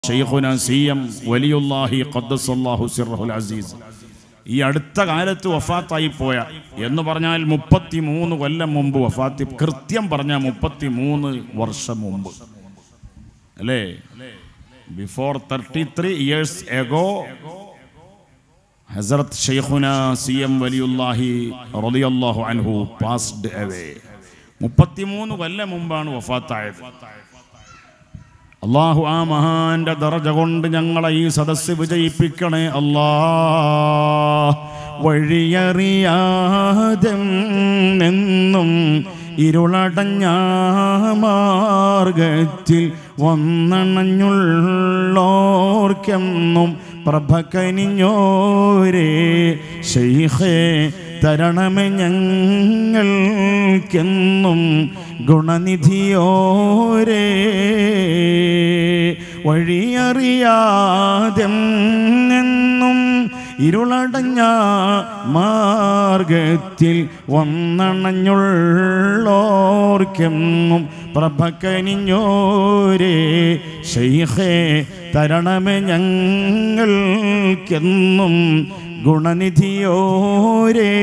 ഷെയ്ഖുന C M വലിയുല്ലാഹി ഖദ്ദസല്ലാഹു സിർഹുൽ അസീസ് ഈ അടുത്ത കാലത്ത് വഫാത്തായി പോയ എന്ന് പറഞ്ഞാൽ മുപ്പത്തി മൂന്ന് കൊല്ലം മുമ്പ് വഫാത്തി കൃത്യം പറഞ്ഞ മുപ്പത്തി മൂന്ന് വർഷം മുമ്പ് അല്ലേ before thirty three years ago Hazrat Shaikhuna C M വലിയുല്ലാഹി റളിയല്ലാഹു അൻഹു പാസ്ഡ് അവേ മുപ്പത്തിമൂന്ന് കൊല്ലം മുമ്പാണ് വഫാത്തായത് അള്ളാഹു ആ മഹാന്റെ ദറജ കൊണ്ട് ഞങ്ങളെ ഈ സദസ്സ് വിജയിപ്പിക്കണേ അല്ലാ വഴിയറിയാതെ നിന്നും ഇരുളടഞ്ഞ മാർഗത്തിൽ വന്നണഞ്ഞുള്ളോർക്കെന്നും പ്രഭ കനിഞ്ഞോരേ ശൈഖേ തരണമേ ഞങ്ങൾക്കെന്നും ഗുണനിധിയോരേ വഴിയറിയാതെ നിന്നും ഇരുളടഞ്ഞ മാർഗത്തിൽ വന്നണഞ്ഞുള്ളോർക്കെന്നും പ്രഭക്കനിഞ്ഞോരേ ശൈഖേ തരണമേ ഞങ്ങൾക്കെന്നും ഗുണനിധിയോരേ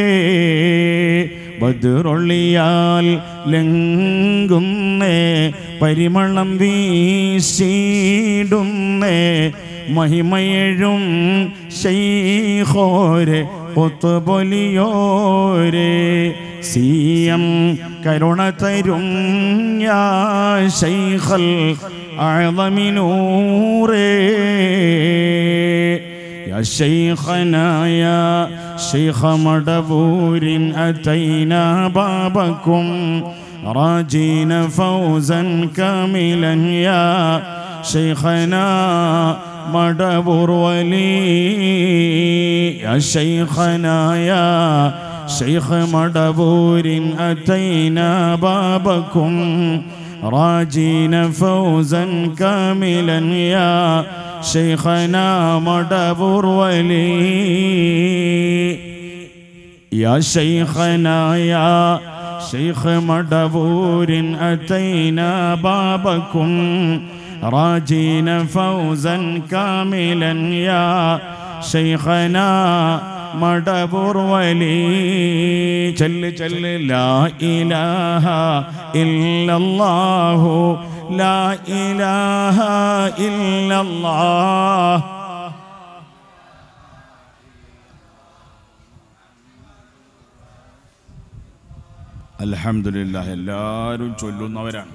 ബദുറൊള്ളിയാൽ ലംഘുന്നേ പരിമളം വീശിടുന്നേ മഹിമയഴും ശൈഖോരെ ഒത്തുപൊലിയോരേ സീയം കരുണ തരും യാ ശൈഖൽ അഴമിനൂറേ يا شيخنا يا شيخ مدبور أتينا بابكم راجين فوزا كاملا يا شيخنا مدبور ولي يا شيخنا يا شيخ مدبور أتينا بابكم راجين فوزا كاملا يا شيخنا مدبر ولي يا شيخنا يا شيخ مدبور أتينا بابكم راجين فوزا كاملا يا شيخنا മടപൂർ വലി ചൊല്ല് ചൊല്ല് ലാ ഇലാഹ ഇല്ലല്ലാഹു ലാ ഇലാഹ ഇല്ലല്ലാഹ് അൽഹംദുലില്ലാഹ് എല്ലാവരും ചൊല്ലുന്നവരാണ്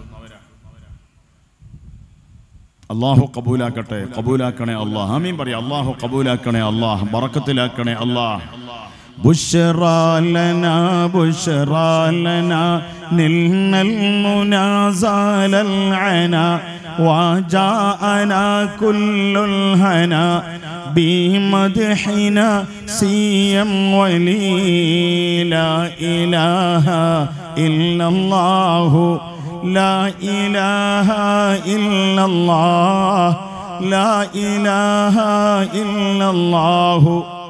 അള്ളാഹു കബൂലാക്കട്ടെ കബൂലാക്കണേ അള്ളാഹ് ആമീൻ പറയാം അള്ളാഹു കബൂലാക്കണേ അള്ളാഹ് ബറക്കത്തിലാക്കണേ അള്ളാഹ് بشرى لنا بشرى لنا نلنا المنى زال العنا وجاءنا كل الهنا بمدحنا سيا ولي لا إله إلا الله لا إله إلا الله لا إله إلا الله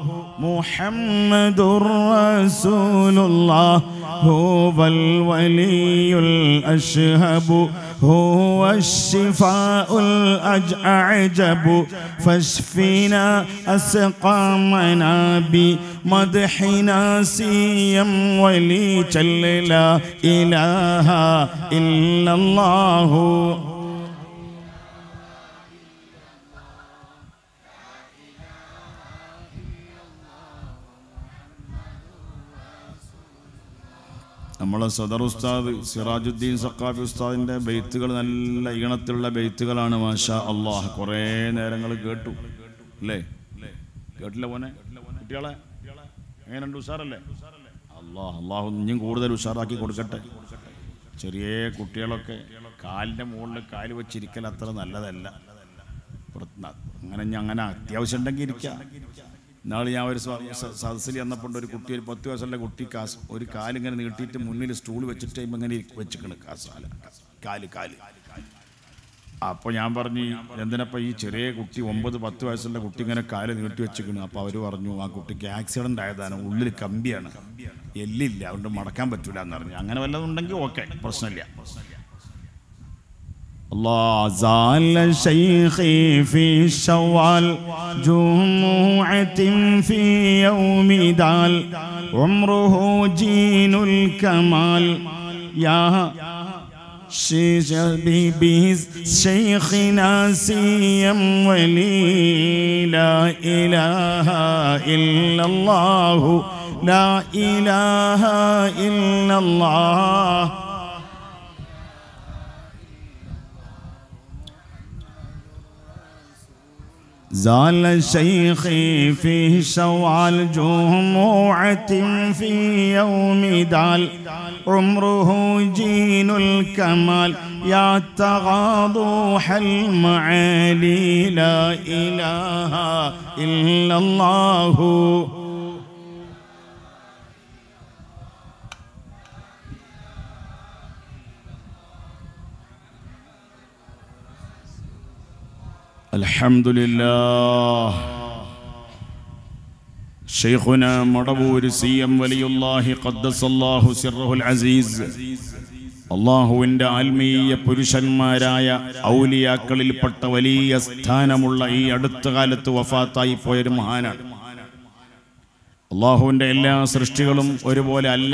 محمد رسول الله هو الولي الأشهب هو الشفاء الأعجب فاشفنا أسقامنا بمدحنا سيا ولي جل لا إله إلا الله നമ്മളെ സദർ ഉസ്താദ് സിറാജുദ്ദീൻ സക്കാഫി ഉസ്താദിൻ്റെ ബെയ്ത്തുകൾ നല്ല ഈണത്തിലുള്ള ബെയ്ത്തുകളാണ് മാഷാ അള്ളാഹ് കുറേ നേരങ്ങൾ കേട്ടു അല്ലേ കേട്ടില്ല പോനെ കുട്ടികളെ എങ്ങനെയുണ്ട് ഉഷാറല്ലേ അള്ളാഹ് അള്ളാഹു ഇനിയും കൂടുതൽ ഉഷാറാക്കി കൊടുക്കട്ടെ ചെറിയ കുട്ടികളൊക്കെ കാലിൻ്റെ മുകളിൽ കാല് വെച്ചിരിക്കൽ അത്ര നല്ലതല്ല പുറത്ത് അങ്ങനെ ഇനി അങ്ങനെ അത്യാവശ്യം ഉണ്ടെങ്കിൽ ഇരിക്കാം നാളെ ഞാൻ ഒരു സ- സ- സദസ്സിൽ ചെന്നപ്പോൾ ഒരു കുട്ടി ഒരു പത്ത് വയസ്സുള്ള കുട്ടി കാസ് ഒരു കാലിങ്ങനെ നീട്ടിയിട്ട് മുന്നിൽ സ്റ്റൂൾ വെച്ചിട്ട് കഴിയുമ്പോൾ ഇങ്ങനെ വെച്ചിക്കണ് കാസാല കാല് കാല് അപ്പോൾ ഞാൻ പറഞ്ഞു എന്തിനപ്പോൾ ഈ ചെറിയ കുട്ടി ഒമ്പത് പത്ത് വയസ്സുള്ള കുട്ടി ഇങ്ങനെ കാല് നീട്ടി വെച്ചിക്കണ് അപ്പോൾ അവർ പറഞ്ഞു ആ കുട്ടിക്ക് ആക്സിഡൻ്റ് ആയതാണ് ഉള്ളിൽ കമ്പിയാണ് എല്ലില്ല അതുകൊണ്ട് മടക്കാൻ പറ്റൂല എന്ന് പറഞ്ഞു അങ്ങനെ വല്ലതും ഉണ്ടെങ്കിൽ ഓക്കെ പ്രശ്നമില്ല الله زال شيخي في شوال جمعة في يوم دال عمره جين الكمال يا بي شيخنا سيم ولي لا إله إلا الله لا إله إلا الله زال شيخي في شوال جمعة في يوم دال عمره جين الكمال يا تغاضوح المعالي لا إله إلا الله الحمد لله شيخنا മടവൂർ സി എം വലിയുല്ലാഹി ഖദ്ദസല്ലാഹു സിർറഹുൽ അസീസ് അള്ളാഹുവിൻ്റെ ആത്മീയ പുരുഷന്മാരായ ഔലിയാക്കളിൽപ്പെട്ട വലിയ സ്ഥാനമുള്ള ഈ അടുത്ത കാലത്ത് വഫാത്തായി പോയൊരു മഹാനാണ് അള്ളാഹുവിൻ്റെ എല്ലാ സൃഷ്ടികളും ഒരുപോലെ അല്ല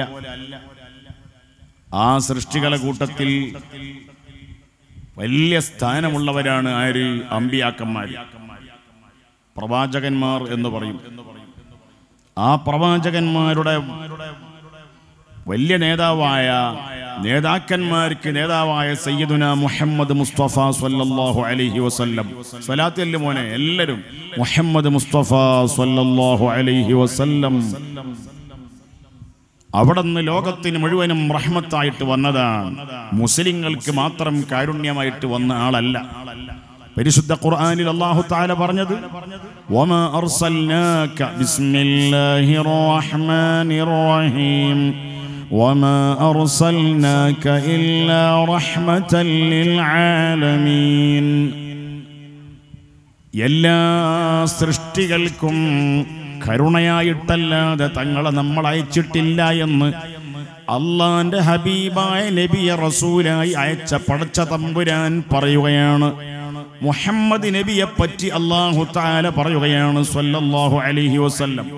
ആ സൃഷ്ടികളെ കൂട്ടത്തിൽ വലിയ സ്ഥാനമുള്ളവരാണ് ആര് അമ്പിയാക്കന്മാർ പ്രവാചകന്മാർ എന്ന് പറയും ആ പ്രവാചകന്മാരുടെ വലിയ നേതാവായ നേതാക്കന്മാർക്ക് നേതാവായ സയ്യിദുന മുഹമ്മദ് മുസ്തഫ സല്ലല്ലാഹു അലൈഹി വസല്ലം സ്വലാത്തല്ലേ മോനെ എല്ലാവരും മുഹമ്മദ് മുസ്തഫ സല്ലല്ലാഹു അലൈഹി വസല്ലം അവിടുന്ന് ലോകത്തിന് മുഴുവനും റഹ്മത്തായിട്ട് വന്നതാണ് മുസ്ലിങ്ങൾക്ക് മാത്രം കാരുണ്യമായിട്ട് വന്ന ആളല്ല പരിശുദ്ധ ഖുർആനിൽ അല്ലാഹു തആല പറഞ്ഞത് വമാ അർസൽനാക ബിസ്മില്ലാഹിർ റഹ്മാനിർ റഹീം وما أرسلناك إلا رحمة للعالمين എല്ലാ സൃഷ്ടികൾക്കും കരുണയായിട്ടല്ലാതെ തങ്ങളെ നമ്മൾ അയച്ചിട്ടില്ല എന്ന് അള്ളാന്റെ ഹബീബായ നബിയ റസൂലായി അയച്ച പടച്ച തമ്പുരാൻ പറയുകയാണ് മുഹമ്മദ് നബിയെ പറ്റി അള്ളാഹു താല പറയുകയാണ് സ്വല്ലല്ലാഹു അലൈഹി വസല്ലം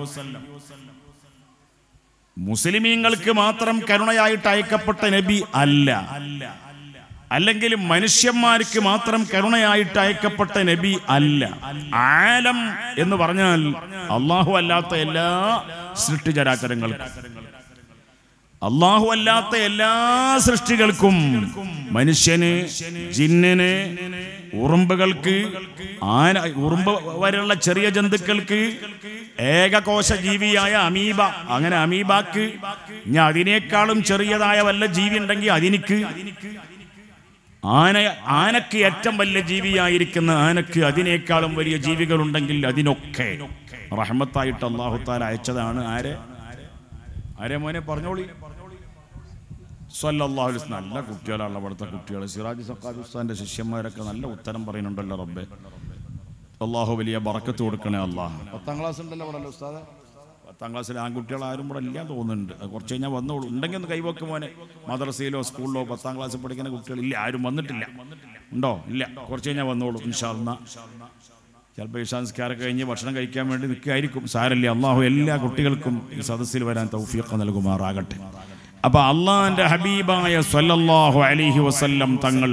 മുസ്ലിമീങ്ങൾക്ക് മാത്രം കരുണയായിട്ട് അയക്കപ്പെട്ട നബി അല്ല അല്ലെങ്കിൽ മനുഷ്യന്മാർക്ക് മാത്രം കരുണയായിട്ട് അയക്കപ്പെട്ട നബി അല്ല ആലം എന്ന് പറഞ്ഞാൽ അള്ളാഹു അല്ലാത്ത എല്ലാ സൃഷ്ടിചരാചരങ്ങൾക്കും അള്ളാഹു അല്ലാത്ത എല്ലാ സൃഷ്ടികൾക്കും മനുഷ്യന് ജിന്നിന് ഉറുമ്പുകൾക്ക് ആന ഉറുമ്പ് വരെയുള്ള ചെറിയ ജന്തുക്കൾക്ക് ഏകകോശ ജീവിയായ അമീബ അങ്ങനെ അമീബാക്ക് ഇനി അതിനേക്കാളും ചെറിയതായ വല്ല ജീവി ഉണ്ടെങ്കിൽ അതിനിക്ക് ആന ആനക്ക് ഏറ്റവും വലിയ ജീവിയായിരിക്കുന്ന ആനക്ക് അതിനേക്കാളും വലിയ ജീവികളുണ്ടെങ്കിൽ അതിനൊക്കെ റഹ്മത്തായിട്ട് അള്ളാഹുത്താൽ അയച്ചതാണ് ആരെ ആരെ മോനെ പറഞ്ഞോളി സല്ലല്ലാഹു അലൈഹി വസല്ലം. നല്ല കുട്ടികളാണ് അവിടുത്തെ കുട്ടികൾ സിറാജ് സക്കാബ് ഉസ്താന്റെ ശിഷ്യന്മാരൊക്കെ നല്ല ഉത്തരം പറയുന്നുണ്ടല്ലോ റബ്ബെ അള്ളാഹു വലിയ ബറക്കത്ത് കൊടുക്കണേ അള്ളാഹ് പത്താം ക്ലാസ് ഉണ്ടല്ലോ അവിടെ അല്ലേ ഉസ്താദെ പത്താം ക്ലാസ്സിൽ ആൺകുട്ടികൾ ആരും ഇവിടെ ഇല്ല തോന്നുന്നുണ്ട് അത് കുറച്ച് കഴിഞ്ഞാൽ വന്നോളൂ ഉണ്ടെങ്കിൽ ഒന്ന് കൈവക്ക് മോനെ മദ്രസയിലോ സ്കൂളിലോ പത്താം ക്ലാസ്സിൽ പഠിക്കുന്ന കുട്ടികൾ ഇല്ല ആരും വന്നിട്ടില്ല ഉണ്ടോ ഇല്ല കുറച്ച് കഴിഞ്ഞാൽ വന്നോളൂ ഇൻഷാല്ല ചിലപ്പോൾ ഇഷാൻസ്കാരൊക്കെ കഴിഞ്ഞ് ഭക്ഷണം കഴിക്കാൻ വേണ്ടി നിൽക്കുകയായിരിക്കും സാരല്ലേ അള്ളാഹു എല്ലാ കുട്ടികൾക്കും ഈ സദസ്സിൽ വരാൻ തൗഫീഖ് നൽകുമാറാകട്ടെ അപ്പൊ അള്ളാഹിന്റെ ഹബീബായ സല്ലല്ലാഹു അലൈഹി വസല്ലം തങ്ങൾ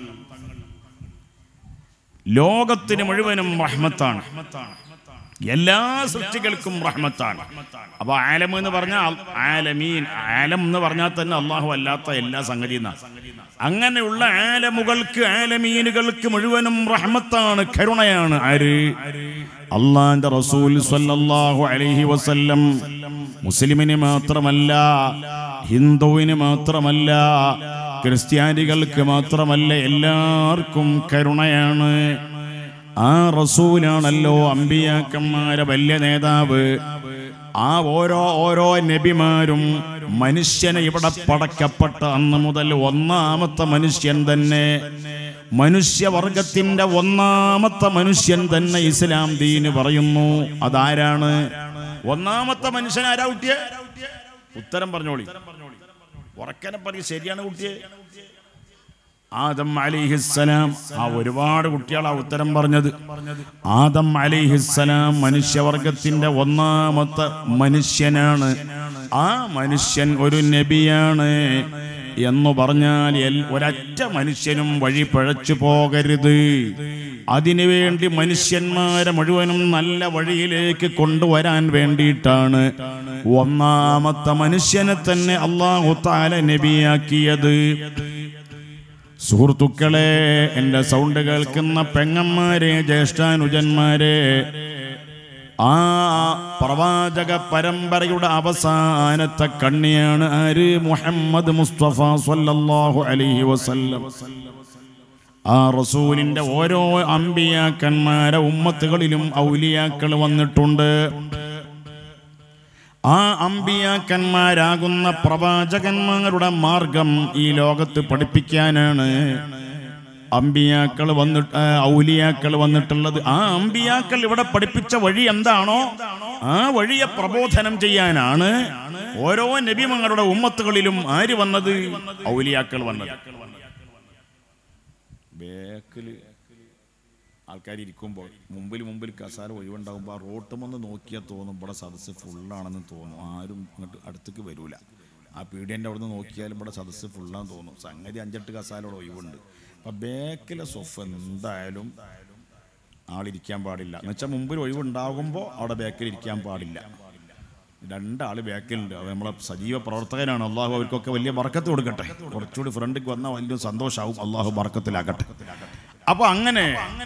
ലോകത്തിന് മുഴുവനും റഹ്മത്താണ് എല്ലാ സൃഷ്ടികൾക്കും റഹ്മത്താണ് അപ്പൊ ആലം എന്ന് പറഞ്ഞാൽ ആലമീൻ ആലം എന്ന് പറഞ്ഞാൽ തന്നെ അള്ളാഹു അല്ലാത്ത എല്ലാ സംഗതിയും അങ്ങനെയുള്ള ആലമുകൾക്ക് ആലമീനുകൾക്ക് മുഴുവനും റഹ്മത്താണ് കരുണയാണ് ആര് അള്ളാന്റെ റസൂൽ സ്വല്ലല്ലാഹു അലൈഹി വസല്ലം മുസ്ലിമിന് മാത്രമല്ല ഹിന്ദുവിന് മാത്രമല്ല ക്രിസ്ത്യാനികൾക്ക് മാത്രമല്ല എല്ലാവർക്കും കരുണയാണ് ആ റസൂലാണല്ലോ അമ്പിയാക്കന്മാരെ വലിയ നേതാവ് ആ ഓരോ ഓരോ നബിമാരും മനുഷ്യനെ ഇവിടെ പടക്കപ്പെട്ട അന്ന് മുതൽ ഒന്നാമത്തെ മനുഷ്യൻ തന്നെ മനുഷ്യവർഗത്തിന്റെ ഒന്നാമത്തെ മനുഷ്യൻ തന്നെ ഇസ്ലാം ദീന് പറയുന്നു അതാരാണ് ഒന്നാമത്തെ മനുഷ്യൻ ആരാ കുട്ടിയെ ഉത്തരം പറഞ്ഞോളി ഉറക്കനെ പറയും ശരിയാണ് കുട്ടിയെ ആദം അലിഹിസ്സലാം ആ ഒരുപാട് കുട്ടികളാ ഉത്തരം പറഞ്ഞത് ആദം അലിഹിസ്സലാം മനുഷ്യവർഗത്തിന്റെ ഒന്നാമത്തെ മനുഷ്യനാണ് ആ മനുഷ്യൻ ഒരു നബിയാണ് എന്ന് പറഞ്ഞാൽ എൽ- ഒരൊറ്റ മനുഷ്യനും വഴി പിഴച്ചു പോകരുത് അതിനുവേണ്ടി മനുഷ്യന്മാരെ മുഴുവനും നല്ല വഴിയിലേക്ക് കൊണ്ടുവരാൻ വേണ്ടിയിട്ടാണ് ഒന്നാമത്തെ മനുഷ്യനെ തന്നെ അള്ളാഹു താല നബിയാക്കിയത് സുഹൃത്തുക്കളെ എൻ്റെ സൗണ്ട് കേൾക്കുന്ന പെങ്ങന്മാരെ ജ്യേഷ്ഠാനുജന്മാരെ ആ പ്രവാചക പരമ്പരയുടെ അവസാനത്തെ കണ്ണിയാണ് ആര് മുഹമ്മദ് മുസ്തഫ സല്ലല്ലാഹു അലൈഹി വസല്ലം ആ റസൂലിന്റെ ഓരോ അമ്പിയാക്കന്മാരെ ഉമ്മത്തുകളിലും ഔലിയാക്കൾ വന്നിട്ടുണ്ട് ആ അമ്പിയാക്കന്മാരാകുന്ന പ്രവാചകന്മാരുടെ മാർഗം ഈ ലോകത്ത് പഠിപ്പിക്കാനാണ് അമ്പിയാക്കൾ വന്നിട്ട് ആ, ഔലിയാക്കൾ വന്നിട്ടുള്ളത് ആ അമ്പിയാക്കൾ ഇവിടെ പഠിപ്പിച്ച വഴി എന്താണോ ആ വഴിയെ പ്രബോധനം ചെയ്യാനാണ് ഓരോ നബിമങ്ങളുടെ ഉമ്മത്തുകളിലും ആര് വന്നത് ഔലിയാക്കൾ വന്നത് ബേക്കില് ആൾക്കാർ ഇരിക്കുമ്പോൾ മുമ്പിൽ മുമ്പിൽ കസാര ഒഴിവുണ്ടാകുമ്പോൾ ആ റോട്ടുമൊന്ന് നോക്കിയാൽ തോന്നും ഇവിടെ സദസ്സ് ഫുള്ളാണെന്ന് തോന്നും ആരും ഇങ്ങോട്ട് അടുത്തേക്ക് വരൂല ആ പീഡിയൻ്റെ അവിടെ നിന്ന് നോക്കിയാലും ഇവിടെ സദസ്സ് ഫുള്ളാന്ന് തോന്നും സംഗതി അഞ്ചെട്ട് കസാലയുടെ ഒഴിവുണ്ട് അപ്പം ബേക്കിലെ സൊഫ് എന്തായാലും ആളിരിക്കാൻ പാടില്ല എന്ന് വെച്ചാൽ മുമ്പിൽ ഒഴിവുണ്ടാകുമ്പോൾ അവിടെ ബേക്കിൽ ഇരിക്കാൻ പാടില്ല രണ്ടാൾ ബാക്കിലുണ്ട് അത് നമ്മളെ സജീവ പ്രവർത്തകനാണ് അള്ളാഹു അവർക്കൊക്കെ വലിയ ബർക്കത്ത് കൊടുക്കട്ടെ കുറച്ചുകൂടി ഫ്രണ്ടിക്ക് വന്നാൽ വലിയ സന്തോഷമാവും അള്ളാഹു ബർക്കത്തിലാക്കട്ടെ അപ്പൊ അങ്ങനെ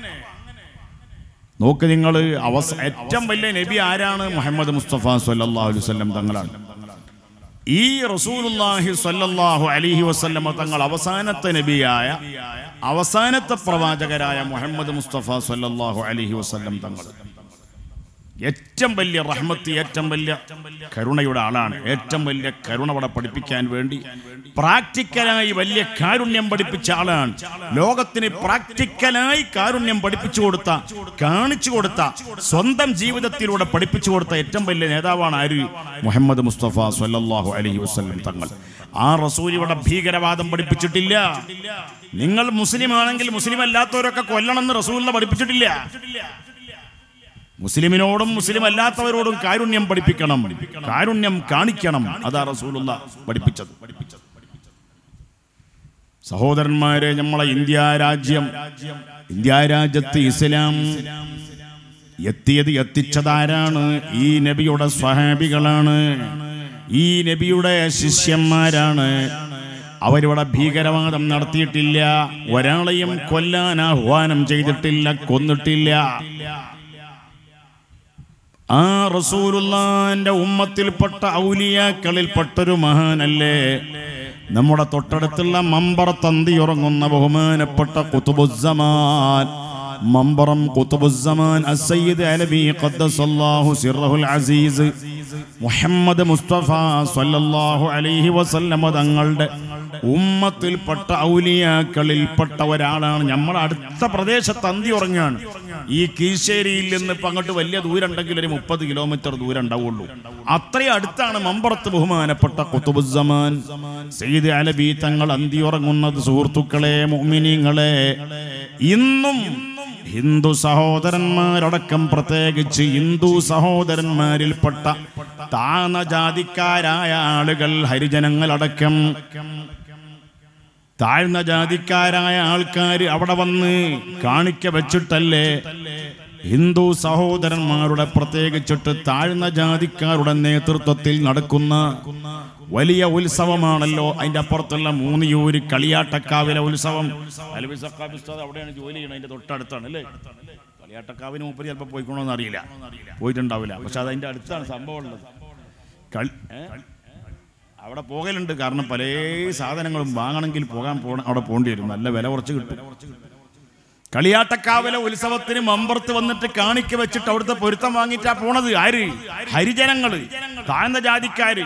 നോക്ക് നിങ്ങൾ അവസ ഏറ്റവും വലിയ നബി ആരാണ് മുഹമ്മദ് മുസ്തഫ സല്ലല്ലാഹു അലൈഹി വസല്ലം തങ്ങളാണ് ഈ റസൂലുള്ളാഹി സ്വല്ലല്ലാഹു അലൈഹി വസല്ലമ തങ്ങൾ അവസാനത്തെ നബിയായ അവസാനത്തെ പ്രവാചകരായ മുഹമ്മദ് മുസ്തഫ സല്ലല്ലാഹു അലൈഹി വസല്ലം തങ്ങൾ ഏറ്റവും വലിയ റഹ്മത്ത് ഏറ്റവും വലിയ കരുണയുടെ ആളാണ് ഏറ്റവും വലിയ കരുണ അവിടെ പഠിപ്പിക്കാൻ വേണ്ടി പ്രാക്ടിക്കലായി വലിയ കാരുണ്യം പഠിപ്പിച്ച ആളാണ് ലോകത്തിന് പ്രാക്ടിക്കലായി കാരുണ്യം പഠിപ്പിച്ചു കൊടുത്ത കാണിച്ചു കൊടുത്ത സ്വന്തം ജീവിതത്തിലൂടെ പഠിപ്പിച്ചു കൊടുത്ത ഏറ്റവും വലിയ നേതാവാണ് ആര് മുഹമ്മദ് മുസ്തഫ സല്ലല്ലാഹു അലൈഹി വസല്ലം തങ്ങൾ ആ റസൂൽ ഇവിടെ ഭീകരവാദം പഠിപ്പിച്ചിട്ടില്ല നിങ്ങൾ മുസ്ലിം ആണെങ്കിൽ മുസ്ലിം അല്ലാത്തവരൊക്കെ കൊല്ലണമെന്ന് റസൂലിനെ പഠിപ്പിച്ചിട്ടില്ല മുസ്ലിമിനോടും മുസ്ലിം അല്ലാത്തവരോടും കാരുണ്യം പഠിപ്പിക്കണം കാരുണ്യം കാണിക്കണം അതാ റസൂലുള്ള പഠിപ്പിച്ചത് സഹോദരന്മാരെ നമ്മളെ ഇന്ത്യ രാജ്യം ഇന്ത്യ രാജ്യത്ത് ഇസ്ലാം എത്തിയത് എത്തിച്ചതാരാണ് ഈ നബിയുടെ സ്വഹാബികളാണ് ഈ നബിയുടെ ശിഷ്യന്മാരാണ് അവരിവിടെ ഭീകരവാദം നടത്തിയിട്ടില്ല ഒരാളെയും കൊല്ലാൻ ആഹ്വാനം ചെയ്തിട്ടില്ല കൊന്നിട്ടില്ല ആ റസൂലുള്ളാന്റെ ഉമ്മത്തിൽപ്പെട്ട ഔലിയാക്കളിൽപ്പെട്ടൊരു മഹാനല്ലേ നമ്മുടെ തൊട്ടടുത്തുള്ള മമ്പറ തന്തി ഉറങ്ങുന്ന ബഹുമാനപ്പെട്ട കുത്തുബുസ്സമാൻ മമ്പറം കുത്തുബുസ്സമാൻ അസയ്യിദ് അലബി ഖദ്ദസല്ലാഹു സിർറഹുൽ അസീസ് മുഹമ്മദ് മുസ്തഫ സല്ലല്ലാഹു അലൈഹി വസല്ലമ തങ്ങളുടെ ഉമ്മത്തിൽപ്പെട്ട ഔലിയാക്കളിൽപ്പെട്ട ഒരാളാണ് നമ്മൾ അടുത്ത പ്രദേശത്ത് അന്തി ഉറങ്ങാണ് ഈ കീശേരിയിൽ നിന്ന് ഇപ്പൊ അങ്ങോട്ട് വലിയ ദൂരം ഉണ്ടെങ്കിൽ ഒരു മുപ്പത് കിലോമീറ്റർ ദൂരം ഉണ്ടാവുള്ളൂ അത്രയും അടുത്താണ് മമ്പറത്ത് ബഹുമാനപ്പെട്ട കുത്തുബുസമാൻ സെയ്ദ് അലബി തങ്ങൾ അന്തി ഉറങ്ങുന്നത് സുഹൃത്തുക്കളെ മോമിനിങ്ങളെ ഇന്നും ഹിന്ദു സഹോദരന്മാരടക്കം പ്രത്യേകിച്ച് ഹിന്ദു സഹോദരന്മാരിൽപ്പെട്ട താന്ന ജാതിക്കാരായ ആളുകൾ ഹരിജനങ്ങളടക്കം താഴ്ന്ന ജാതിക്കാരായ ആൾക്കാർ അവിടെ വന്ന് കാണിക്ക വെച്ചിട്ടല്ലേ ഹിന്ദു സഹോദരന്മാരുടെ പ്രത്യേകിച്ചിട്ട് താഴ്ന്ന ജാതിക്കാരുടെ നേതൃത്വത്തിൽ നടക്കുന്ന വലിയ ഉത്സവമാണല്ലോ അതിന്റെ അപ്പുറത്തുള്ള മൂന്നിയൂര് കളിയാട്ടക്കാവിലെ ഉത്സവം അലവി സക്കാബ് ഉസ്താദ് അവിടെയാണ് ജോലി ചെയ്യുന്നത് അതിന്റെ തൊട്ടടുത്താണ് അല്ലേ കളിയാട്ടക്കാവിന് മുപ്പത് ചിലപ്പോൾ പോയിക്കണോന്ന് അറിയില്ല പോയിട്ടുണ്ടാവില്ല പക്ഷെ അത് അതിന്റെ അടുത്താണ് സംഭവം ഉള്ളത് കളി ഏ? അവിടെ പോകലുണ്ട് കാരണം പല സാധനങ്ങളും വാങ്ങണമെങ്കിൽ പോകാൻ പോണ അവിടെ പോകേണ്ടി വരും നല്ല വില കുറച്ച് കിട്ടും കളിയാട്ടക്കാവിലെ ഉത്സവത്തിന് മമ്പർത്ത് വന്നിട്ട് കാണിക്ക വെച്ചിട്ട് അവിടുത്തെ പൊരുത്തം വാങ്ങിയിട്ടാ പോണത് ആര് ഹരിജനങ്ങള് താഴ്ന്ന ജാതിക്കാര്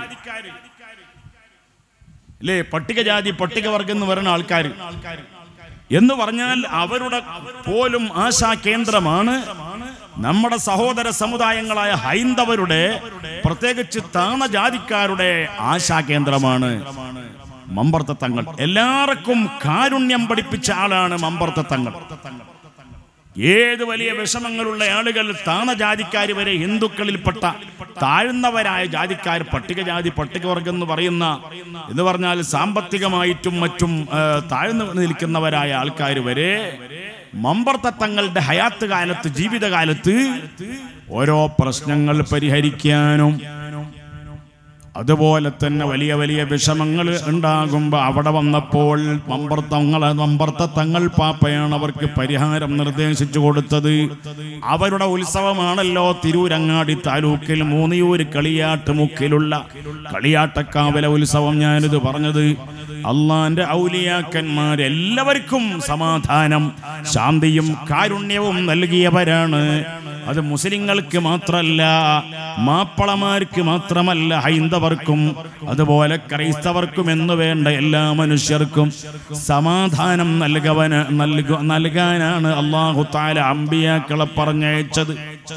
അല്ലേ പട്ടികജാതി പട്ടികവർഗം എന്ന് പറയുന്ന ആൾക്കാർ എന്ന് പറഞ്ഞാൽ അവരുടെ പോലും ആശാ കേന്ദ്രമാണ് നമ്മുടെ സഹോദര സമുദായങ്ങളായ ഹൈന്ദവരുടെ പ്രത്യേകിച്ച് താണ ജാതിക്കാരുടെ ആശാ കേന്ദ്രമാണ് മമ്പർത്ത തങ്ങൾ എല്ലാവർക്കും കാരുണ്യം പഠിപ്പിച്ച ആളാണ് മമ്പർത്ത തങ്ങൾ ഏത് വലിയ വിഷമങ്ങളുള്ള ആളുകൾ താണ ജാതിക്കാർ വരെ ഹിന്ദുക്കളിൽപ്പെട്ട താഴ്ന്നവരായ ജാതിക്കാർ പട്ടികജാതി പട്ടികവർഗം എന്ന് പറയുന്ന എന്ന് പറഞ്ഞാൽ സാമ്പത്തികമായിട്ടും മറ്റും ആ, താഴ്ന്നു നിൽക്കുന്നവരായ ആൾക്കാർ വരെ മമ്പർത്ത തങ്ങളുടെ ഹയാത്ത് കാലത്ത് ജീവിതകാലത്ത് ഓരോ പ്രശ്നങ്ങൾ പരിഹരിക്കാനും അതുപോലെ തന്നെ വലിയ വലിയ വിഷമങ്ങൾ ഉണ്ടാകുമ്പോൾ അവിടെ വന്നപ്പോൾ മമ്പർത്തങ്ങൾ മമ്പർത്ത തങ്ങൾ പാപ്പയാണ് അവർക്ക് പരിഹാരം നിർദ്ദേശിച്ചു കൊടുത്തത് അവരുടെ ഉത്സവമാണല്ലോ തിരൂരങ്ങാടി താലൂക്കിൽ മൂന്നിയൂര് കളിയാട്ട് മുക്കിലുള്ള കളിയാട്ടക്കാവല ഉത്സവം ഞാനിത് പറഞ്ഞത് അള്ളാന്റെ ഔലിയാക്കന്മാരെല്ലാവർക്കും സമാധാനം ശാന്തിയും കാരുണ്യവും നൽകിയവരാണ് അത് മുസ്ലിങ്ങൾക്ക് മാത്രമല്ല മാപ്പളമാർക്ക് മാത്രമല്ല ഹൈന്ദവർക്കും അതുപോലെ ക്രൈസ്തവർക്കും എന്ന് വേണ്ട എല്ലാ മനുഷ്യർക്കും സമാധാനം നൽകവന് നൽക നൽകാനാണ് അള്ളാഹു താല അമ്പിയാക്കളെ പറഞ്ഞയച്ചത്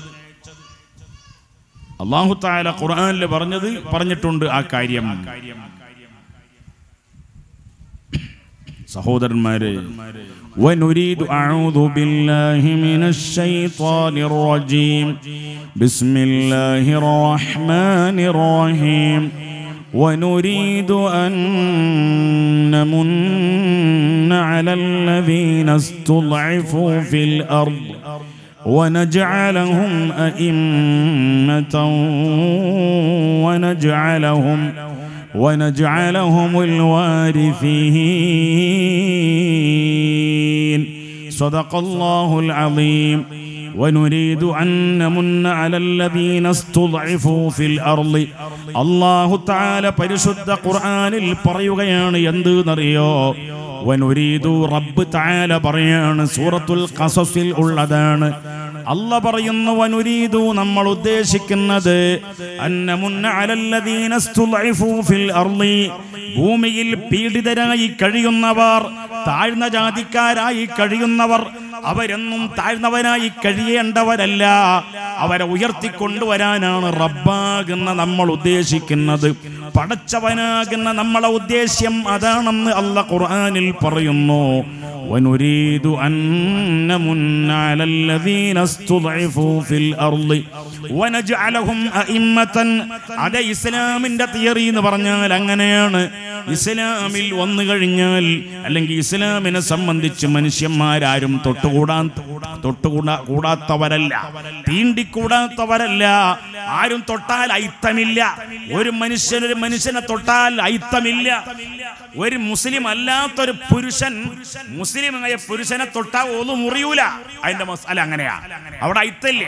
അള്ളാഹു താല ഖുർആനിൽ പറഞ്ഞത് പറഞ്ഞിട്ടുണ്ട് ആ കാര്യം സഹോദരന്മാരെ ونريد أعوذ بالله من الشيطان الرجيم بسم الله الرحمن الرحيم ونريد أن نمن على الذين استضعفوا في الأرض ونجعلهم أئمة ونجعلهم ونجعلهم الوارثين صدق الله العظيم ونريد أن نمن على الذين استضعفوا في الأرض الله تعالى പരിശുദ്ധ ഖുർആനിൽ പറയുകയാണ് എന്ത് എന്നറിയോ വനുരീദു റബ്ബ് താല പറയാണ് സൂറത്തുൽ ഖസസിൽ ഉള്ളതാണ് അല്ല പറയുന്നു വനുരീദു നമ്മൾ ഉദ്ദേശിക്കുന്നത് അന്നമുന്ന അലല്ലദീന സ്തുളൈഫു ഫിൽ അർളി ഭൂമിയിൽ പീഡിതരായി കഴിയുന്നവർ താഴ്ന്ന ജാതിക്കാരായി കഴിയുന്നവർ അവരെന്നും താഴ്ന്നവരായി കഴിയേണ്ടവരല്ല അവരെ ഉയർത്തിക്കൊണ്ടുവരാനാണ് റബ്ബാകുന്ന നമ്മൾ ഉദ്ദേശിക്കുന്നത് പടച്ചവനാകുന്ന നമ്മളെ ഉദ്ദേശ്യം അതാണെന്ന് അല്ല ഖുർആനിൽ പറയുന്നു ونريد أن نمن على الذين استضعفوا في الأرض ونجعلهم أئمة അത് ഇസ്ലാമിന്റെ തിയറി എന്ന് പറഞ്ഞാൽ അങ്ങനെയാണ് ഇസ്ലാമിൽ വന്നു കഴിഞ്ഞാൽ അല്ലെങ്കിൽ ഇസ്ലാമിനെ സംബന്ധിച്ച് മനുഷ്യന്മാരാരും തൊട്ടുകൂടാൻ തൊട്ടുകൂടാ കൂടാത്തവരല്ല തീണ്ടിക്കൂടാത്തവരല്ല ആരും തൊട്ടാൽ ഐത്തമില്ല ഒരു മനുഷ്യൻ ഒരു മനുഷ്യനെ തൊട്ടാൽ ഐത്തമില്ല ഒരു മുസ്ലിം അല്ലാത്തൊരു പുരുഷൻ മുസ്ലിമായ പുരുഷനെ തൊട്ടാൽ ഒന്നും മുറിയൂല അതിന്റെ മസാല അങ്ങനെയാ അവിടെ ഐത്തല്ല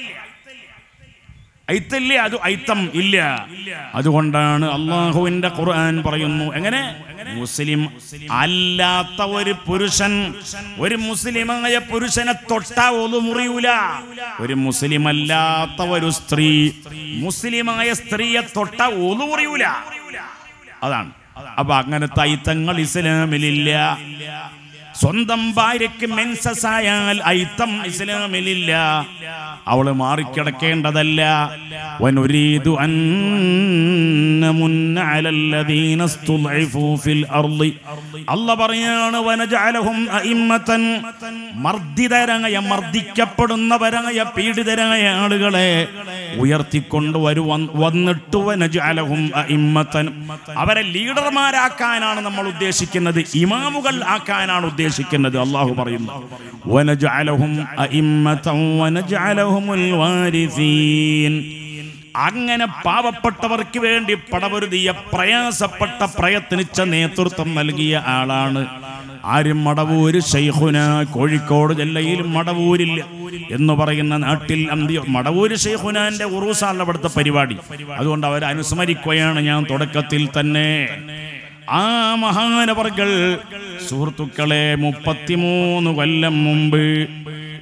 ഐത്തല്ലേ അത് ഐത്തം ഇല്ല അതുകൊണ്ടാണ് അള്ളാഹുവിന്റെ ഖുർആൻ പറയുന്നു എങ്ങനെ മുസ്ലിം അല്ലാത്ത ഒരു പുരുഷൻ ഒരു മുസ്ലിമായ പുരുഷനെ തൊട്ടാ ഒതു മുറിയൂല ഒരു മുസ്ലിം അല്ലാത്ത ഒരു സ്ത്രീ മുസ്ലിമായ സ്ത്രീയെ തൊട്ട ഒതു മുറിയൂല അതാണ് അപ്പൊ അങ്ങനത്തെ ഐത്തങ്ങൾ ഇസ്ലാമിലില്ല സ്വന്തം ഭാര്യയ്ക്ക് മെൻസസ് ആയാൽ ഐത്തം ഇസ്ലാമിലില്ല അവള് മാറിക്കിടക്കേണ്ടതല്ല വനുരീദു അന്നമുന്ന അലല്ലദീന സ്തുളൈഫു ഫിൽ അർളി അല്ല പറയാണ് വനജഅലഹും അഇമ്മതൻ മർദ്ദിതരായ മർദ്ദിക്കപ്പെടുന്നവരായ പീഡിതരായ ആളുകളെ ഉയർത്തിക്കൊണ്ട് വരുവാൻ വന്നിട്ട് വനജഅലഹും അഇമ്മതൻ അവരെ ലീഡർമാരാക്കാനാണ് നമ്മൾ ഉദ്ദേശിക്കുന്നത് ഇമാമുകൾ ആക്കാനാണ് ഉദ്ദേശിക്കുന്നത് അള്ളാഹു പറയുന്നു വനജഅലഹും അഇമ്മതൻ വനജഅലഹുമുൽ വാരിസീൻ അങ്ങനെ പാവപ്പെട്ടവർക്ക് വേണ്ടി പടപൊരുതിയ പ്രയാസപ്പെട്ട പ്രയത്നിച്ച നേതൃത്വം നൽകിയ ആളാണ് ആരും മടവൂര് ഷെയ്ഖുന കോഴിക്കോട് ജില്ലയിൽ മടവൂരില്ല എന്ന് പറയുന്ന നാട്ടിൽ അന്ത്യ മടവൂര് ഷെയ്ഖുനാന്റെ ഉറൂസാണ് അവിടുത്തെ പരിപാടി അതുകൊണ്ട് അവർ അനുസ്മരിക്കുകയാണ് ഞാൻ തുടക്കത്തിൽ തന്നെ ആ മഹാനവർകൾ സുഹൃത്തുക്കളെ മുപ്പത്തിമൂന്ന് കൊല്ലം മുമ്പ്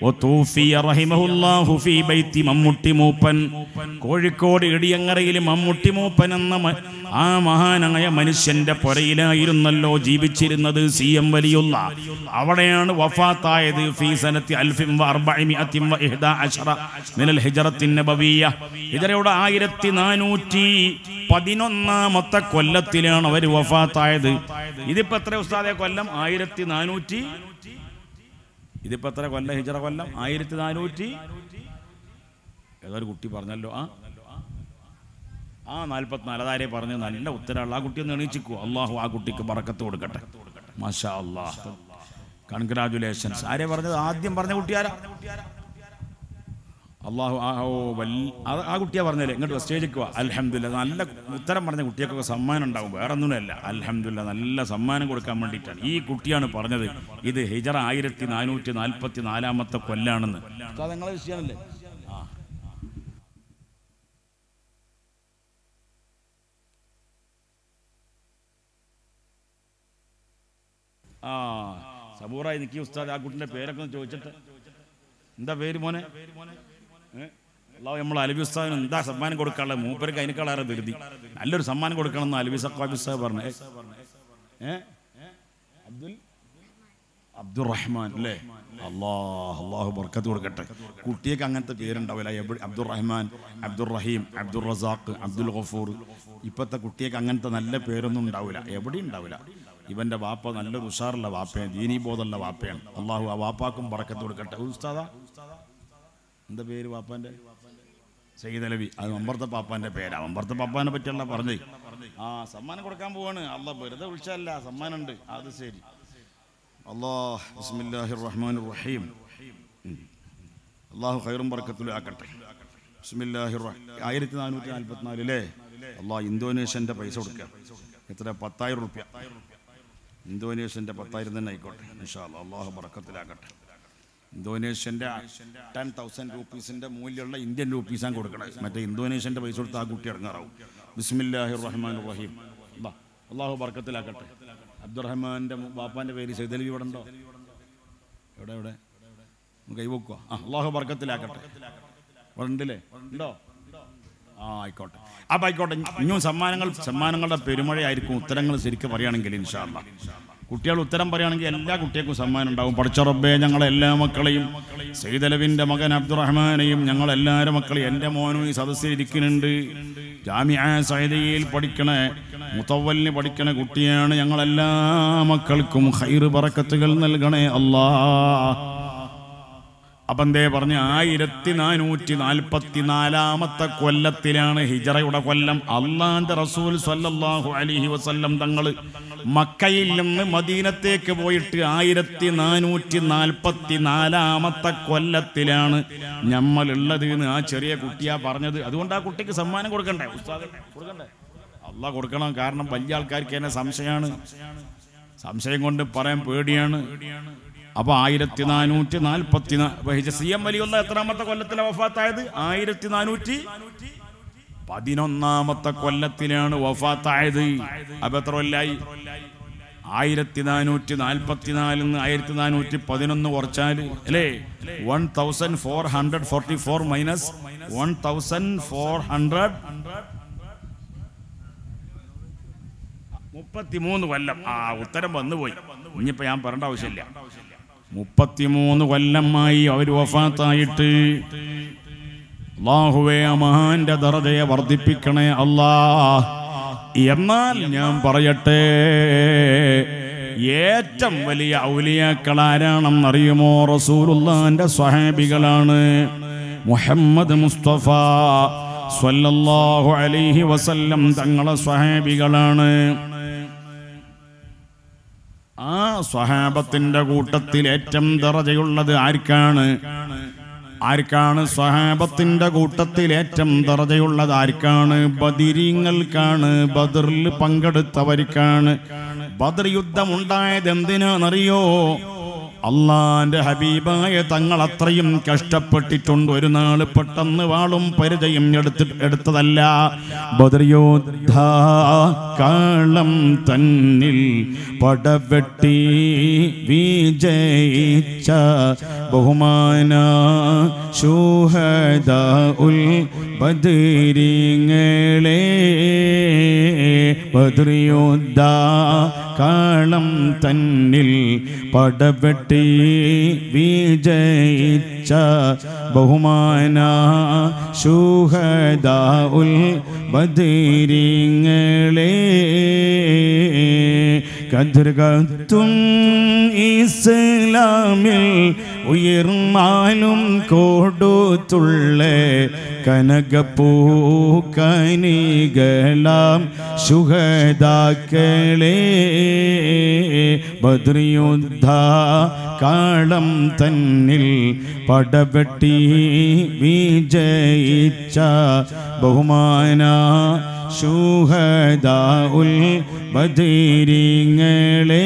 വതൂഫിയ റഹിമഹുല്ലാഹു ഫീ ബൈത്തി മമ്മുട്ടി മൂപ്പൻ കോഴിക്കോട് ഇടിയങ്ങരയിൽ മമ്മുട്ടി മൂപ്പൻ എന്ന മ- ആ മഹാനായ മനുഷ്യന്റെ പുരയിലായിരുന്നല്ലോ ജീവിച്ചിരുന്നത് സി എം വലിയുള്ള അവിടെയാണ് വഫാത്തായത് ഫീ സനത്തി അൽഫിൻ വ അർബഇമിഅത്തിൻ വ ഇഹ്ദാ അശറ മിനൽ ഹിജ്റത്തിൻ നബവിയ്യ ഹിജ്റയുടെ ആയിരത്തി നാനൂറ്റി പതിനൊന്നാമത്തെ കൊല്ലത്തിലാണ് അവർ വഫാത്തായത് ഇതിപ്പോ എത്ര ഉസ്താദെ കൊല്ലം ആയിരത്തി നാനൂറ്റി ഇതിപ്പോ എത്ര കൊല്ലം ഹിജറ കൊല്ലം ആയിരത്തി നാനൂറ്റി ഏതൊരു കുട്ടി പറഞ്ഞല്ലോ ആ ആ നാൽപ്പത്തിനാല് അതാരെ പറഞ്ഞു നല്ല ഉത്തരമുള്ള ആ കുട്ടി ഒന്ന് എണീച്ചിക്കോ അള്ളാഹു ആ കുട്ടിക്ക് പറക്കത്ത് കൊടുക്കട്ടെ മാഷാ അള്ളാഹ് കൺഗ്രാചുലേഷൻസ് ആരെ പറഞ്ഞത് ആദ്യം പറഞ്ഞ കുട്ടിയാരാ അള്ളാഹു ആ ഓ വല്ല അത് ആ കുട്ടിയാ പറഞ്ഞല്ലേ ഇങ്ങോട്ട് സ്റ്റേജിൽ പോവാ അലഹമില്ല നല്ല ഉത്തരം പറഞ്ഞ കുട്ടിയൊക്കെ സമ്മാനം ഉണ്ടാവും വേറെ ഒന്നുമല്ല അലഹമില്ല നല്ല സമ്മാനം കൊടുക്കാൻ വേണ്ടിയിട്ടാണ് ഈ കുട്ടിയാണ് പറഞ്ഞത് ഇത് ഹിജറ ആയിരത്തി നാനൂറ്റി നാൽപ്പത്തി നാലാമത്തെ കൊല്ലാണെന്ന് നിങ്ങളെ വിഷയമല്ലേ ആ ആ സബൂറായി നിക്കി ഉസ്താദ് ആ കുട്ടിന്റെ പേരൊക്കെ ഒന്ന് ചോദിച്ചിട്ട് എന്താ പേര് മോനെ ഏ? അള്ളാഹു നമ്മൾ അലബി ഉസ്താദിന് എന്താ സമ്മാനം കൊടുക്കാനുള്ളത് മൂപ്പർക്ക് അതിനേക്കാളേറെ ധൃതി നല്ലൊരു സമ്മാനം കൊടുക്കണം എന്ന് അലബി സക്കാബി ഉസ്താദ് പറഞ്ഞു ഏ അബ്ദുൽ അബ്ദുറഹ്മാൻ അല്ലേ അള്ളാഹ് അള്ളാഹു ബർക്കത്ത് കൊടുക്കട്ടെ കുട്ടിയൊക്കെ അങ്ങനത്തെ പേരുണ്ടാവില്ല എവിടെ അബ്ദുൾ റഹ്മാൻ അബ്ദുൾ റഹീം അബ്ദുൾ റസാഖ് അബ്ദുൽ ഗഫൂർ ഇപ്പോഴത്തെ കുട്ടിയൊക്കെ അങ്ങനത്തെ നല്ല പേരൊന്നും ഉണ്ടാവില്ല എവിടെയും ഉണ്ടാവില്ല ഇവന്റെ വാപ്പ നല്ല ഉഷാറുള്ള വാപ്പയാണ് ദീനീ ബോധമുള്ള വാപ്പയാണ് അള്ളാഹു ആ വാപ്പാക്കും ബറക്കത്ത് കൊടുക്കട്ടെ ഉസ്താദാ എന്താ പേര് പാപ്പാന്റെ സയ്യിദ് അലവി അത് മമ്പർത്ത പാപ്പാന്റെ പേരാ മമ്പർത്ത പാപ്പാനെ പറ്റിയല്ല പറഞ്ഞേ ആ സമ്മാനം കൊടുക്കാൻ പോവാണ് അല്ല വെറുതെ വിളിച്ചല്ല സമ്മാനം ഉണ്ട് അത് ശരി അള്ളാഹ് ബിസ്മില്ലാഹിർ റഹ്മാനിർ റഹീം ഉം. അള്ളാഹു ഖൈറും ബർക്കത്തുലും ആക്കട്ടെ ബിസ്മില്ലാഹിർ റഹ്- ആയിരത്തി നാനൂറ്റി നാൽപ്പത്തിനാല് അല്ലേ അള്ളാഹ് ഇന്തോനേഷ്യന്റെ പൈസ കൊടുക്കുക എത്ര പത്തായിരം റുപ്യ ഇന്തോനേഷ്യന്റെ പത്തായിരം തന്നെ ആയിക്കോട്ടെ ഇൻഷാ അല്ലാ. അള്ളാഹു ബർക്കത്തിലാക്കട്ടെ ഇന്തോനേഷ്യന്റെ ടെൻ തൗസൻഡ് റുപ്പീസിന്റെ മൂല്യമുള്ള ഇന്ത്യൻ റുപ്പീസാണ് കൊടുക്കണത് മറ്റേ ഇന്തോനേഷ്യന്റെ പൈസ കൊടുത്ത് ആ കുട്ടി ഇറങ്ങാറാവും ബിസ്മില്ലാഹിർ റഹ്മാൻ റഹീം അല്ലാ, അള്ളാഹു ബർക്കത്തിലാക്കട്ടെ അബ്ദുറഹ്മാന്റെ ബാപ്പാന്റെ പേര് സൈദലി ഇവിടെ ഉണ്ടോ എവിടെ എവിടെ ഒന്ന് കൈവക്കുക ആ അള്ളാഹു ബർക്കത്തിലാക്കട്ടെ ഇവിടെ ഉണ്ടല്ലേ ഉണ്ടോ ആ ആയിക്കോട്ടെ അപ്പൊ ആയിക്കോട്ടെ ഇനിയും സമ്മാനങ്ങൾ സമ്മാനങ്ങളുടെ പെരുമഴയായിരിക്കും ഉത്തരങ്ങൾ ശരിക്കും പറയുകയാണെങ്കിൽ ഇൻഷാല്ല കുട്ടികൾ ഉത്തരം പറയുകയാണെങ്കിൽ എല്ലാ കുട്ടികൾക്കും സമ്മാനം ഉണ്ടാവും പഠിച്ചറബേ ഞങ്ങളെ എല്ലാ മക്കളെയും സെയ്തലവിന്റെ മകൻ അബ്ദുറഹ്മാനെയും ഞങ്ങളെല്ലാവരും മക്കളെയും എൻ്റെ മോനും ഈ സദസ്സിൽ ഇരിക്കുന്നുണ്ട് ജാമിയ സൈദയിൽ പഠിക്കണ മുത്തവലിന് പഠിക്കണ കുട്ടിയാണ് ഞങ്ങളെല്ലാ മക്കൾക്കും ഹൈറ് പറക്കത്തുകൾ നൽകണേ അല്ലാ അപ്പം എന്തേ പറഞ്ഞ ആയിരത്തി നാനൂറ്റി നാൽപ്പത്തി നാലാമത്തെ കൊല്ലത്തിലാണ് ഹിജറയുടെ കൊല്ലം അള്ളാന്റെ റസൂൽ സല്ലല്ലാഹു അലിഹി വസല്ലം തങ്ങൾ മക്കയിൽ നിന്ന് മദീനത്തേക്ക് പോയിട്ട് ആയിരത്തി നാനൂറ്റി നാൽപ്പത്തി നാലാമത്തെ കൊല്ലത്തിലാണ് ഞമ്മളുള്ളത് എന്ന് ആ ചെറിയ കുട്ടിയാ പറഞ്ഞത് അതുകൊണ്ട് ആ കുട്ടിക്ക് സമ്മാനം കൊടുക്കണ്ടേ ഉസ്താദ് കൊടുക്കണ്ടേ അള്ളാ കൊടുക്കണം കാരണം വലിയ ആൾക്കാർക്ക് എന്നെ സംശയമാണ് സംശയം കൊണ്ട് പറയാൻ പേടിയാണ് അപ്പൊ ആയിരത്തി നാനൂറ്റി നാൽപ്പത്തി സി എം വലിയുള്ള എത്രാമത്തെ കൊല്ലത്തിലെ വഫാത്തായത് ആയിരത്തി നാനൂറ്റി പതിനൊന്നാമത്തെ കൊല്ലത്തിലാണ് വഫാത്തായത് അപ്പൊ എത്ര കൊല്ലായി ആയിരത്തി നാനൂറ്റി നാൽപ്പത്തിനാലിൽ നിന്ന് ആയിരത്തി നാനൂറ്റി പതിനൊന്ന് കുറച്ചാല് അല്ലേ one thousand four hundred forty four minus one thousand four hundred മുപ്പത്തിമൂന്ന് കൊല്ലം ആ ഉത്തരം വന്നുപോയി ഇനിയിപ്പോ ഞാൻ പറയേണ്ട ആവശ്യമില്ല മുപ്പത്തിമൂന്ന് കൊല്ലമായി അവർ വഫാത്തായിട്ട് അള്ളാഹുവേ ആ മഹാന്റെ ദറജയെ വർദ്ധിപ്പിക്കണേ അല്ലാ എന്നാൽ ഞാൻ പറയട്ടെ ഏറ്റവും വലിയ ഔലിയാക്കൾ ആരാണെന്നറിയുമോ റസൂലുള്ളാന്റെ സ്വഹാബികളാണ് മുഹമ്മദ് മുസ്തഫ സ്വല്ലല്ലാഹു അലൈഹി വസല്ലം തങ്ങളെ സ്വഹാബികളാണ് ആ സ്വഹാബത്തിന്റെ കൂട്ടത്തിൽ ഏറ്റവും ദറജയുള്ളത് ആർക്കാണ് ആർക്കാണ് സ്വഹാബത്തിന്റെ കൂട്ടത്തിൽ ഏറ്റവും ദറജയുള്ളത് ആർക്കാണ് ബദിരിങ്ങൾക്കാണ് ബദറിൽ പങ്കെടുത്തവർക്കാണ് ബദർ യുദ്ധം ഉണ്ടായത് എന്തിനാണെന്നറിയോ അള്ളാന്റെ ഹബീബായ തങ്ങൾ അത്രയും കഷ്ടപ്പെട്ടിട്ടുണ്ട് ഒരു നാള് പെട്ടെന്ന് വാളും പരിചയം എടുത്ത് എടുത്തതല്ല ബദർയോദ്ധ കാളം തന്നിൽ പടവെട്ടി വിജയിച്ച ബഹുമാന ശൂഹദ ഉൽ ബദരിങ്ങളെ ബദറിയോദ്ധ കാളം തന്നിൽ പടവെട്ടി വിജയിച്ച ബഹുമാന ശൂഹദ ഉൽ ബദരിങ്ങളെ കതിർകത്തും ഇസ്ലാമിൽ ഉയർമാലും കൊടുത്തുള്ള കനകപ്പൂക്കനികലാം ശുഹദാക്കളെ ബദ്രിയുദ്ധ കാളം തന്നിൽ പടവെട്ടി വിജയിച്ച ബഹുമാന ശൂഹദ ഉൽ ബദിരിങ്ങളെ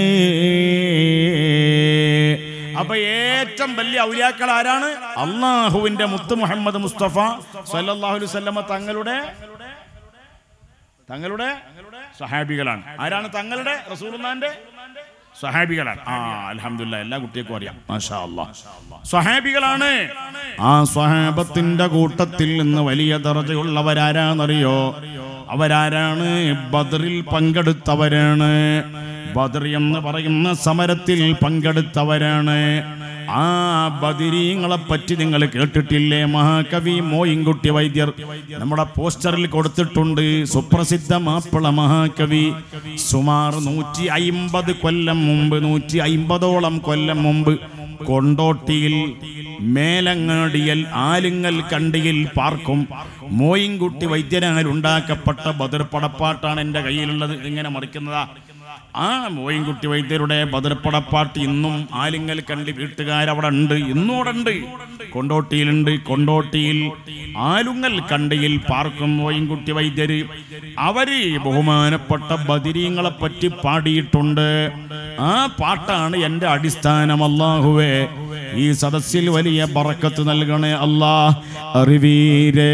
അപ്പൊ ഏറ്റവും വലിയ ഔലിയാക്കൾ ആരാണ് അള്ളാഹുവിന്റെ മുത്ത് മുഹമ്മദ് മുസ്തഫ സല്ലല്ലാഹു അലൈഹി വസല്ലമ തങ്ങളുടെ തങ്ങളുടെ സഹാബികളാണ് ആരാണ് തങ്ങളുടെ റസൂലുള്ളാന്റെ സഹാബികളാണ് ആ അൽഹംദുലില്ല എല്ലാ കുട്ടികൾക്കും അറിയാം മാഷാ അല്ലാഹ് സഹാബികളാണ് ആ സ്വഹാബത്തിന്റെ കൂട്ടത്തിൽ നിന്ന് വലിയ ദർജയുള്ളവരാരാന്നറിയോ അവരാരാണ് ബദറിൽ പങ്കെടുത്തവരാണ് ബദർ എന്ന് പറയുന്ന സമരത്തിൽ പങ്കെടുത്തവരാണ് ആ ബദിരീങ്ങളെ പറ്റി നിങ്ങൾ കേട്ടിട്ടില്ലേ മഹാകവി മോയിൻകുട്ടി വൈദ്യർ നമ്മുടെ പോസ്റ്ററിൽ കൊടുത്തിട്ടുണ്ട് സുപ്രസിദ്ധ മാപ്പിള മഹാകവി സുമാർ നൂറ്റി അയിമ്പത് കൊല്ലം മുമ്പ് നൂറ്റി അയിമ്പതോളം കൊല്ലം മുമ്പ് കൊണ്ടോട്ടിയിൽ മേലങ്ങാടിയൽ ആലുങ്ങൽ കണ്ടിയിൽ പാർക്കും മോയിൻകുട്ടി വൈദ്യനാൽ ഉണ്ടാക്കപ്പെട്ട ബദർ പടപ്പാട്ടാണ് എൻ്റെ കയ്യിലുള്ളത് ഇങ്ങനെ മറിക്കുന്നതാ ആ മോയിൻകുട്ടി വൈദ്യരുടെ ബദർപ്പടപ്പാട്ട് ഇന്നും ആലിങ്ങൽ കണ്ടി വീട്ടുകാരവിടെ ഉണ്ട് ഇന്നും അവിടെ ഉണ്ട് കൊണ്ടോട്ടിയിലുണ്ട് കൊണ്ടോട്ടിയിൽ ആലുങ്ങൽ കണ്ടിയിൽ പാർക്കും മോയിൻകുട്ടി വൈദ്യര് അവര് ബഹുമാനപ്പെട്ട ബദിരീങ്ങളെ പറ്റി പാടിയിട്ടുണ്ട് ആ പാട്ടാണ് എൻ്റെ അടിസ്ഥാനം അല്ലാഹുവേ ഈ സദസ്സിൽ വലിയ ബറക്കത്ത് നൽകണേ അല്ലാ അറിവീരേ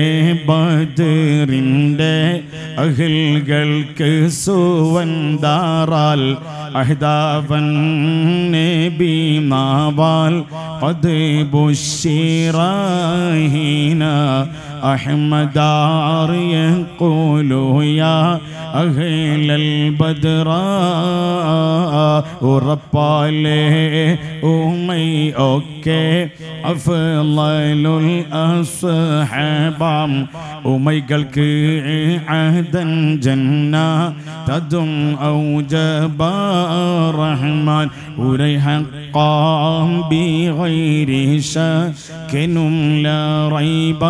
ബദറിൻ്റെ അഹിൽകൾക്ക് സുവന്താറാൽ അഹ്ദാവൻ നബി നാവാൽ قد بشر هنا أحمد يقول يا أهل البدر ഉറപ്പാലേ ഉമ്മൈ ഒക്കെ അഫ്ളലുൽ അസ്ഹബാം ഉമൈകൾക്ക് അഹദൻ ജന്ന തദും ഔജബ റഹ്മാൻ ഉരൈ ഹഖാം ബിഗൈരി ശകനും ലാ റൈബ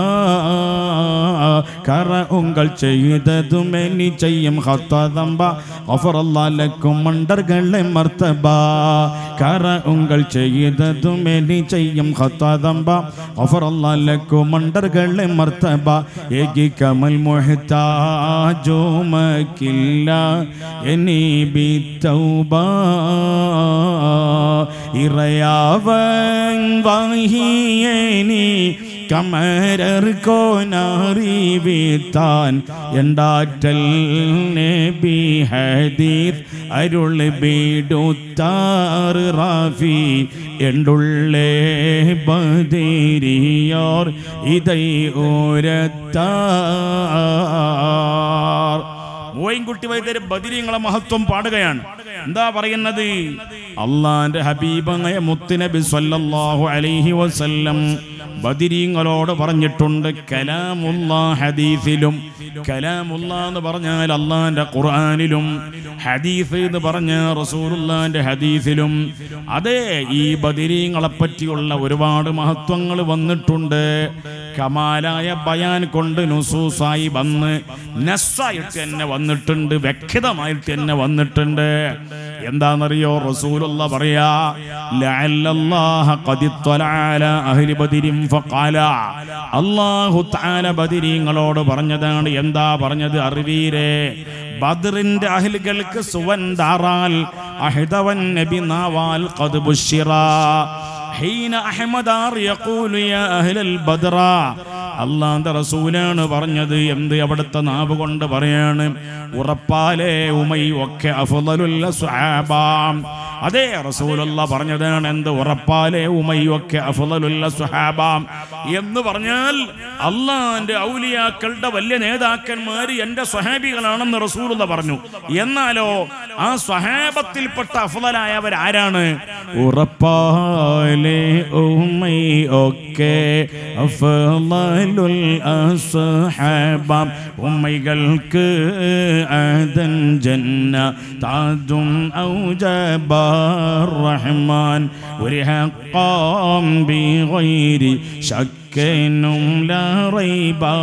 കറ ഉങ്കൾ ചെയ്തതും എനി ചെയ്യും ഹത്തതമ്പ ലക്കും മണ്ടർകളെ മർത്തബ കറ ഉങ്കൾ ചെയ്തതും എനി ചെയ്യും ഹത്തതമ്പ ലക്കും മണ്ടർകളെ മർത്തബ ഏകി കമൽ മുഹത്താജോമക്കില്ല എനി ബി തൗബ ഇറയാവൻ വാഹിയേനി കമരർക്കോനറിവിത്താൻ എണ്ടാറ്റൽ നബി ഹദീർ അരുൾ ബീടുത്താർ റാഫി എണ്ടുള്ളേ ബദിരിയോർ ഇതൈ ഓരത്താർ മോയിൻകുട്ടി വൈദ്യര് ബദിരിങ്ങളെ മഹത്വം പാടുകയാണ് എന്താ പറയുന്നത് അള്ളാന്റെ ഹബീബങ്ങയ മുത്തുനബി സല്ലല്ലാഹു അലൈഹി വസല്ലം ബദിരീങ്ങളോട് പറഞ്ഞിട്ടുണ്ട് കലാമുള്ള ഹദീസിലും കലാമുള്ള എന്ന് പറഞ്ഞാൽ അള്ളാന്റെ ഖുർആനിലും ഹദീസ് എന്ന് പറഞ്ഞ റസൂലുള്ളാന്റെ ഹദീസിലും അതെ ഈ ബദിരീങ്ങളെ പറ്റിയുള്ള ഒരുപാട് മഹത്വങ്ങൾ വന്നിട്ടുണ്ട് കമാലായ ബയാൻ കൊണ്ട് നുസൂസായി വന്ന് നസ്സായിട്ട് തന്നെ വന്നിട്ടുണ്ട് വ്യക്തമായിട്ട് തന്നെ വന്നിട്ടുണ്ട് എന്താണെന്നറിയോ റസൂലുള്ള പറയാ ലഅല്ലല്ലാഹ ഖദി ത്വലഅല അഹ്ലി ബദരിൻ ഫഖാല അല്ലാഹു തആല ബദരീങ്ങളോട് പറഞ്ഞതാണ് എന്താ പറഞ്ഞത് അറിവീരേ ബദറിന്റെ അഹ്ലുകൾക്ക് സുവന്താറാൽ അഹ്ദവൻ നബി നാവാൽ ഖദ് ബുശ്ശിറാ ഹീന അഹ്മദാർ യഖൂലു യാ അഹ്ലൽ ബദ്റ അള്ളാന്റെ റസൂലാണ് പറഞ്ഞത് എന്ത് അവിടുത്തെ നാവ് കൊണ്ട് പറയാണ് ഉറപ്പാലേ ഉമൈ ഒക്കെ അഫ്ളലുല്ല സ്വഹാബാം അതേ റസൂലുള്ള പറഞ്ഞതാണ് എന്ത് ഉറപ്പാലേ ഉമൈ ഒക്കെ അഫ്ളലുല്ല സ്വഹാബാം എന്ന് പറഞ്ഞാൽ അള്ളാന്റെ ഔലിയാക്കളുടെ വലിയ നേതാക്കന്മാർ എന്റെ സ്വഹാബികളാണെന്ന് റസൂലുള്ള പറഞ്ഞു എന്നാലോ ആ സ്വഹാബത്തിൽപ്പെട്ട അഫ്ളലായവർ ആരാണ് ഉറപ്പാലേ ഉമൈ ഒക്കെ അഫ്ളലുൽ അസ്ഹാബാം ഉമ്മൈകൾക്ക് ആദൻ ജന്ന താജും ഔജബാർ റഹ്മാൻ ഒരു ഹഖാം ബിഗൈരി ശക്കനും ലാ റൈബാ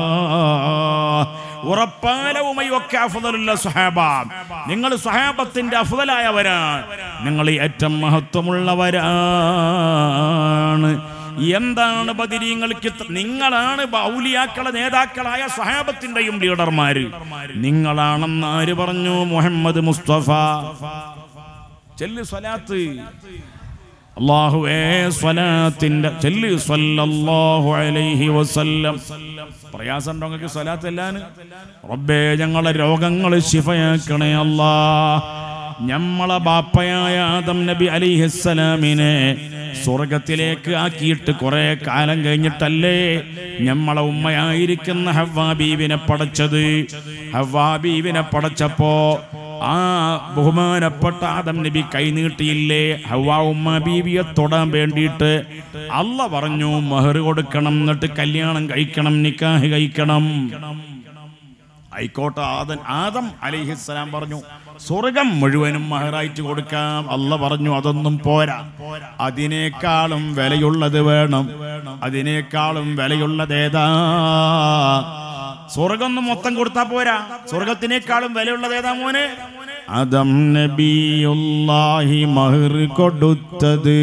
ഉറപ്പാലവുമയൊക്കെ അഫുദലുള്ള സുഹാബ നിങ്ങൾ സുഹാബത്തിന്റെ അഫുദലായവരാണ് നിങ്ങൾ ഏറ്റവും മഹത്വമുള്ളവരാണ് എന്താണ് ബദിരീങ്ങൾക്ക് ഇത്ര- നിങ്ങളാണ് ഔലിയാക്കളെ നേതാക്കളായ സ്വഹാബത്തിന്റെയും ലീഡർമാര് നിങ്ങളാണെന്ന് ആര് പറഞ്ഞു മുഹമ്മദ് മുസ്തഫ ചെല്ലു സ്വലാത്ത് അള്ളാഹുവേ സ്വലാത്തിന്റെ ചെല്ലു സ്വല്ലല്ലാഹു അലൈഹി വസല്ലം പ്രയാസം ഉണ്ടോ നിങ്ങൾക്ക് സ്വലാത്ത് എല്ലാന് റബ്ബേ ഞങ്ങളെ രോഗങ്ങൾ ശിഫയാക്കണേ അല്ലാ ഞമ്മളെ ബാപ്പയായ ആദം നബി അലിഹിസ്സലാമിനെ സ്വർഗത്തിലേക്ക് ആക്കിയിട്ട് കുറെ കാലം കഴിഞ്ഞിട്ടല്ലേ ഞമ്മളെ ഉമ്മയായിരിക്കുന്ന ഹവ്വാ ബീവിനെ പടച്ചത് ഹവ്വാ ബീവിനെ പടച്ചപ്പോ ആ ബഹുമാനപ്പെട്ട ആദം നബി കൈനീട്ടിയില്ലേ ഹവ്വാ ഉമ്മ ബീവിയെ തൊടാൻ വേണ്ടിയിട്ട് അല്ല പറഞ്ഞു മഹർ കൊടുക്കണം എന്നിട്ട് കല്യാണം കഴിക്കണം നിക്കാഹ് കഴിക്കണം ആയിക്കോട്ടെ ആദൻ ആദം അലിഹിസ്സലാം പറഞ്ഞു സ്വർഗം മുഴുവനും മഹറായിട്ട് കൊടുക്കാം അല്ല പറഞ്ഞു അതൊന്നും പോരാ അതിനേക്കാളും വിലയുള്ളത് വേണം അതിനേക്കാളും വിലയുള്ളതേതാ സ്വർഗം ഒന്ന് മൊത്തം കൊടുത്താ പോരാ സ്വർഗത്തിനേക്കാളും വിലയുള്ളത് ഏതാ മോനെ അതം നബിയുല്ലാഹി മഹർ കൊടുത്തത്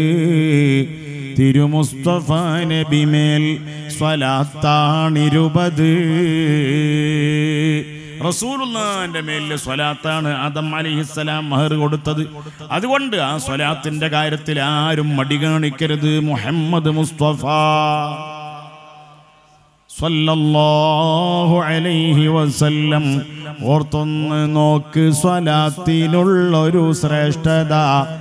തിരുമുസ്തഫ നബിമേൽ സ്വലാത്താണിരുപത് റസൂലുള്ളാന്റെ മേലിലെ സ്വലാത്താണ് ആദം അലിഹിസ്സലാം മഹർ കൊടുത്തത് അതുകൊണ്ട് ആ സ്വലാത്തിന്റെ കാര്യത്തിൽ ആരും മടി കാണിക്കരുത് മുഹമ്മദ് മുസ്തഫ സ്വല്ലല്ലാഹു അലൈഹി വസല്ലം ഓർത്തൊന്ന് നോക്ക് സ്വലാത്തിനുള്ളൊരു ശ്രേഷ്ഠത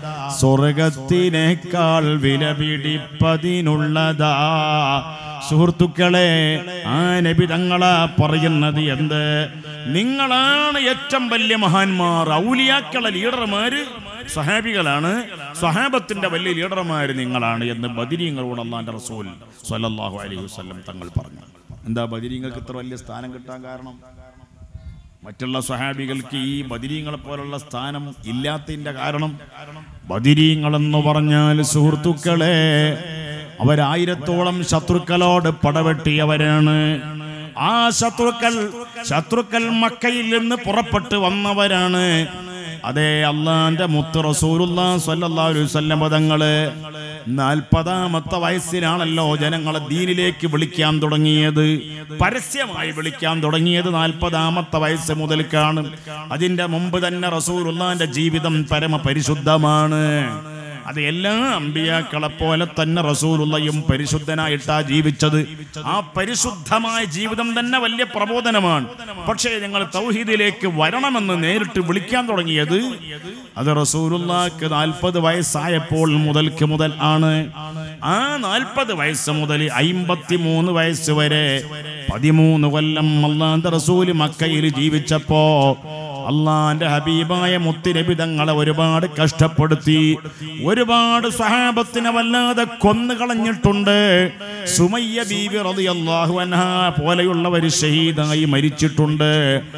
സ്വർഗത്തിനേക്കാൾ വില പിടിപ്പതിനുള്ളതാ സുഹൃത്തുക്കളെ ആ നബി തങ്ങളാ പറയുന്നത് എന്ത് നിങ്ങളാണ് ഏറ്റവും വലിയ മഹാന്മാർ ഔലിയാക്കളെ ലീഡർമാര് സഹാബികളാണ് സഹാബത്തിന്റെ വലിയ ലീഡർമാര് നിങ്ങളാണ് എന്ന് ബദിരീങ്ങളോട് അള്ളാന്റെ റസൂൽ സ്വല്ലല്ലാഹു അലൈഹി വസല്ലം തങ്ങൾ പറഞ്ഞു എന്താ ബദിരീങ്ങൾക്ക് ഇത്ര വലിയ സ്ഥാനം കിട്ടാൻ കാരണം മറ്റുള്ള സ്വഹാബികൾക്ക് ഈ ബദിരീങ്ങളെ പോലുള്ള സ്ഥാനം ഇല്ലാത്തതിന്റെ കാരണം ബദിരീങ്ങൾ എന്ന് പറഞ്ഞാൽ സുഹൃത്തുക്കളെ അവരായിരത്തോളം ശത്രുക്കളോട് പടവെട്ടിയവരാണ് ആ ശത്രുക്കൾ ശത്രുക്കൾ മക്കയിൽ നിന്ന് പുറപ്പെട്ട് വന്നവരാണ് അതെ അള്ളാന്റെ മുത്ത് റസൂലുള്ള സ്വല്ലല്ലാഹു അലൈഹി വസല്ലം പദങ്ങള് നാൽപ്പതാമത്തെ വയസ്സിലാണല്ലോ ജനങ്ങളെ ദീനിലേക്ക് വിളിക്കാൻ തുടങ്ങിയത് പരസ്യമായി വിളിക്കാൻ തുടങ്ങിയത് നാൽപ്പതാമത്തെ വയസ്സ് മുതൽക്കാണ് അതിന്റെ മുമ്പ് തന്നെ റസൂലുള്ളാന്റെ ജീവിതം പരമ പരിശുദ്ധമാണ് അത് എല്ലാ അമ്പിയാക്കളെ പോലെ തന്നെ റസൂലുള്ളയും പരിശുദ്ധനായിട്ടാ ജീവിച്ചത് ആ പരിശുദ്ധമായ ജീവിതം തന്നെ വലിയ പ്രബോധനമാണ് പക്ഷേ ഞങ്ങൾ തൗഹീദിലേക്ക് വരണമെന്ന് നേരിട്ട് വിളിക്കാൻ തുടങ്ങിയത് അത് റസൂലുള്ളാക്ക് നാൽപ്പത് വയസ്സായപ്പോൾ മുതൽക്ക് മുതൽ ആണ് ആ നാൽപ്പത് വയസ്സ് മുതൽ അയിമ്പത്തി മൂന്ന് വയസ്സ് വരെ പതിമൂന്ന് കൊല്ലം അള്ളാന്റെ റസൂല് മക്കയിൽ ജീവിച്ചപ്പോ അള്ളാന്റെ ഹബീബായ മുത്തുനബി തങ്ങളെ ഒരുപാട് കഷ്ടപ്പെടുത്തി ഒരുപാട് സഹാബത്തിനെ വല്ലാതെ കൊന്നു കളഞ്ഞിട്ടുണ്ട് സുമയ്യ ബീബി റളിയല്ലാഹു അൻഹ പോലെയുള്ളവർ ഷഹീദായി മരിച്ചിട്ടുണ്ട്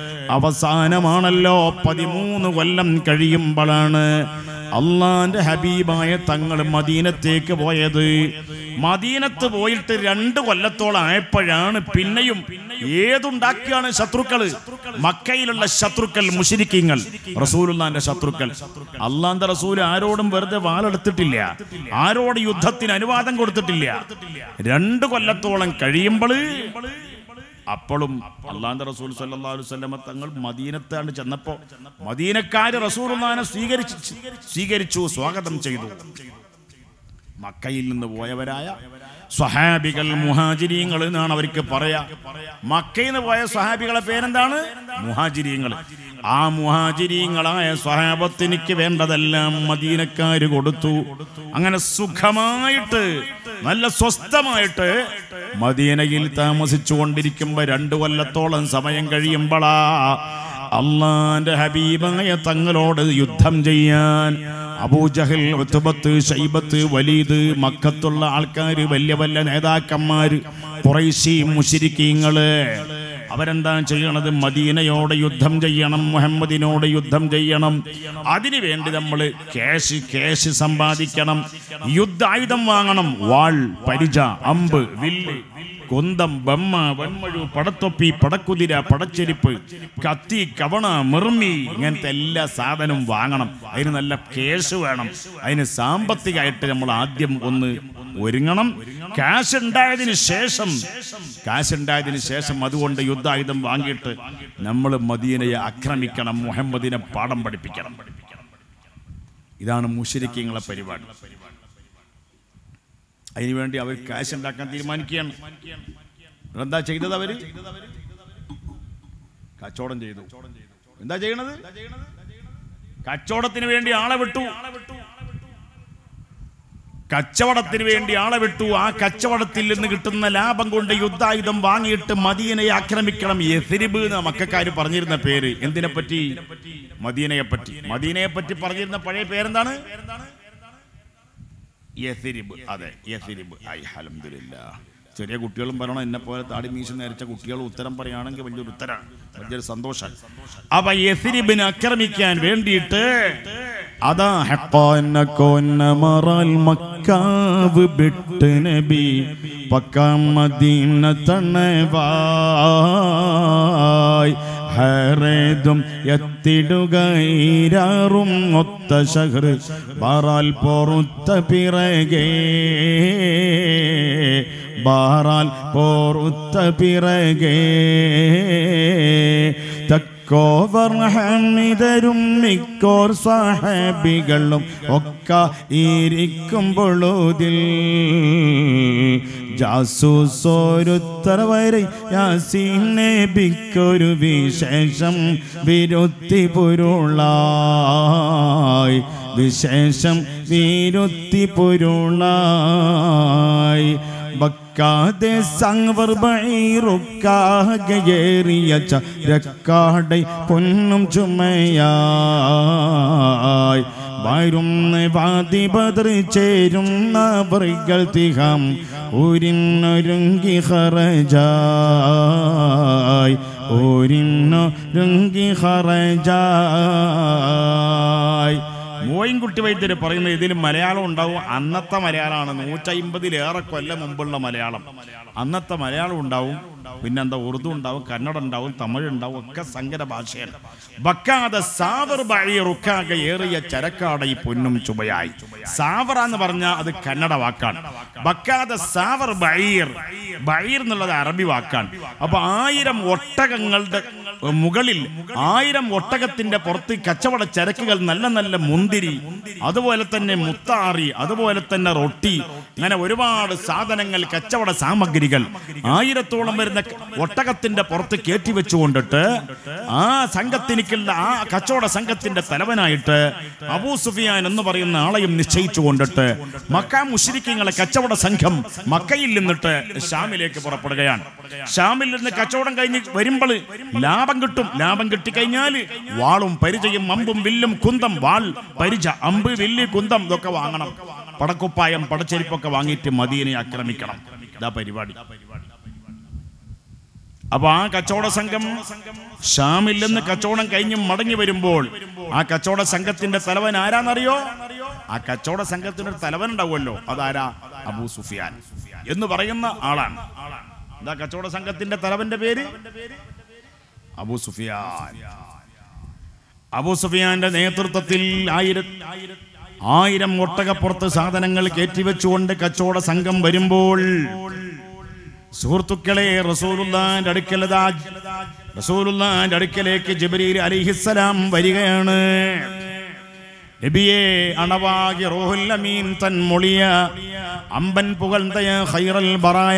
അവസാനമാണല്ലോ പതിമൂന്ന് കൊല്ലം കഴിയുമ്പോഴാണ് അള്ളാന്റെ ഹബീബായ തങ്ങൾ മദീനത്തേക്ക് പോയത് മദീനത്ത് പോയിട്ട് രണ്ട് കൊല്ലത്തോളം ആയപ്പോഴാണ് പിന്നെയും ഏതുണ്ടാക്കിയാണ് ശത്രുക്കള് മക്കയിലുള്ള ശത്രുക്കൾ മുഷിരിക്കങ്ങൾ റസൂലുള്ളാന്റെ ശത്രുക്കൾ അള്ളാന്റെ റസൂൽ ആരോടും വെറുതെ വാളെടുത്തിട്ടില്ല ആരോട് യുദ്ധത്തിന് അനുവാദം കൊടുത്തിട്ടില്ല രണ്ട് കൊല്ലത്തോളം കഴിയുമ്പോൾ അപ്പോഴും അള്ളാന്റെ റസൂൽ സല്ലല്ലാഹു അലൈഹി വസല്ലമ തങ്ങൾ മദീനത്താണ് ചെന്നപ്പോ മദീനക്കാര് റസൂലുള്ളാഹിനെ സ്വീകരിച്ചു സ്വീകരിച്ചു സ്വാഗതം ചെയ്തു മക്കയിൽ നിന്ന് പോയവരായ സ്വഹാബികൾ മുഹാജിരീങ്ങൾ എന്നാണ് അവർക്ക് പറയാ മക്കയിൽ നിന്ന് പോയ സ്വഹാബികളെ പേരെന്താണ് മുഹാജിരീങ്ങൾ ആ മുഹാജിരീങ്ങളായ സ്വഹാബത്തിനിക്ക് വേണ്ടതെല്ലാം മദീനക്കാര് കൊടുത്തു അങ്ങനെ സുഖമായിട്ട് നല്ല സ്വസ്ഥമായിട്ട് മദീനയിൽ താമസിച്ചു കൊണ്ടിരിക്കുമ്പോ രണ്ടു കൊല്ലത്തോളം സമയം കഴിയുമ്പോളാ അള്ളാന്റെ ഹബീബായ തങ്ങളോട് യുദ്ധം ചെയ്യാൻ അബൂജഹൽ ഉത്തുബത്ത് ഷൈബത്ത് വലീദ് മക്കത്തുള്ള ആൾക്കാര് വലിയ വലിയ നേതാക്കന്മാര് കുറേശി മുഷിരിക്കീങ്ങള് അവരെന്താ ചെയ്യണത് മദീനയോട് യുദ്ധം ചെയ്യണം മുഹമ്മദിനോട് യുദ്ധം ചെയ്യണം അതിനു വേണ്ടി നമ്മൾ ക്യാഷ് ക്യാഷ് സമ്പാദിക്കണം യുദ്ധായുധം വാങ്ങണം വാൾ പരിച അമ്പ് വില്ല് കുന്തം ബമ്മ വന്മഴു പടത്തൊപ്പി പടക്കുതിര പടച്ചെരിപ്പ് കത്തി കവണ മിർമി ഇങ്ങനത്തെ എല്ലാ സാധനവും വാങ്ങണം അതിന് നല്ല കേസ് വേണം അതിന് സാമ്പത്തികമായിട്ട് നമ്മൾ ആദ്യം ഒന്ന് ഒരുങ്ങണം കാശ് ഉണ്ടായതിന് ശേഷം കാശ് ഉണ്ടായതിന് ശേഷം അതുകൊണ്ട് യുദ്ധായുധം വാങ്ങിയിട്ട് നമ്മൾ മദീനയെ ആക്രമിക്കണം മുഹമ്മദിനെ പാഠം പഠിപ്പിക്കണം ഇതാണ് മുഷരിക്കങ്ങളെ പരിപാടി അതിനുവേണ്ടി അവർ കാശ് ഉണ്ടാക്കാൻ തീരുമാനിക്കുകയാണ് എന്താ ചെയ്തത് അവര് കച്ചവടം ചെയ്തു എന്താ ചെയ്യണത് കച്ചവടത്തിന് വേണ്ടി ആളെ വിട്ടു കച്ചവടത്തിന് വേണ്ടി ആളെ വിട്ടു ആ കച്ചവടത്തിൽ നിന്ന് കിട്ടുന്ന ലാഭം കൊണ്ട് യുദ്ധായുധം വാങ്ങിയിട്ട് മദീനയെ ആക്രമിക്കണം യഥരിബ് എന്ന മക്കാര് പറഞ്ഞിരുന്ന പേര് എന്തിനെ പറ്റി മദീനയെ പറ്റി മദീനയെ പറ്റി പറഞ്ഞിരുന്ന പഴയ പേരെന്താണ് യഥരിബ് അതെ യഥരിബ് ഐ അൽഹംദുലില്ലാ ചെറിയ കുട്ടികളും പറയണം എന്നെ പോലെ താടി മീശ നേരിച്ച കുട്ടികൾ ഉത്തരം പറയുകയാണെങ്കിൽ വലിയൊരു ഉത്തരമാണ് വലിയൊരു സന്തോഷം അപ്പൊ യഥരിബിനെ ആക്രമിക്കാൻ വേണ്ടിയിട്ട് അതാ ഹക്കാന കോന്ന മറാൽ മക്കാവ് ബിട്ട് നബി പക്ക മദീന തണവായ് ഹറേതും എത്തിടുകയിരാറും ഒത്ത ഷഹർ ബാറാൽ പൊറുത്ത പിറകേ ബാറാൽ പൊറുത്ത പിറകേ തക്കോവർ ഹമിതരും മിക്കോർ സാഹബികളും ഒക്ക ഇരിക്കുമ്പോഴതിൽ ജാസൂസോരുത്തരവരെ യാസീൻ നബിക്കൊരു വിശേഷം വിരുത്തി പൊരുളായി വിശേഷം വിരുത്തി പൊരുളായി ബക്കാതെ സംവർ ബൈറുക്കാകേറിയ ചരക്കാടை പൊന്നും ചുമയായി വരും വാതി ബദർ ചേരുന്ന വറികൾ തിഹാം ഊരിന്നൊരുങ്ങി ഹറജായി ഊരിന്നൊരുങ്ങി ഹറജായി മോയിൻകുട്ടി വൈദ്യര് പറയുന്ന ഇതിൽ മലയാളം ഉണ്ടാവും അന്നത്തെ മലയാളമാണ് നൂറ്റമ്പതിലേറെ കൊല്ലം മുമ്പുള്ള മലയാളം അന്നത്തെ മലയാളം ഉണ്ടാവും പിന്നെന്താ ഉറുദു ഉണ്ടാവും കന്നഡ ഉണ്ടാവും തമിഴ് ഉണ്ടാവും ഒക്കെ സങ്കര ഭാഷയാണ് ബക്കാതെ സാവർ ബഴീറുക്കാകെ ഏറിയ ചരക്കാട ഈ പൊന്നും ചുമയായി സാവറ എന്ന് പറഞ്ഞാൽ അത് കന്നഡ വാക്കാണ് ബക്കാതെ സാവർ ബഴീർ ബഴീർ എന്നുള്ളത് അറബി വാക്കാണ് അപ്പൊ ആയിരം ഒട്ടകങ്ങളുടെ മുകളിൽ ആയിരം ഒട്ടകത്തിന്റെ പുറത്ത് കച്ചവട ചരക്കുകൾ നല്ല നല്ല മുന്തിരി അതുപോലെ തന്നെ മുത്താറി അതുപോലെ തന്നെ റൊട്ടി അങ്ങനെ ഒരുപാട് സാധനങ്ങൾ കച്ചവട സാമഗ്രികൾ ആയിരത്തോളം വരുന്ന ഒട്ടകത്തിന്റെ പുറത്ത് കയറ്റി വെച്ചുകൊണ്ടിട്ട് ആ സംഘത്തിനിക്കുള്ള ആ കച്ചവട സംഘത്തിന്റെ തലവനായിട്ട് അബൂ സുഫിയാൻ എന്ന് പറയുന്ന ആളെയും നിശ്ചയിച്ചു കൊണ്ടിട്ട് മക്ക മുഷിരിക്കങ്ങളെ കച്ചവട സംഘം മക്കയിൽ നിന്നിട്ട് ഷാമിലേക്ക് പുറപ്പെടുകയാണ് ഷാമിൽ നിന്ന് കച്ചവടം കഴിഞ്ഞ് വരുമ്പോൾ ലാഭം കിട്ടും ലാഭം കിട്ടിക്കഴിഞ്ഞാൽ വാളും പരിചയും അമ്പും വില്ലും കുന്തം വാൾ പരിച അമ്പ് വില്ല് കുന്തം ഇതൊക്കെ വാങ്ങണം പടക്കുപ്പായം പടച്ചെരിപ്പൊക്കെ വാങ്ങിയിട്ട് മദീനെ ആക്രമിക്കണം ഇതാ പരിപാടി അപ്പൊ ആ കച്ചവട സംഘം ഷാമിൽ നിന്ന് കച്ചവടം കഴിഞ്ഞ് മടങ്ങി വരുമ്പോൾ ആ കച്ചവട സംഘത്തിന്റെ തലവൻ ആരാന്നറിയോ ആ കച്ചവട സംഘത്തിന് ഒരു തലവൻ ഉണ്ടാവുമല്ലോ അതാരാ അബൂ സുഫിയാൻ എന്ന് പറയുന്ന ആളാണ് എന്താ കച്ചവട സംഘത്തിന്റെ തലവന്റെ പേര് അബൂ സുഫിയാൻ അബൂ സുഫിയാന്റെ നേതൃത്വത്തിൽ ആയിരം ആയിരം ഒട്ടകപ്പുറത്ത് സാധനങ്ങൾ കയറ്റിവെച്ചുകൊണ്ട് കച്ചവട സംഘം വരുമ്പോൾ സുഹൃത്തുക്കളെ റസൂലുള്ളാന്റെ അടുക്കലതാ റസൂലുള്ളാന്റെ അടുക്കലേക്ക് ജിബ്രീൽ അലിഹിസ്സലാം വരികയാണ് നബിയെ അണവാകി റോഹുൽ അമീൻ തൻ മൊളിയ അമ്പൻ പുകഴ്ന്തയ ഖൈറൽ ബറായ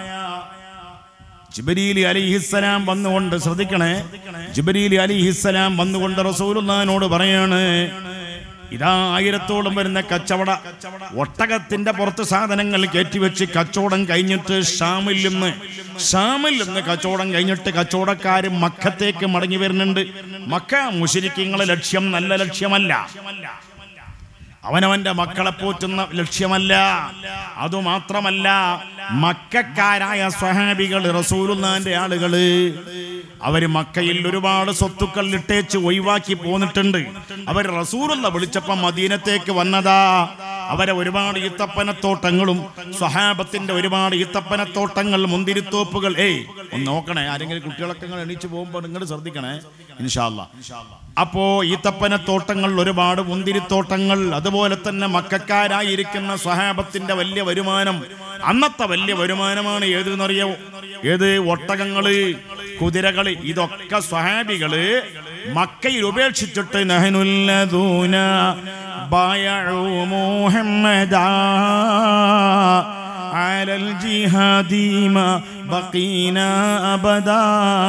ജിബരീലി അലിഹിസ്സലാം വന്നുകൊണ്ട് ശ്രദ്ധിക്കണേ ജിബരീലി അലിഹിസ്സലാം വന്നുകൊണ്ട് റസൂലുള്ളാനോട് പറയാണ് ഇതാ ആയിരത്തോളം വരുന്ന കച്ചവട ഒട്ടകത്തിന്റെ പുറത്ത് സാധനങ്ങൾ കയറ്റിവെച്ച് കച്ചവടം കഴിഞ്ഞിട്ട് ഷാമിൽ നിന്ന് ഷാമിൽ നിന്ന് കച്ചവടം കഴിഞ്ഞിട്ട് കച്ചവടക്കാര് മക്കത്തേക്ക് മടങ്ങി വരുന്നുണ്ട് മക്ക മുശരിക്കങ്ങളെ ലക്ഷ്യം നല്ല ലക്ഷ്യമല്ല അവനവന്റെ മക്കളെ പോറ്റുന്ന ലക്ഷ്യമല്ല അതുമാത്രമല്ല മക്കാരായ സ്വഹാബികൾ റസൂലുള്ളാന്റെ ആളുകള് അവര് മക്കയിൽ ഒരുപാട് സ്വത്തുക്കൾ ഇട്ടേച്ച് ഒഴിവാക്കി പോന്നിട്ടുണ്ട് അവർ റസൂലുള്ള വിളിച്ചപ്പം മദീനത്തേക്ക് വന്നതാ അവരെ ഒരുപാട് ഈത്തപ്പനത്തോട്ടങ്ങളും സ്വഹാബത്തിന്റെ ഒരുപാട് ഈത്തപ്പനത്തോട്ടങ്ങൾ മുന്തിരിത്തോപ്പുകൾ ഏയ് ഒന്ന് നോക്കണേ ആരെങ്കിലും കുട്ടികളൊക്കെ ഇങ്ങനെ എണീച്ച് പോകുമ്പോൾ നിങ്ങൾ ശ്രദ്ധിക്കണേ ഇൻഷാല്ല അപ്പോ ഈത്തപ്പനത്തോട്ടങ്ങൾ ഒരുപാട് മുന്തിരിത്തോട്ടങ്ങൾ അതുപോലെ തന്നെ മക്കാരായിരിക്കുന്ന സ്വഹാബത്തിന്റെ വലിയ വരുമാനം അന്നത്തെ വലിയ വരുമാനമാണ് ഏതെന്നറിയോ ഏത് ഒട്ടകങ്ങള് കുതിരകള് ഇതൊക്കെ സ്വഹാബികള് മക്കയിൽ ഉപേക്ഷിച്ചിട്ട് നഹനുല്ലദൂന ബായഉ മുഹമ്മദാ على الجهاد ما بقينا أبدا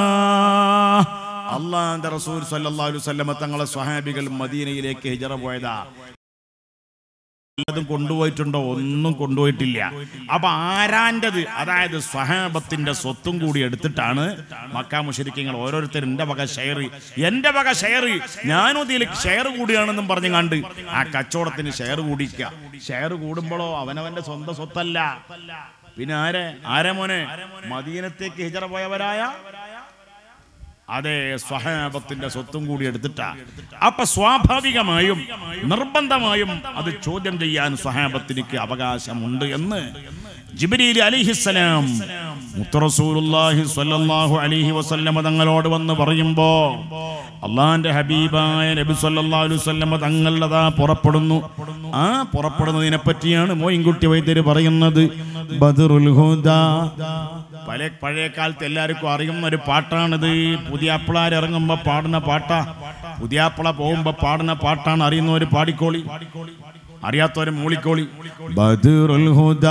അള്ളാന്റെ റസൂൽ സല്ലല്ലാഹു അലൈഹി വസല്ലമ തങ്ങളെ സ്വഹാബികൾ മദീനയിലേക്ക് ഹിജറ പോയതാ വല്ലതും കൊണ്ടുപോയിട്ടുണ്ടോ ഒന്നും കൊണ്ടുപോയിട്ടില്ല അപ്പൊ ആരാന്റത് അതായത് സ്വഹാബത്തിന്റെ സ്വത്തും കൂടി എടുത്തിട്ടാണ് മക്കാ മുഷരിക്കങ്ങൾ ഓരോരുത്തരും എന്റെ വക ഷെയർ എന്റെ വക ഷെയർ ഞാനും ഇതിൽ ഷെയർ കൂടിയാണെന്നും പറഞ്ഞു കണ്ട് ആ കച്ചവടത്തിന് ഷെയർ കൂടിക്കുക ഷെയർ കൂടുമ്പോഴോ അവനവന്റെ സ്വന്തം സ്വത്തല്ല പിന്നെ ആരെ ആരെ മോനെ മദീനത്തേക്ക് ഹിജറ പോയവരായ അതെ സ്വഹാബത്തിന്റെ സ്വത്തും കൂടി എടുത്തിട്ടാ അപ്പൊ സ്വാഭാവികമായും നിർബന്ധമായും അത് ചോദ്യം ചെയ്യാൻ സ്വഹാബത്തിനിക്ക് അവകാശമുണ്ട് എന്ന് ജിബ്രീൽ അലിഹിസ്സലാം മുത്തറസൂലുള്ളാഹി സ്വല്ലല്ലാഹു അലൈഹി വസല്ലമ തങ്ങളോട് വന്ന് പറയുമ്പോ അള്ളാന്റെ ഹബീബായ നബി സല്ലല്ലാഹു അലൈഹി വസല്ലമ തങ്ങളതാ പുറപ്പെടുന്നു ആ പുറപ്പെടുന്നതിനെ പറ്റിയാണ് മോയിൻകുട്ടി വൈദ്യര് പറയുന്നത് ബദറുൽ ഹുദാ പല പഴയ കാലത്ത് എല്ലാവർക്കും അറിയുന്ന ഒരു പാട്ടാണിത് പുതിയ അപ്പിളാർ ഇറങ്ങുമ്പോ പാടുന്ന പാട്ടാ പുതിയ അപ്പിള പോകുമ്പോ പാടുന്ന പാട്ടാണ് അറിയുന്നവര് പാടിക്കോളി അറിയാത്തവര് മൂളിക്കോളി ബദറുൽ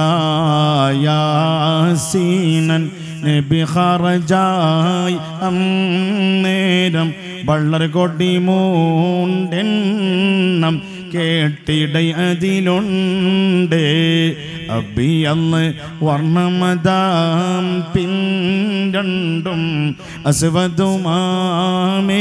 ഹുദായാസീനൻ നബി ഖറജായി അന്നേരം വള്ളർ കൊടി മൂണ്ടെണ്ണം കേട്ടിട അതിലുണ്ട് അബിയന്ന് വർണ്ണമതാം പിൻരണ്ടും അസുവതുമാമേ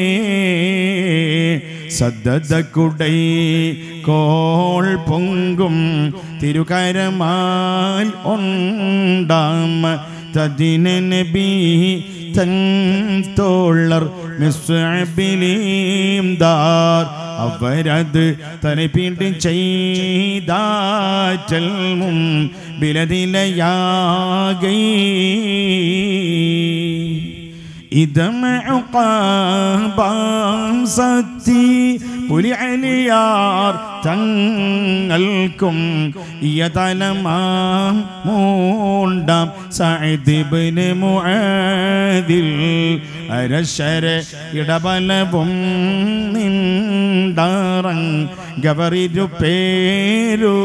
സദ്ദക്കുടൈ കോൾ പൊങ്കും തിരുകരമാൽ ഉണ്ടാമ തദിന നബി തൻ തോളർ മിസ്ബിലീം ദാർ അവരത് തനിപ്പിട്ട് ചെയ്താറ്റൽ മും ബിലതിലയാകൈ ഇതമഅഖാബാം സത്തി പുലിഅലിയാർ തങ്ങൾക്കും യതലമാം മൂണ്ടാം സഅദ് ഇബ്നു മുആദിൽ അരശര ഇടബലവും നിണ്ടാറങ് ഗവറിരു പേരൂ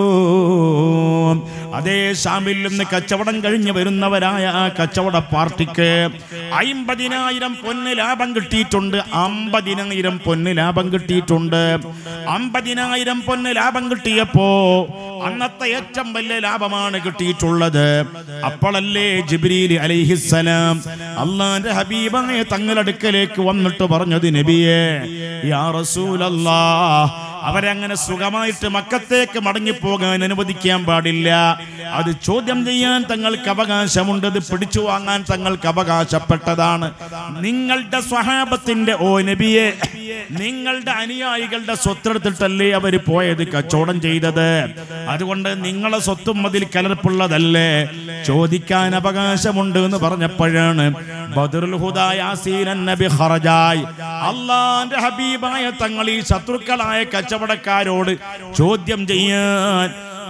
അതേ ഷാമിൽ നിന്ന് കച്ചവടം കഴിഞ്ഞ് വരുന്നവരായ ആ കച്ചവട പാർട്ടിക്ക് അമ്പതിനായിരം പൊന്ന് ലാഭം കിട്ടിയിട്ടുണ്ട് അമ്പതിനായിരം പൊന്ന് ലാഭം കിട്ടിയിട്ടുണ്ട് അമ്പതിനായിരം പൊന്ന് ലാഭം കിട്ടിയപ്പോ അന്നത്തെ ഏറ്റവും വലിയ ലാഭമാണ് കിട്ടിയിട്ടുള്ളത് അപ്പോഴല്ലേ ജിബ്രീൽ അലൈഹിസ്സലാം അള്ളാന്റെ ഹബീബായ തങ്ങളടുക്കലേക്ക് വന്നിട്ട് പറഞ്ഞത് നബിയെ യാ റസൂലല്ലാ അവരങ്ങനെ സുഖമായിട്ട് മക്കത്തേക്ക് മടങ്ങിപ്പോകാൻ അനുവദിക്കാൻ പാടില്ല അത് ചോദ്യം ചെയ്യാൻ തങ്ങൾക്ക് അവകാശമുണ്ട് അത് പിടിച്ചു വാങ്ങാൻ തങ്ങൾക്ക് അവകാശപ്പെട്ടതാണ് നിങ്ങളുടെ സ്വഹാബത്തിന്റെ ഓ നബിയെ നിങ്ങളുടെ അനുയായികളുടെ സ്വത്തെടുത്തിട്ടല്ലേ അവര് പോയത് കച്ചവടം ചെയ്തത് അതുകൊണ്ട് നിങ്ങളെ സ്വത്തും അതിൽ കലർപ്പുള്ളതല്ലേ ചോദിക്കാൻ അവകാശമുണ്ട് എന്ന് പറഞ്ഞപ്പോഴാണ് ബദറുൽ ഹുദാ യാസീൻ നബി ഖറജായ് അള്ളാന്റെ ഹബീബായ തങ്ങൾ ഈ ശത്രുക്കളായ കച്ചവടക്കാരോട് ചോദ്യം ചെയ്യാൻ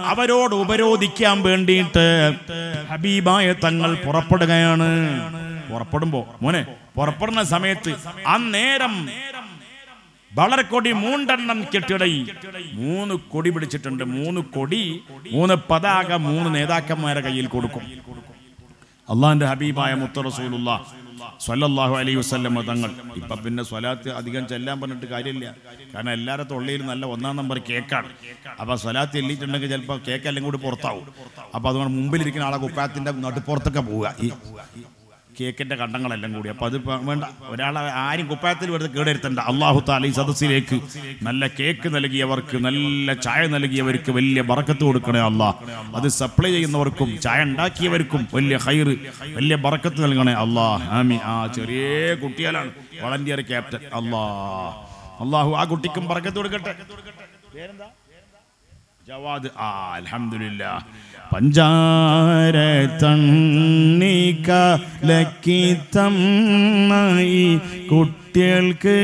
അവരോട് ഉപരോധിക്കാൻ വേണ്ടിയിട്ട് ഹബീബായ തങ്ങൾ പുറപ്പെടുകയാണ് പുറപ്പെടുമ്പോ മോനെ പുറപ്പെടുന്ന സമയത്ത് അന്നേരം വളരെ കൊടി മൂണ്ടെണ്ണം കെട്ടിടയി മൂന്ന് കൊടി പിടിച്ചിട്ടുണ്ട് മൂന്ന് കൊടി മൂന്ന് പതാക മൂന്ന് നേതാക്കന്മാരെ കയ്യിൽ കൊടുക്കും അള്ളാഹിന്റെ ഹബീബായ മുത്ത റസൂലുള്ള സ്വല്ലല്ലാഹു അലൈഹി വസല്ലം തങ്ങൾ ഇപ്പൊ പിന്നെ സ്വലാത്ത് അധികം ചെല്ലാൻ പറഞ്ഞിട്ട് കാര്യമില്ല കാരണം എല്ലാവരുടെ തൊള്ളിയിൽ നല്ല ഒന്നാം നമ്പർ കേക്കാണ് അപ്പൊ സ്വലാത്ത് എല്ലിട്ടുണ്ടെങ്കിൽ ചിലപ്പോൾ കേക്ക് എല്ലാം കൂടി പുറത്താവും അപ്പൊ അതുകൊണ്ട് മുമ്പിലിരിക്കുന്ന ആളെ കുപ്പായത്തിന്റെ നടുപ്പുറത്തൊക്കെ പോവുക ഈ കേക്കിന്റെ കണ്ടങ്ങളെല്ലാം കൂടി അപ്പൊ അത് ഇപ്പൊ വേണ്ട ഒരാളെ ആരും കുപ്പായത്തിൽ വെറുതെ കേടെടുത്തണ്ട അള്ളാഹു താല ഈ സദസ്സിലേക്ക് നല്ല കേക്ക് നൽകിയവർക്ക് നല്ല ചായ നൽകിയവർക്ക് വലിയ ബറക്കത്ത് കൊടുക്കണേ അല്ലാ അത് സപ്ലൈ ചെയ്യുന്നവർക്കും ചായ ഉണ്ടാക്കിയവർക്കും വലിയ ഹൈറ് വലിയ ബറക്കത്ത് നൽകണേ അല്ലാ ആമി ആ ചെറിയ കുട്ടിയാലാണ് വളണ്ടിയർ ക്യാപ്റ്റൻ അല്ലാ അള്ളാഹു ആ കുട്ടിക്കും ബറക്കത്ത് കൊടുക്കട്ടെ പേരെന്താ ജവാദ് ആ അൽഹംദുലില്ല പഞ്ചാര തണ്ണിക്ക ലക്കി തമ്മായി കുട്ടികൾക്ക്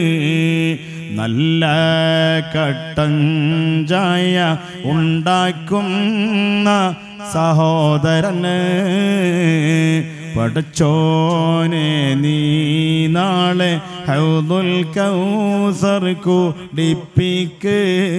നല്ല കട്ടൻ ചായ ഉണ്ടാക്കുന്ന സഹോദരന് പഠിച്ചോനെ നീ നാളെ ഹൗദുൽ കൗസർ കുടിപ്പിക്ക്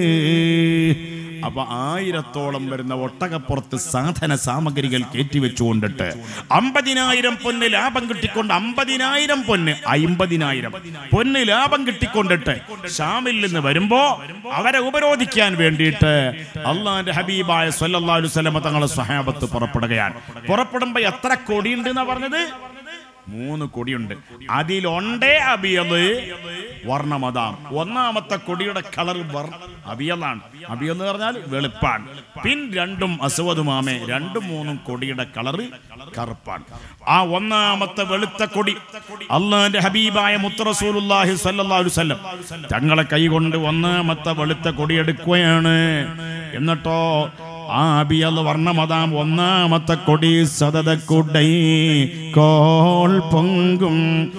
അപ്പൊ ആയിരത്തോളം വരുന്ന ഒട്ടകപ്പുറത്ത് സാധന സാമഗ്രികൾ കയറ്റിവെച്ചുകൊണ്ടിട്ട് അമ്പതിനായിരം പൊന്ന് ലാഭം കിട്ടിക്കൊണ്ട് അമ്പതിനായിരം പൊന്ന് അമ്പതിനായിരം പൊന്ന് ലാഭം കിട്ടിക്കൊണ്ടിട്ട് ഷാമിൽ നിന്ന് വരുമ്പോ അവരെ ഉപരോധിക്കാൻ വേണ്ടിയിട്ട് അള്ളാന്റെ ഹബീബായ സല്ലല്ലാഹു അലൈഹി വസല്ലമ തങ്ങളെ സ്വഹാബത്ത് പുറപ്പെടുകയാണ് പുറപ്പെടുമ്പോ എത്ര കൊടിയുണ്ട് എന്നാ പറഞ്ഞത് മൂന്ന് കൊടിയുണ്ട് അതിലൊണ്ടേ അബിയത് വർണ്ണമതാം ഒന്നാമത്തെ കൊടിയുടെ കളർ അബിയലാണ് അബിയൽ എന്ന് പറഞ്ഞാൽ വെളുപ്പാണ് പിൻ രണ്ടും അസുവതുമാമേ രണ്ടും മൂന്നും കൊടിയുടെ കളറ് കറുപ്പാണ് ആ ഒന്നാമത്തെ വെളുത്ത കൊടി അള്ളാന്റെ ഹബീബായ മുത്തറസൂലുല്ലാഹി സല്ലല്ലാഹു അലൈഹി വസല്ലം തങ്ങളെ കൈകൊണ്ട് ഒന്നാമത്തെ വെളുത്ത കൊടി എടുക്കുകയാണ് എന്നിട്ടോ ആ അബിയൽ വർണ്ണമതാം ഒന്നാമത്തെ കൊടി സതതക്കുടൈ കോൾ പൊങ്കും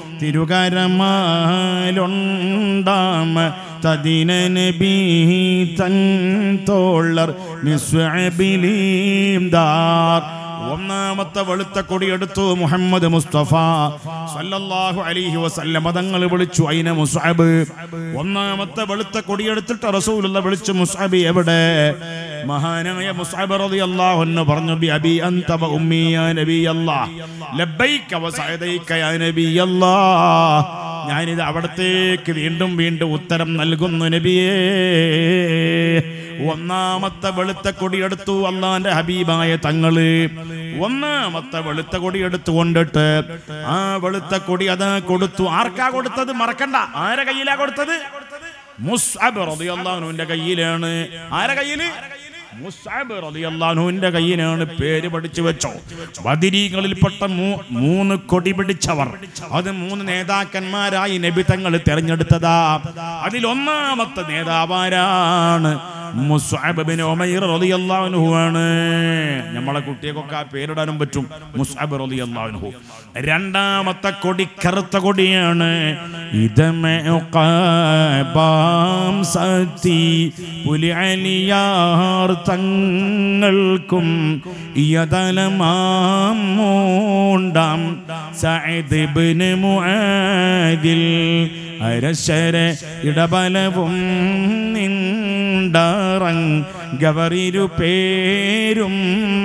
തിരുകരമാലുണ്ടാമ തദിനബി തൻ തോളർ മിസ്വബിലീം ദാർ ഒന്നാമത്തെ വെളുത്ത കൊടി എടുത്തു മുഹമ്മദ് മുസ്തഫ സല്ലല്ലാഹു അലൈഹി വസല്ലം തങ്ങൾ വിളിച്ചു അയിന മുസ്അബ് ഒന്നാമത്തെ വെളുത്ത കൊടി എടുത്തിട്ട് റസൂലുള്ള വിളിച്ചു മുസ്അബ് എവിടെ മഹാനായ മുസ്അബ് റളിയല്ലാഹു അൻഹു പറഞ്ഞു ബി അബി അൻത വ ഉമ്മി യാ നബി അല്ലാഹ് ലബ്ബൈക വ സഅദൈക യാ നബി അല്ലാഹ് ഞാനിത് അവിടത്തേക്ക് വീണ്ടും വീണ്ടും ഉത്തരം നൽകുന്നു നബിയേ ഒന്നാമത്തെ വെളുത്ത കൊടി എടുത്തു അള്ളാന്റെ ഹബീബായ തങ്ങള് ഒന്നാമത്തെ വെളുത്ത കൊടി എടുത്തു കൊണ്ടിട്ട് ആ വെളുത്ത കൊടി അത് കൊടുത്തു ആർക്കാ കൊടുത്തത് മറക്കണ്ട ആരെ കയ്യിലാ കൊടുത്തത് മുസ്അബ് റളിയല്ലാഹുവിന്റെ കയ്യിലാണ് ആരെ കയ്യില് മുസ്അബ് റളിയല്ലാഹുവിന്റെ കയ്യിലാണ് പേര് പഠിച്ചു വെച്ചോ ബദിരീകളിൽപ്പെട്ട മൂ- മൂന്ന് കൊടി പിടിച്ചവർ അത് മൂന്ന് നേതാക്കന്മാരായി നബി തങ്ങൾ തെരഞ്ഞെടുത്തതാ അതിൽ ഒന്നാമത്തെ നേതാവാരാണ് മുസ്അബ് ബിൻ ഉമൈർ റളിയല്ലാഹു അൻഹു ആണ് നമ്മളെ കുട്ടികൾക്കൊക്കെ ആ പേരിടാനും പറ്റും മുസ്അബ് റളിയല്ലാഹു അൻഹു രണ്ടാമത്തെ കൊടി കറുത്ത കൊടിയാണ് ഇതമേ ഉഖബാം സതി പുലി അലിയാർ തങ്ങൾക്കും യതലമാം മൂണ്ടാം സഅദ് ഇബ്നു മുആദിൽ അരശര ഇടബലവും നിണ്ടറങ് ഗവറിരു പേരും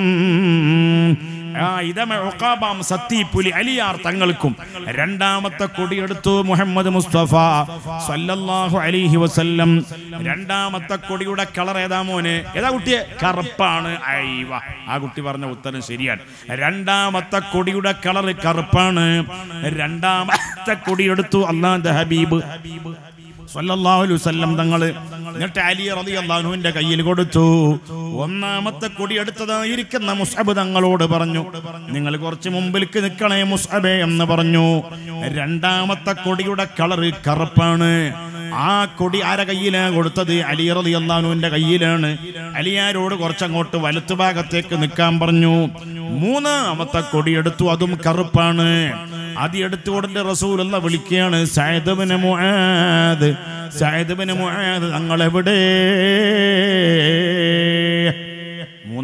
ആ ഇതമ ഉഖാബാം സത്തീപുലി അലിയാർ തങ്ങൾക്കും രണ്ടാമത്തെ കൊടിയെടുത്തു മുഹമ്മദ് മുസ്തഫ സല്ലല്ലാഹു അലൈഹി വസല്ലം രണ്ടാമത്തെ കൊടിയുടെ കളർ ഏതാ മോനെ ഏതാ കുട്ടിയെ കറുപ്പാണ് ഐവ ആ കുട്ടി പറഞ്ഞ ഉത്തരം ശരിയാണ് രണ്ടാമത്തെ കൊടിയുടെ കളർ കറുപ്പാണ് രണ്ടാമത്തെ കൊടിയെടുത്തു അള്ളാന്റെ ഹബീബ് സല്ലല്ലാഹു അലൈഹി വസല്ലം തങ്ങള് എന്നിട്ട് അലി റളിയല്ലാഹുവിന്റെ കയ്യിൽ കൊടുത്തു ഒന്നാമത്തെ കൊടി എടുത്തതായിരിക്കുന്ന മുസ്അബ് തങ്ങളോട് പറഞ്ഞു നിങ്ങൾ കുറച്ച് മുമ്പിലേക്ക് നിൽക്കണേ മുസ്അബേ എന്ന് പറഞ്ഞു രണ്ടാമത്തെ കൊടിയുടെ കളറ് കറുപ്പാണ് ആ കൊടി ആരെ കയ്യിലാ കൊടുത്തത് അലി റളിയല്ലാഹുവിന്റെ കയ്യിലാണ് അലിയാരോട് കുറച്ചങ്ങോട്ട് വലത്തു ഭാഗത്തേക്ക് നിൽക്കാൻ പറഞ്ഞു മൂന്നാമത്തെ കൊടി എടുത്തു അതും കറുപ്പാണ് അത് എടുത്തുകൊണ്ട് റസൂലുള്ള വിളിക്കുകയാണ് സയദബിന് മുആദ് സയദബിന് മുആദ് തങ്ങൾ എവിടെ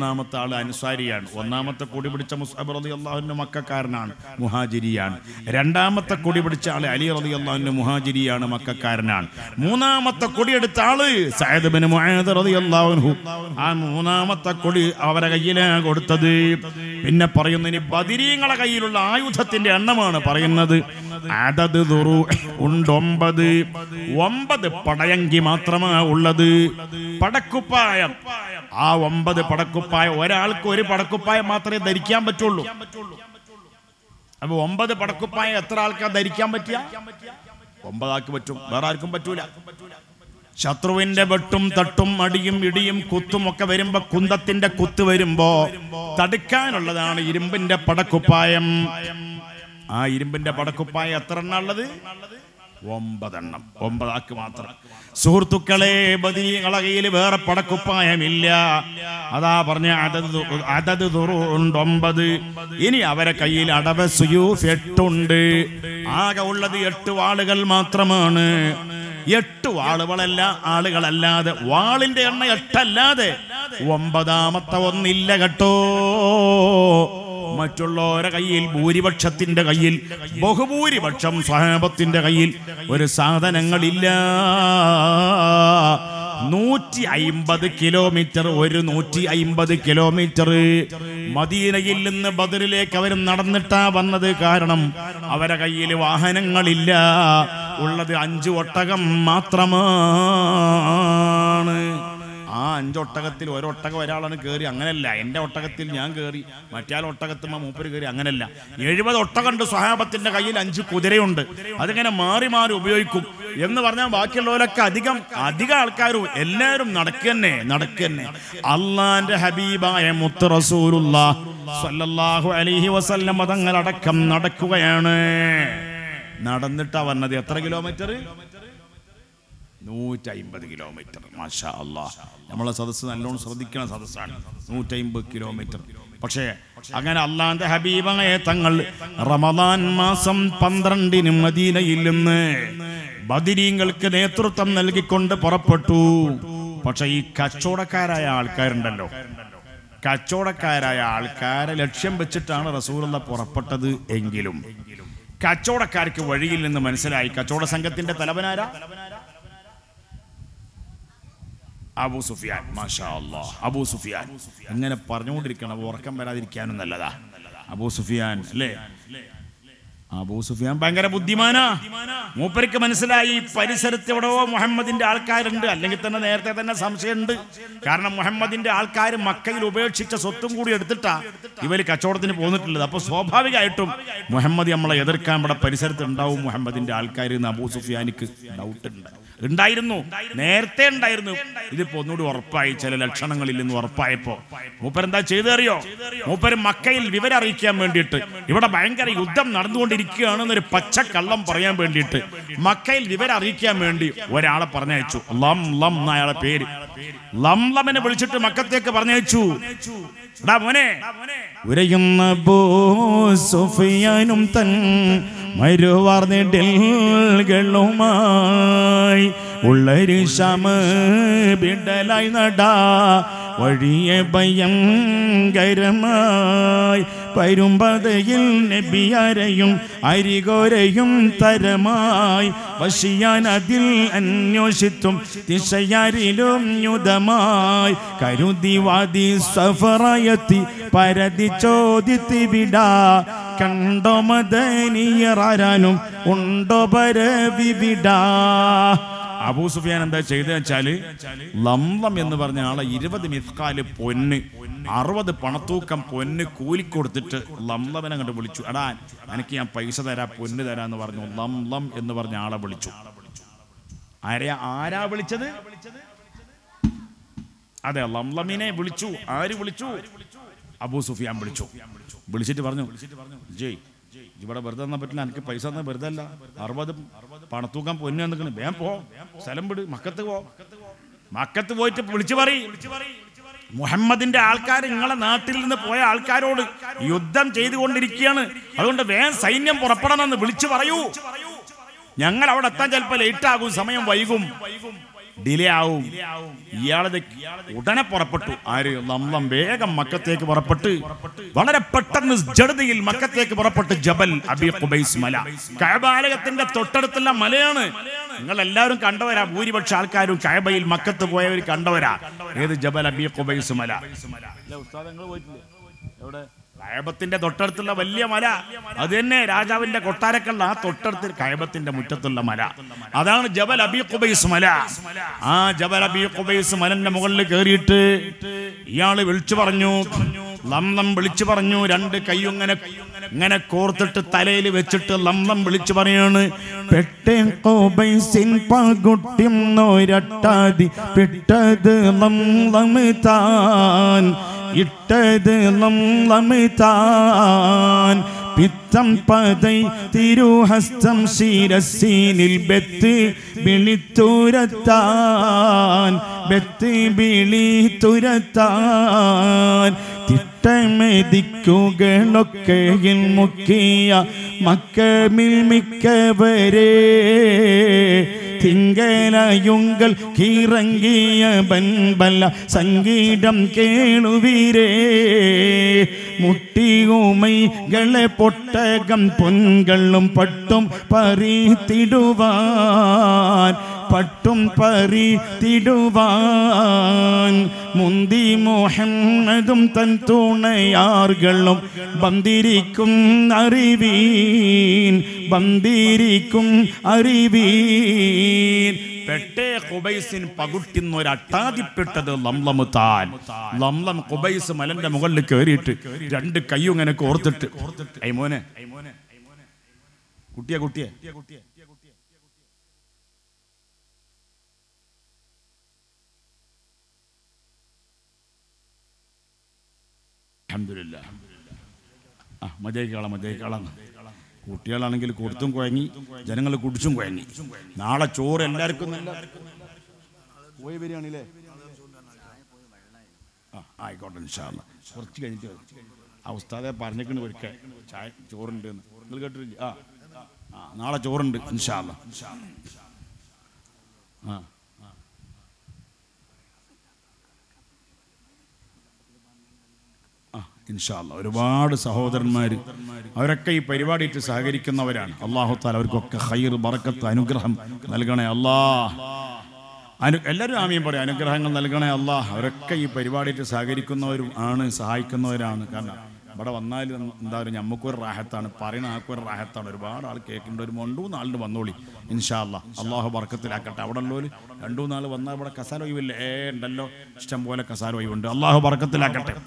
ഒന്നാമത്തെ ആള് അൻസാരിയാണ് ഒന്നാമത്തെ കൊടി പിടിച്ച മുസ്അബ് റതി അള്ളാഹുവിന്റെ മക്കാരനാണ് മുഹാജിരിയാണ് രണ്ടാമത്തെ കൊടി പിടിച്ച ആള് അലി റതി അള്ളാഹുവിന്റെ മുഹാജിരിയാണ് മക്കാരനാണ് മൂന്നാമത്തെ കൊടി എടുത്ത ആള് സഅദ് ബിൻ മുആദ് റളിയല്ലാഹു അൻഹു ആ മൂന്നാമത്തെ കൊടി അവരെ കയ്യിലാണ് കൊടുത്തത് പിന്നെ പറയുന്നു ഇനി ബദിരീങ്ങളെ കയ്യിലുള്ള ആയുധത്തിന്റെ എണ്ണമാണ് പറയുന്നത് അതത് ദുറു ഉണ്ട് ഒമ്പത് ഒമ്പത് പടയങ്കി മാത്രമാണ് ഉള്ളത് പടക്കുപ്പായം ആ ഒമ്പത് പടക്കുപ്പായം ഒരാൾക്ക് ഒരു പടക്കുപ്പായം മാത്രമേ ധരിക്കാൻ പറ്റുള്ളൂ അപ്പൊ ഒമ്പത് പടക്കുപ്പായം എത്ര ആൾക്കാർ ധരിക്കാൻ പറ്റിയ ഒമ്പതാൾക്ക് പറ്റും വേറെ ആർക്കും പറ്റൂല ശത്രുവിന്റെ വെട്ടും തട്ടും അടിയും ഇടിയും കുത്തും ഒക്കെ വരുമ്പോ കുന്തത്തിന്റെ കുത്ത് വരുമ്പോ തടുക്കാനുള്ളതാണ് ഇരുമ്പിന്റെ പടക്കുപ്പായം ആ ഇരുമ്പിന്റെ പടക്കുപ്പായം എത്ര എണ്ണ ഉള്ളത് ഒമ്പതെണ്ണം ഒമ്പതാക്ക് മാത്രം സുഹൃത്തുക്കളെ ബദികളെ കയ്യിൽ വേറെ പടക്കുപ്പായമില്ല അതാ പറഞ്ഞ അതത് അതത് ഉണ്ട് ഒമ്പത് ഇനി അവരെ കയ്യിൽ അടവ സുയൂഫ് എട്ടുണ്ട് ആകെ ഉള്ളത് എട്ട് വാളുകൾ മാത്രമാണ് എട്ട് വാളുകളല്ല ആളുകളല്ലാതെ വാളിന്റെ എണ്ണ എട്ടല്ലാതെ ഒമ്പതാമത്തെ ഒന്നില്ല കേട്ടോ മറ്റുള്ളവരെ കയ്യിൽ ഭൂരിപക്ഷത്തിന്റെ കയ്യിൽ ബഹുഭൂരിപക്ഷം സ്വഹാബത്തിന്റെ കയ്യിൽ ഒരു സാധനങ്ങളില്ല നൂറ്റി അയിമ്പത് കിലോമീറ്റർ ഒരു നൂറ്റി അയിമ്പത് കിലോമീറ്റർ മദീനയിൽ നിന്ന് ബദറിലേക്ക് അവർ നടന്നിട്ടാ വന്നത് കാരണം അവരെ കയ്യിൽ വാഹനങ്ങളില്ല ഉള്ളത് അഞ്ചു ഒട്ടകം മാത്രമാണ് ആ അഞ്ചൊട്ടകത്തിൽ ഒരൊട്ടകം ഒരാളാണ് കയറി അങ്ങനല്ല എൻ്റെ ഒട്ടകത്തിൽ ഞാൻ കയറി മറ്റേ ഒട്ടകത്തുമ്മ മൂപ്പര് കയറി അങ്ങനല്ല എഴുപത് ഒട്ടകമുണ്ട് സ്വഹാബത്തിന്റെ കയ്യിൽ അഞ്ച് കുതിരയുണ്ട് അതിങ്ങനെ മാറി മാറി ഉപയോഗിക്കും എന്ന് പറഞ്ഞാൽ ബാക്കിയുള്ളവരൊക്കെ അധികം അധികം ആൾക്കാരും എല്ലാവരും നടക്കന്നെ നടക്കന്നെ അള്ളാന്റെ ഹബീബായ മുത്ത് റസൂലുള്ള സല്ലല്ലാഹു അലൈഹി വസല്ലം തങ്ങളടക്കം നടക്കുകയാണ് നടന്നിട്ടാ വന്നത് എത്ര കിലോമീറ്റർ നൂറ്റി അമ്പത് കിലോമീറ്റർ മാഷാ അള്ളാഹ് നമ്മളെ സദസ്സ് നല്ലോണം ശ്രദ്ധിക്കണ സദസ്സാണ് നൂറ്റി അമ്പത് കിലോമീറ്റർ പക്ഷേ അങ്ങനെ അള്ളാന്റെ ഹബീബായ തങ്ങൾ റമദാൻ മാസം പന്ത്രണ്ടിന് മദീനയിൽ നിന്ന് ബദിരീങ്ങൾക്ക് നേതൃത്വം നൽകിക്കൊണ്ട് പുറപ്പെട്ടു പക്ഷെ ഈ കച്ചവടക്കാരായ ആൾക്കാരുണ്ടല്ലോ കച്ചവടക്കാരായ ആൾക്കാരെ ലക്ഷ്യം വെച്ചിട്ടാണ് റസൂലുള്ള പുറപ്പെട്ടത് എങ്കിലും കച്ചവടക്കാർക്ക് വഴിയിൽ നിന്ന് മനസ്സിലായി കച്ചവട സംഘത്തിന്റെ തലവനാരാ അബൂ സുഫിയാൻ മാഷാ അല്ലാഹ് അബൂ സുഫിയാൻ അങ്ങനെ പറഞ്ഞുകൊണ്ടിരിക്കണം ഉറക്കം വരാതിരിക്കാനും നല്ലതാ അബൂ സുഫിയാൻ അല്ലേ അബൂ സുഫിയാൻ ഭയങ്കര ബുദ്ധിമാനാ മൂപ്പർക്ക് മനസ്സിലായി ഈ പരിസരത്ത് എവിടെയോ മുഹമ്മദിന്റെ ആൾക്കാരുണ്ട് അല്ലെങ്കിൽ തന്നെ നേരത്തെ തന്നെ സംശയമുണ്ട് കാരണം മുഹമ്മദിന്റെ ആൾക്കാർ മക്കയിൽ ഉപേക്ഷിച്ച സ്വത്തും കൂടി എടുത്തിട്ടാ ഇവര് കച്ചവടത്തിന് പോന്നിട്ടുള്ളത് അപ്പൊ സ്വാഭാവികമായിട്ടും മുഹമ്മദ് നമ്മളെ എതിർക്കാൻ ഇവിടെ പരിസരത്ത് ഉണ്ടാവും മുഹമ്മദിന്റെ ആൾക്കാർ എന്ന് അബൂ സുഫിയാനിക്ക് ഡൗട്ട് ഉണ്ട് ഉണ്ടായിരുന്നു നേരത്തെ ഉണ്ടായിരുന്നു ഇതിപ്പോ ഒന്നുകൂടി ഉറപ്പായി ചില ലക്ഷണങ്ങളിൽ നിന്ന് ഉറപ്പായപ്പോ മൂപ്പരെന്താ ചെയ്തറിയോ മൂപ്പര് മക്കയിൽ വിവരം അറിയിക്കാൻ വേണ്ടിയിട്ട് ഇവിടെ ഭയങ്കര യുദ്ധം നടന്നുകൊണ്ടിരിക്കുകയാണെന്നൊരു പച്ചക്കള്ളം പറയാൻ വേണ്ടിയിട്ട് മക്കയിൽ വിവരം അറിയിക്കാൻ വേണ്ടി ഒരാളെ പറഞ്ഞയച്ചു ലം ലം എന്ന അയാളെ പേര് ലം ലമിനെ വിളിച്ചിട്ട് മക്കത്തേക്ക് പറഞ്ഞയച്ചു എടാ മോനെ ഉരയുന്ന ബോ സുഫിയാനും തൻ മരുവാർന്നിടലുമായി ഉള്ളൊരു ശമ ബിഡലായി നടാ വഴിയെ ഭയങ്കരമായി പരുമ്പതയിൽ നബിയാരെയും അരികോരയും തരമായി വശിയാൻ അതിൽ അന്വേഷിത്തും ദിശയാരിലും യുധമായി കരുതി വാദി സഫറായത്തി പരതി ചോദിത്തി വിടാ കണ്ടോ മദനിയറാനും ഉണ്ടോ പരവിവിടാ അബൂ സുഫിയാൻ എന്താ ചെയ്തത് വെച്ചാല് ലംലം എന്ന് പറഞ്ഞ ആളെ ഇരുപത് മിസ്കാല് പൊന്ന് അറുപത് പണത്തൂക്കം പൊന്ന് കൂലിക്കൊടുത്തിട്ട് ലംലമനെ കണ്ട് വിളിച്ചു എടാ എനിക്ക് ഞാൻ പൈസ തരാ പൊന്ന് തരാന്ന് പറഞ്ഞു ലംലം എന്ന് പറഞ്ഞ ആളെ വിളിച്ചു ആരെയാ ആരാ വിളിച്ചത് അതെ ലംലമിനെ വിളിച്ചു ആര് വിളിച്ചു അബൂ സുഫിയാൻ വിളിച്ചു വിളിച്ചിട്ട് പറഞ്ഞു ജയ് ഇവിടെ വെറുതെ തന്നാൻ പറ്റില്ല എനിക്ക് പൈസ തന്ന വെറുതെ അല്ല അറുപത് പണത്തൂക്കാൻ പൊന്നു നിൽക്കണ വേഗം പോ സ്ഥലം വിട് മക്കത്ത് പോ മക്കത്ത് പോയിട്ട് വിളിച്ചു പറ മുഹമ്മദിന്റെ ആൾക്കാർ നിങ്ങളെ നാട്ടിൽ നിന്ന് പോയ ആൾക്കാരോട് യുദ്ധം ചെയ്തുകൊണ്ടിരിക്കുകയാണ് അതുകൊണ്ട് വേഗം സൈന്യം പുറപ്പെടണമെന്ന് വിളിച്ചു പറയൂ ഞങ്ങൾ അവിടെ എത്താൻ ചിലപ്പോൾ ലേറ്റ് ആകും സമയം വൈകും ഡിലേ ആവും ഇയാളത് ഉടനെ പുറപ്പെട്ടു ആര് ലംലം വേഗം മക്കത്തേക്ക് പുറപ്പെട്ട് വളരെ പെട്ടെന്ന് ജഡതയിൽ മക്കത്തേക്ക് പുറപ്പെട്ട് ജബൽ അബി ഖുബൈസ് മല കഴബാലയത്തിന്റെ തൊട്ടടുത്തുള്ള മലയാണ് നിങ്ങൾ എല്ലാവരും കണ്ടവരാ ഭൂരിപക്ഷ ആൾക്കാരും കഴബയിൽ മക്കത്ത് പോയവർ കണ്ടവരാ ഏത് ജബൽ അബി ഖുബൈസ് മല കഴബത്തിന്റെ തൊട്ടടുത്തുള്ള വലിയ മല അത് തന്നെ രാജാവിന്റെ കൊട്ടാരക്കല്ല ആ തൊട്ടടുത്ത് കഴബത്തിന്റെ മുറ്റത്തുള്ള മല അതാണ് ജബൽ അബി ഖുബൈസ് മല ആ ജബൽ അബി ഖുബൈസ് മലന്റെ മുകളിൽ കയറിയിട്ട് ഇയാള് വിളിച്ചു പറഞ്ഞു ലംലം വിളിച്ചു പറഞ്ഞു രണ്ട് കൈയും ഇങ്ങനെ ഇങ്ങനെ കോർത്തിട്ട് തലയിൽ വെച്ചിട്ട് ലംലം വിളിച്ചു പറയാണ് പെട്ടേ കോബൈസിൻ പകുട്ടിന്നൊരട്ടാതി പിട്ടത് ലംലമിതാൻ ഇട്ടത് ലംലമിതാൻ പിത്തം പതൈ തിരുഹസ്തം ശിരസീനിൽ ബെത്ത് വിളിത്തുരത്താൻ ബെത്ത് വിളിത്തുരത്താൻ തിട്ടമെതിക്കുകളൊക്കെയിൽ മുക്കിയ മക്കമിൽ മിക്കവരെ തിങ്കലയുങ്കൾ കീറങ്ങിയ ബൻബല സംഗീതം കേളുവീരേ മുട്ടിയുമൈകളെ പൊട്ടകം പൊൻകളും പട്ടും പറിത്തിടുവാൻ പട്ടും പറിത്തിടുവാൻ മുന്തി മുഹമ്മദും തൻ തുണയാറുകളും ബന്ദിരിക്കും അറിവീൻ ബന്ദിരിക്കും അറിവീൻ പെട്ടേ ഖുബൈസിൻ പകുട്ടിന്നൊരു അട്ടാതിപ്പെട്ടത് ലംലമ് താൻ ലംലം ഖുബൈസ് മലന്റെ മുകളിൽ കയറിയിട്ട് രണ്ട് കയ്യും ഇങ്ങനെ കോർത്തിട്ട് ഐ മോനെ കുട്ടിയെ കുട്ടിയെ അൽഹംദുലില്ലാ. ആ മതിയായിക്കാളാം മതിയായിക്കാളാം കുട്ടികളാണെങ്കിൽ കൊടുത്തും കുഴങ്ങി ജനങ്ങൾ കുടിച്ചും കുഴങ്ങി നാളെ ചോറ് എല്ലാവർക്കും നല്ല പോയി വരികയാണല്ലേ ആ ആയിക്കോട്ടെ ഇൻഷാല്ല കുറച്ച് കഴിഞ്ഞിട്ട് വരാം. ആ ഉസ്താദെ പറഞ്ഞേക്കണ് ഒരിക്കൽ ചായ ചോറുണ്ട് എന്ന് നിങ്ങൾ കേട്ടിട്ടില്ല ആ ആ നാളെ ചോറുണ്ട് ഇൻഷാല്ല ആ ആ, ഇൻഷാല്ല ഒരുപാട് സഹോദരന്മാർ അവരൊക്കെ ഈ പരിപാടിയിട്ട് സഹകരിക്കുന്നവരാണ് അള്ളാഹു താല അവർക്കൊക്കെ ഹൈർ ബറക്കത്ത് അനുഗ്രഹം നൽകണേ അല്ലാ അനു എല്ലാവരും ആമയും പറയും അനുഗ്രഹങ്ങൾ നൽകണേ അല്ലാ അവരൊക്കെ ഈ പരിപാടിയിട്ട് സഹകരിക്കുന്നവരും ആണ് സഹായിക്കുന്നവരാണ് കാരണം ഇവിടെ വന്നാൽ എന്താ പറയുക നമുക്കൊരു റാഹത്താണ് പറയുന്ന ആൾക്കൊരു റാഹത്താണ് ഒരുപാട് ആൾ കേൾക്കേണ്ട ഒരു രണ്ടു നാളിന് വന്നോളി ഇൻഷാ അല്ലാ അള്ളാഹു ബർക്കത്തിലാക്കട്ടെ അവിടെ ഉള്ളവർ രണ്ടു നാൾ വന്നാൽ ഇവിടെ കസാല ഒഴിവില്ല ഏ ഉണ്ടല്ലോ ഇഷ്ടം പോലെ കസാല ഒഴിവുണ്ട് അള്ളാഹു ബർക്കത്തിലാക്കട്ടെ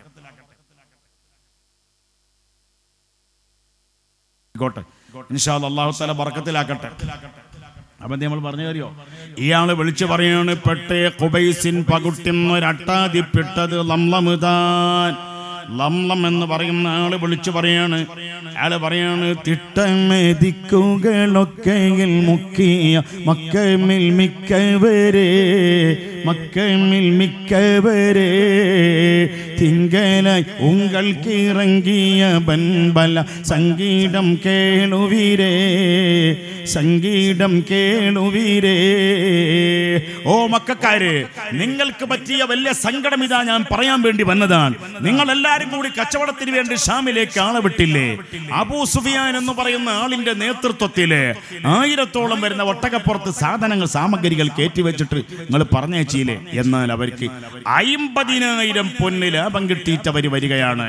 ആയിക്കോട്ടെ ഇൻഷാല് അള്ളാഹു തല ബർക്കത്തിലാക്കട്ടെ അപ്പൊ നമ്മൾ പറഞ്ഞു തരിയോ ഇയാള് വിളിച്ചു പറയാണ് പെട്ടേ കുബൈസിൻ പകുട്ടിന്നൊരട്ടാതിപ്പെട്ടത് ലംലമുതാൻ ലംലം എന്ന് പറയുന്ന ആള് വിളിച്ചു പറയാണ് അയാള് പറയാണ് തിട്ടമെതിക്കുകളൊക്കെയിൽ മുക്കിയ മക്കമിൽ മിക്കവരെ മക്കമിൽ മിക്കവരെ തിങ്കലായി ഉങ്ങൾക്ക് ഇറങ്ങിയ ബൻബല സംഗീതം കേളുവീരേ സംഗീതം കേളുവീരേ ഓ മക്കാര് നിങ്ങൾക്ക് പറ്റിയ വലിയ സങ്കടം ഇതാ ഞാൻ പറയാൻ വേണ്ടി വന്നതാണ് നിങ്ങൾ എല്ലാരും കൂടി കച്ചവടത്തിന് വേണ്ടി ഷാമിലേക്ക് ആളെ വിട്ടില്ലേ അബൂ സുഫിയാൻ എന്ന് പറയുന്ന ആളിന്റെ നേതൃത്വത്തില് ആയിരത്തോളം വരുന്ന ഒട്ടകപ്പുറത്ത് സാധനങ്ങൾ സാമഗ്രികൾ കയറ്റിവെച്ചിട്ട് നിങ്ങൾ പറഞ്ഞേച്ചില്ലേ എന്നാൽ അവർക്ക് അയിമ്പതിനായിരം പൊന്ന് ലാഭം കിട്ടിയിട്ട് അവർ വരികയാണ്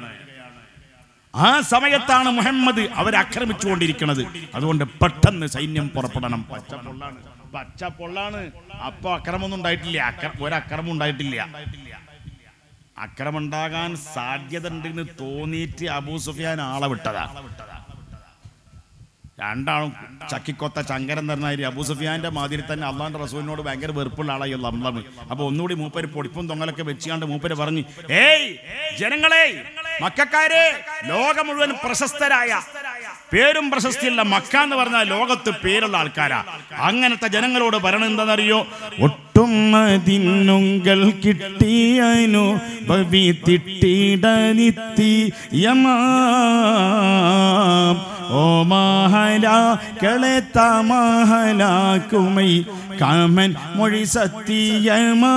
ആ സമയത്താണ് മുഹമ്മദ് അവരെ ആക്രമിച്ചുകൊണ്ടിരിക്കുന്നത് അതുകൊണ്ട് പെട്ടെന്ന് സൈന്യം പുറപ്പെടണം പച്ച പൊള്ളാണ് പച്ച പൊള്ളാണ് അപ്പൊ അക്രമമൊന്നും ഉണ്ടായിട്ടില്ല അക്ര- ഒരക്രമം ഉണ്ടായിട്ടില്ല അക്രമം ഉണ്ടാകാൻ സാധ്യത ഉണ്ടെന്ന് തോന്നിയിട്ട് അബൂ സുഫിയാൻ ആളെ വിട്ടതാ രണ്ടാളും ചക്കിക്കൊത്ത ചങ്കരൻ തരുന്നായി അബൂ സുഫിയാന്റെ മാതിരി തന്നെ അള്ളാന്റെ റസൂലിനോട് ഭയങ്കര വെറുപ്പുള്ള ആളായി ലംലം അപ്പൊ ഒന്നുകൂടി മൂപ്പര് പൊടിപ്പും തൊങ്ങലൊക്കെ വെച്ചുകൊണ്ട് മൂപ്പര് പറഞ്ഞു ഏയ് ജനങ്ങളെ മക്കാരെ ലോകം മുഴുവൻ പ്രശസ്തരായ പേരും പ്രശസ്തിയുള്ള മക്ക എന്ന് പറഞ്ഞാൽ ലോകത്ത് പേരുള്ള ആൾക്കാരാ അങ്ങനത്തെ ജനങ്ങളോട് പറയണ എന്താണെന്നറിയോ ഒട്ടും അതിനുങ്കൾ കിട്ടിയനു ഭവി തിട്ടിടനിത്തി യമാം ഓ മഹലാക്കളെ തമഹലാക്കുമൈ കാമൻ മൊഴി സത്യമാ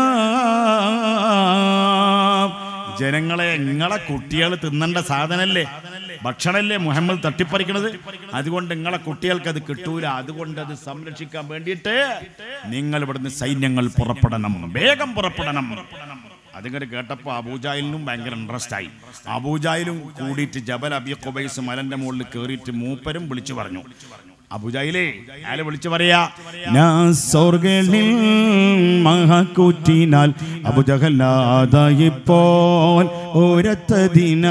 ജനങ്ങളെ നിങ്ങളെ കുട്ടികൾ തിന്നേണ്ട സാധനല്ലേ ഭക്ഷണല്ലേ മുഹമ്മദ് തട്ടിപ്പറിക്കണത് അതുകൊണ്ട് നിങ്ങളെ കുട്ടികൾക്ക് അത് കിട്ടൂല അതുകൊണ്ട് അത് സംരക്ഷിക്കാൻ വേണ്ടിയിട്ട് നിങ്ങൾ ഇവിടുന്ന് സൈന്യങ്ങൾ പുറപ്പെടണം വേഗം പുറപ്പെടണം അതിങ്ങനെ കേട്ടപ്പോൾ അബൂജാഹിലിനും ഭയങ്കര ഇൻട്രസ്റ്റ് ആയി അബൂജാഹിലും കൂടിയിട്ട് ജബൽ അബി ഖുബൈസ് മലന്റെ മുകളിൽ കയറിയിട്ട് മൂപ്പരും വിളിച്ചു പറഞ്ഞു അബൂജാഹിലേ അയാൾ വിളിച്ചു പറയാ നാസോർകളിൽ മഹാക്കൂറ്റിനാൽ അബുജഹല്ലാതായിപ്പോൾ ഓരത്തതിന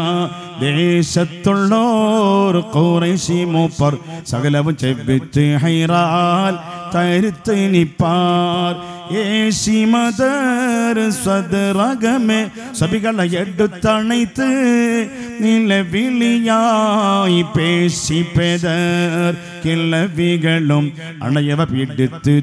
ദേശത്തുള്ളോർ കുറേശി മൂപ്പർ സകലവും ചെവിച്ച് ഹൈറാൽ തരുത്ത് നിപ്പാർ ഏശി മദർ സ്വതറകമേ സഭികളെ എടുത്തണൈത്ത് നിലവിളിയായി പേശി പെതർ കിളവികളും അണയവ പിടിത്ത്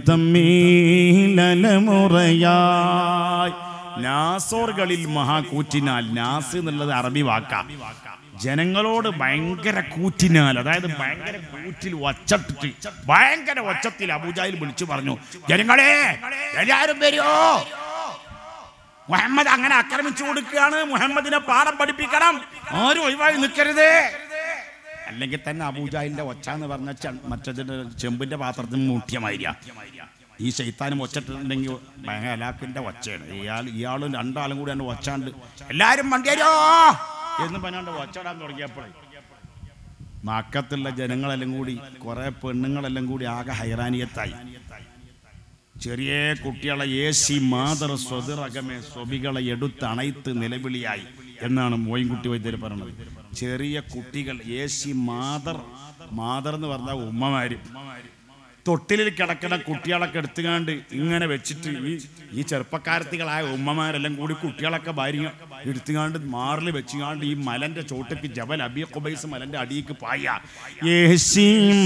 തമ്മീലമുറയായി നാസോറുകളിൽ മഹാകൂറ്റിനാൽ നാസ് എന്നുള്ളത് അറബി വാക്ക ജനങ്ങളോട് ഭയങ്കര കൂറ്റിനാൽ അതായത് ഭയങ്കര കൂറ്റിൽ ഒച്ചട്ടിട്ട് ഭയങ്കര ഒച്ചത്തിൽ അബൂജാഹിൽ വിളിച്ചു പറഞ്ഞു ജനങ്ങളെ എല്ലാരും വരുമോ മുഹമ്മദ് അങ്ങനെ ആക്രമിച്ചു കൊടുക്കുകയാണ് മുഹമ്മദിനെ പാഠം പഠിപ്പിക്കണം ആരും ഒഴിവായി നിൽക്കരുത് അല്ലെങ്കിൽ തന്നെ അബൂജാഹിലിന്റെ ഒച്ച എന്ന് പറഞ്ഞ ചെ- മറ്റതിന്റെ ചെമ്പിന്റെ പാത്രത്തിന് മുഖ്യമായിരിക്കാം ഈ ശൈത്താനും ഒച്ചിട്ടുണ്ടെങ്കിൽ ഭയങ്കര അലാക്കിന്റെ ഒച്ചയാണ് ഇയാൾ ഇയാളും രണ്ടാളും കൂടി എന്നെ ഒച്ചാണ്ട് എല്ലാരും വണ്ടിയരോ എന്ന് പറഞ്ഞാണ്ട് ഒച്ചടാൻ തുടങ്ങിയപ്പോഴേ മക്കത്തുള്ള ജനങ്ങളെല്ലാം കൂടി കുറെ പെണ്ണുങ്ങളെല്ലാം കൂടി ആകെ ഹൈറാനിയത്തായി ചെറിയ കുട്ടികളെ ഏസി മാതർ സ്വതിറകമേ സ്വബികളെ എടുത്തണൈത്ത് നിലവിളിയായി എന്നാണ് മോയിൻകുട്ടി വൈദ്യർ പറയുന്നത് ചെറിയ കുട്ടികൾ ഏസി മാതർ മാതർ എന്ന് പറഞ്ഞാൽ ഉമ്മമാരും തൊട്ടിലിൽ കിടക്കുന്ന കുട്ടികളൊക്കെ എടുത്തുകാണ്ട് ഇങ്ങനെ വെച്ചിട്ട് ഈ ഈ ചെറുപ്പക്കാരത്തികളായ ഉമ്മമാരെല്ലാം കൂടി കുട്ടികളൊക്കെ ഭാര്യ എടുത്തുകാണ്ട് മാറിൽ വെച്ചുകാണ്ട് ഈ മലന്റെ ചോട്ടക്ക് ജബൽ അബി ഖുബൈസ് മലന്റെ അടിയിക്ക് പായ യേശി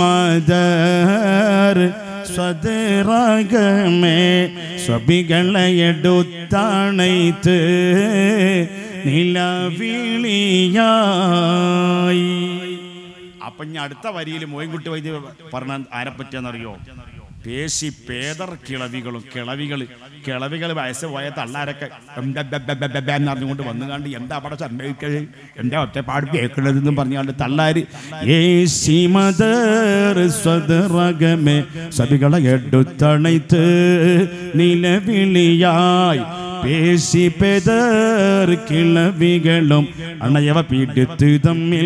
മദർ സ്വതറകമേ സ്വബികളെ എടുത്തണൈത്ത് നിലവിളിയായി അപ്പൊ ഇനി അടുത്ത വരിയിൽ മോയിൻകുട്ടി വൈദ്യ പറഞ്ഞ ആരെ പറ്റിയാന്നറിയോ പേശി പേദർ കിളവികളും കിളവികൾ കിളവികൾ വയസ്സ് പോയ തള്ളാരൊക്കെ എന്ന് അറിഞ്ഞുകൊണ്ട് വന്നു കണ്ട് എന്താ അവിടെ സംഭവിക്കത് എന്താ ഒറ്റപ്പാട് കേൾക്കുന്നതെന്നും പറഞ്ഞുകൊണ്ട് തള്ളാര് യേശി മദർ സ്വതറകമേ സഭികളെ എടുത്തണൈത്ത് നിലവിളിയായി പേശി പെതർ കിളവികളും അണയവ പിടിത്ത് തമ്മിൽ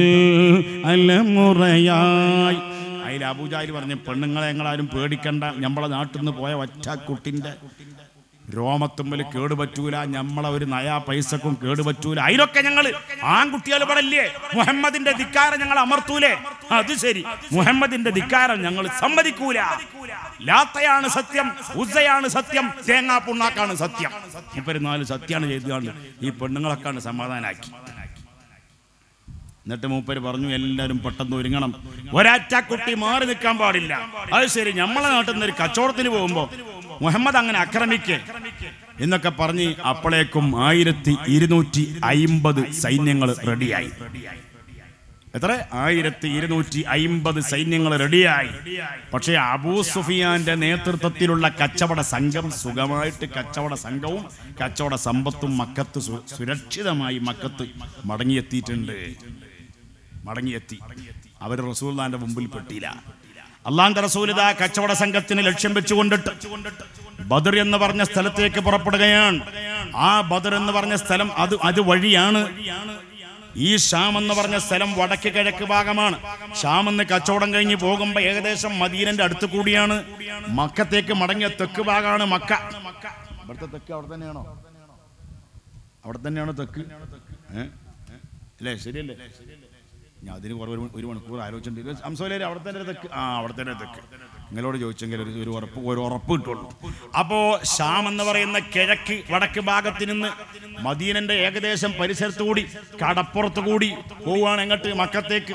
അലമുറയായി അതിൽ അബൂജാഹിൽ പറഞ്ഞ പെണ്ണുങ്ങളെ ഞങ്ങളാരും പേടിക്കണ്ട നമ്മളെ നാട്ടിൽ നിന്ന് പോയ ഒറ്റ കുട്ടിന്റെ രോമത്തുമ്പൽ കേടുപറ്റൂല ഞമ്മളെ ഒരു നയാ പൈസക്കും കേടുപറ്റൂല അതിലൊക്കെ ഞങ്ങൾ ആൺകുട്ടികൾ പടല്ലേ മുഹമ്മദിന്റെ ധിക്കാരം ഞങ്ങൾ അമർത്തൂലേ അത് ശരി മുഹമ്മദിന്റെ ധിക്കാരം ഞങ്ങൾ സമ്മതിക്കൂല ലാത്തയാണ് സത്യം ഉസയാണ് സത്യം തേങ്ങാ പുണ്ണാക്കാണ് സത്യം ഇപ്പൊ നാല് സത്യമാണ് ചെയ്തുകൊണ്ട് ഈ പെണ്ണുങ്ങളൊക്കെയാണ് സമാധാനാക്കി എന്നിട്ട് മൂപ്പര് പറഞ്ഞു എല്ലാവരും പെട്ടെന്ന് ഒരുങ്ങണം ഒരൊറ്റ കുട്ടി മാറി നിൽക്കാൻ പാടില്ല അത് ശരി നമ്മളെ നാട്ടിൽ നിന്ന് ഒരു കച്ചവടത്തിന് പോകുമ്പോ മുഹമ്മദ് അങ്ങനെ ആക്രമിക്കേ എന്നൊക്കെ പറഞ്ഞ് അപ്പോഴേക്കും ആയിരത്തി ഇരുന്നൂറ്റി അയിമ്പത് സൈന്യങ്ങൾ റെഡിയായി എത്ര ആയിരത്തി ഇരുന്നൂറ്റി അയിമ്പത് സൈന്യങ്ങൾ റെഡിയായി പക്ഷേ അബൂ സുഫിയാന്റെ നേതൃത്വത്തിലുള്ള കച്ചവട സംഘം സുഖമായിട്ട് കച്ചവട സംഘവും കച്ചവട സമ്പത്തും മക്കത്ത് സു- സുരക്ഷിതമായി മക്കത്ത് മടങ്ങിയെത്തിയിട്ടുണ്ട് മടങ്ങിയെത്തി അവർ റസൂൽദാന്റെ മുമ്പിൽ പെട്ടില്ല അള്ളാന്റെ റസൂലിത കച്ചവട സംഘത്തിന് ലക്ഷ്യം വെച്ചുകൊണ്ടിട്ട് ബദർ എന്ന് പറഞ്ഞ സ്ഥലത്തേക്ക് പുറപ്പെടുകയാണ് ആ ബദർ എന്ന് പറഞ്ഞ സ്ഥലം അത് അത് വഴിയാണ് ഈ ഷാം എന്ന് പറഞ്ഞ സ്ഥലം വടക്ക് കിഴക്ക് ഭാഗമാണ് ഷാം എന്ന് കച്ചവടം കഴിഞ്ഞ് പോകുമ്പോ ഏകദേശം മദീനന്റെ അടുത്ത് കൂടിയാണ് മക്കത്തേക്ക് മടങ്ങിയ തെക്ക് ഭാഗമാണ് മക്ക ഇവിടുത്തെ തെക്ക് അവിടെ തന്നെയാണോ അവിടെ തന്നെയാണോ തെക്ക് ഏ? അല്ലേ ശരിയല്ലേ ഞാൻ അതിന് കുറവ് ഒരു- ഒരു മണിക്കൂർ ആലോചിച്ചിട്ടുണ്ട് അംസോലേര് അവിടെ തന്നെ തെക്ക് ആ അവിടെ തന്നെ തെക്ക് നിങ്ങളോട് ചോദിച്ചെങ്കിൽ ഒരു ഒരു ഉറപ്പ് ഒരു ഉറപ്പ് കിട്ടുള്ളൂ അപ്പോ ഷാം എന്ന് പറയുന്ന കിഴക്ക് വടക്ക് ഭാഗത്ത് നിന്ന് മദീനന്റെ ഏകദേശം പരിസരത്ത് കൂടി കടപ്പുറത്ത് കൂടി പോവുകയാണ് എങ്ങോട്ട് മക്കത്തേക്ക്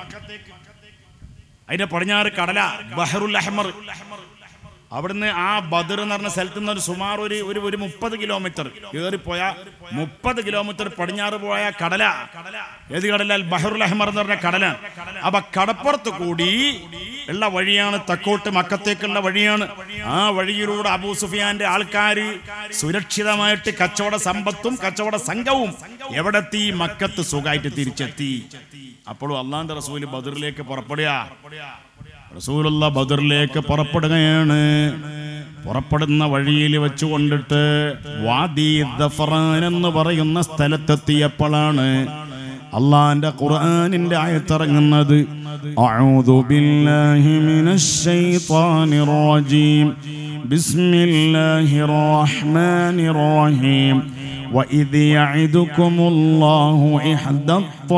അതിന്റെ പടിഞ്ഞാറ് കടല ബഹറുൽ അഹ്മർ അവിടുന്ന് ആ ബദർ എന്ന് പറഞ്ഞ സ്ഥലത്ത് നിന്ന് ഒരു സുമാർ ഒരു ഒരു ഒരു മുപ്പത് കിലോമീറ്റർ ഏറിപ്പോയ മുപ്പത് കിലോമീറ്റർ പടിഞ്ഞാറ് പോയ കടല ഏത് കടല ബഹറുൽ അഹ്മർ എന്ന് പറഞ്ഞ കടലാണ് അപ്പൊ കടപ്പുറത്ത് കൂടി ഉള്ള വഴിയാണ് തെക്കോട്ട് മക്കത്തേക്കുള്ള വഴിയാണ് ആ വഴിയിലൂടെ അബൂ സുഫിയാന്റെ ആൾക്കാര് സുരക്ഷിതമായിട്ട് കച്ചവട സമ്പത്തും കച്ചവട സംഘവും എവിടെത്തി മക്കത്ത് സുഖമായിട്ട് തിരിച്ചെത്തി അപ്പോഴും അള്ളാന്റെ റസൂല് ബദറിലേക്ക് പുറപ്പെടുക റസൂലുള്ള ബദറിലേക്ക് പുറപ്പെടുകയാണ് പുറപ്പെടുന്ന വഴിയിൽ വെച്ചുകൊണ്ടിട്ട് വാദി ദഫറാൻ എന്ന് പറയുന്ന സ്ഥലത്തെത്തിയപ്പോഴാണ് അള്ളാന്റെ ഖുർആനിന്റെ ആയത്തിറങ്ങുന്നത് أعوذ بالله من الشيطان الرجيم بسم الله الرحمن الرحيم وإذ يعدكم الله إحدى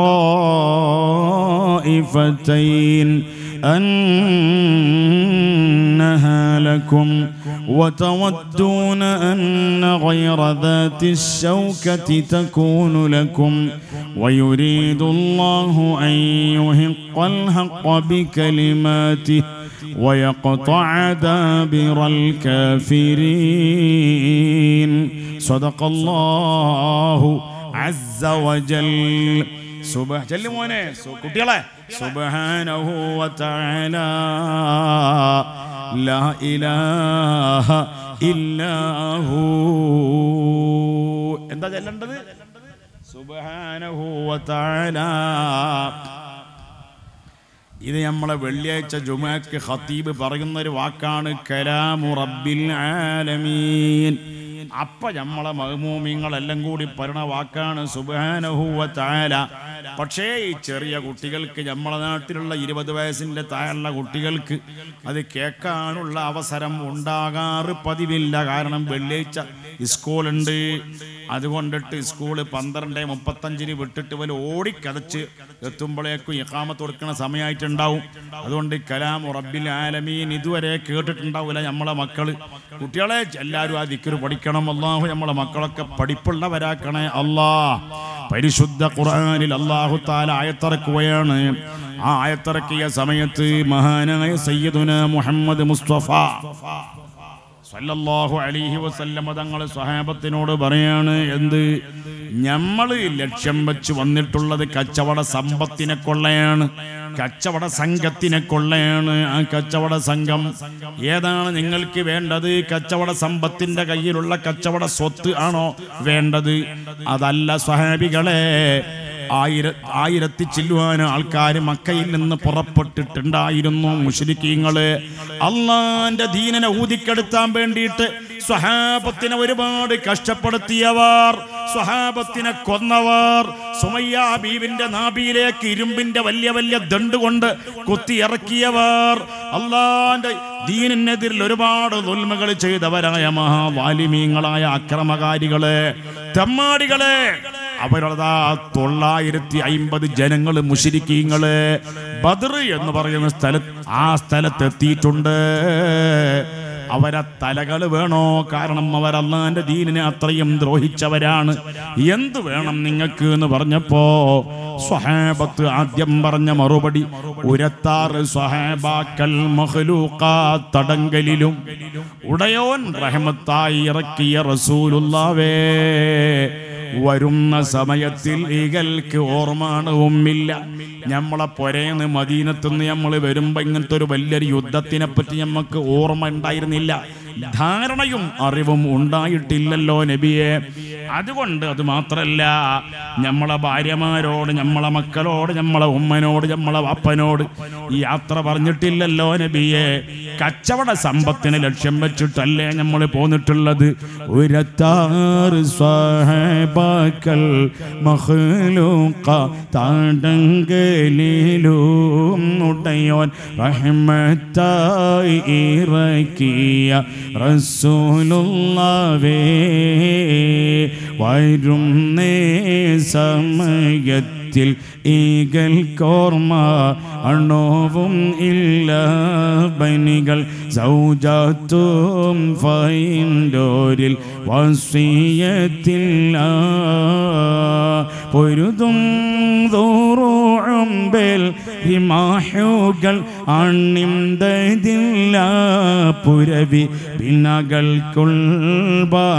الطائفتين أنها لكم وتودون أن غير ذات الشوكة تكون لكم ويريد الله أن يهق الحق بكلماته ويقطع دابر الكافرين صدق الله عز وجل സുബഹ ചെല്ലു മോനെ സു- കുട്ടികളെ സുബ്ഹാനഹു വതആല ലാ ഇലാഹ ഇല്ലാഹു എന്താ ചെല്ലേണ്ടത് സുബ്ഹാനഹു വതആല ഇത് നമ്മളെ വെള്ളിയാഴ്ച ജുമാക്ക് ഖത്തീബ് പറയുന്ന ഒരു വാക്കാണ് കലാമു റബ്ബിൽ ആലമീൻ അപ്പൊ നമ്മളെ മഹമൂമിങ്ങളെല്ലാം കൂടി പറയണ വാക്കാണ് സുബാനഹുവ താല പക്ഷേ ഈ ചെറിയ കുട്ടികൾക്ക് നമ്മളെ നാട്ടിലുള്ള ഇരുപത് വയസ്സിന്റെ താഴെയുള്ള കുട്ടികൾക്ക് അത് കേൾക്കാനുള്ള അവസരം ഉണ്ടാകാറ് പതിവില്ല കാരണം വെള്ളിയാഴ്ച സ്കൂളുണ്ട് അതുകൊണ്ടിട്ട് സ്കൂള് പന്ത്രണ്ട് മുപ്പത്തഞ്ചിന് വിട്ടിട്ട് വല്ല ഓടിക്കതച്ച് എത്തുമ്പോഴേക്കും ഇക്കാമത്ത് കൊടുക്കുന്ന സമയമായിട്ടുണ്ടാവും അതുകൊണ്ട് കലാം റബ്ബിൽ ആലമീൻ ഇതുവരെ കേട്ടിട്ടുണ്ടാവില്ല നമ്മളെ മക്കള് കുട്ടികളെ എല്ലാവരും ആ ദിക്കറ് പഠിക്കണം അള്ളാഹു നമ്മളെ മക്കളൊക്കെ പഠിപ്പുള്ളവരാക്കണേ അല്ലാ പരിശുദ്ധ ഖുർആനിൽ അള്ളാഹു താല ആയത്തിറക്കുകയാണ് ആ ആയത്തിറക്കിയ സമയത്ത് മഹാനായ സയ്യിദുന മുഹമ്മദ് മുസ്തഫ സല്ലല്ലാഹു അലൈഹി വസല്ലമ തങ്ങൾ സ്വഹാബത്തിനോട് പറയാണ് എന്ത് നമ്മൾ ലക്ഷ്യം വെച്ച് വന്നിട്ടുള്ളത് കച്ചവട സമ്പത്തിനെ കൊള്ളയാണ് കച്ചവട സംഘത്തിനെ കൊള്ളയാണ് ആ കച്ചവട സംഘം ഏതാണ് നിങ്ങൾക്ക് വേണ്ടത് കച്ചവട സമ്പത്തിന്റെ കയ്യിലുള്ള കച്ചവട സ്വത്ത് ആണോ വേണ്ടത് അതല്ല സ്വഹാബികളെ ആയിര ആയിരത്തി ചില്ലുവാൻ ആൾക്കാർ മക്കയിൽ നിന്ന് പുറപ്പെട്ടിട്ടുണ്ടായിരുന്നു മുഷരിക്കീങ്ങള് അള്ളാന്റെ ദീനനെ ഊതിക്കെടുത്താൻ വേണ്ടിയിട്ട് സ്വഹാബത്തിനെ ഒരുപാട് കഷ്ടപ്പെടുത്തിയവർ സ്വഹാബത്തിനെ കൊന്നവർ സുമയ്യ ബീവിന്റെ നാഭിയിലേക്ക് ഇരുമ്പിന്റെ വലിയ വലിയ ദണ്ട് കൊണ്ട് കുത്തിയിറക്കിയവർ അള്ളാന്റെ ദീനിനെതിരിൽ ഒരുപാട് ദുൽമകൾ ചെയ്തവരായ മഹാവാലിമീങ്ങളായ അക്രമകാരികളെ തെമ്മാടികളെ അവരതാ തൊള്ളായിരത്തി അയിമ്പത് ജനങ്ങൾ മുഷിരിക്കീങ്ങള് ബദർ എന്ന് പറയുന്ന സ്ഥലത്ത് ആ സ്ഥലത്തെത്തിയിട്ടുണ്ട് അവരെ തലകൾ വേണോ കാരണം അവർ അള്ളാന്റെ ദീനിനെ അത്രയും ദ്രോഹിച്ചവരാണ് എന്ത് വേണം നിങ്ങൾക്ക് എന്ന് പറഞ്ഞപ്പോ സ്വഹാബത്ത് ആദ്യം പറഞ്ഞ മറുപടി ഉരത്താറ് സ്വഹാബാക്കൽ മഹ്ലൂക്കാ തടങ്കലിലും ഉടയോൻ റഹമത്തായി ഇറക്കിയ റസൂലുള്ളാവേ വരുന്ന സമയത്തിൽ ഈകൾക്ക് ഓർമാണവുമില്ല നമ്മളെ പൊരേന്ന് മദീനത്തുനിന്ന് നമ്മൾ വരുമ്പോ ഇങ്ങനത്തെ ഒരു വലിയൊരു യുദ്ധത്തിനെ പറ്റി നമുക്ക് ഓർമ്മ ഉണ്ടായിരുന്നില്ല ധാരണയും അറിവും ഉണ്ടായിട്ടില്ലല്ലോ നബിയെ അതുകൊണ്ട് അത് മാത്രല്ല നമ്മളെ ഭാര്യമാരോട് നമ്മളെ മക്കളോട് നമ്മളെ ഉമ്മനോട് നമ്മളെ വാപ്പനോട് ഈ യാത്ര പറഞ്ഞിട്ടില്ലല്ലോ നബിയെ കച്ചവട സമ്പത്തിന് ലക്ഷ്യം വെച്ചിട്ടല്ലേ നമ്മൾ പോന്നിട്ടുള്ളത് ഉരത്താറ് സ്വഹബാക്കൽ മഹ്ലൂക്ക താടങ്കലിലും ഉടയോൻ റഹ്മത്തായി ഇറക്കിയ റസൂലുള്ളാവേ വരുന്നേ സമയത്തിൽ ഈകൽക്കോർമ്മ അണോവും ഇല്ല ബനികൾ സൗജാത്തും ഫൈൻഡോരിൽ വസീയത്തില്ല പൊരുതും തോറുമ്പേൽ ഹിമാഹുകൾ അണിന്തതില്ല പുരവി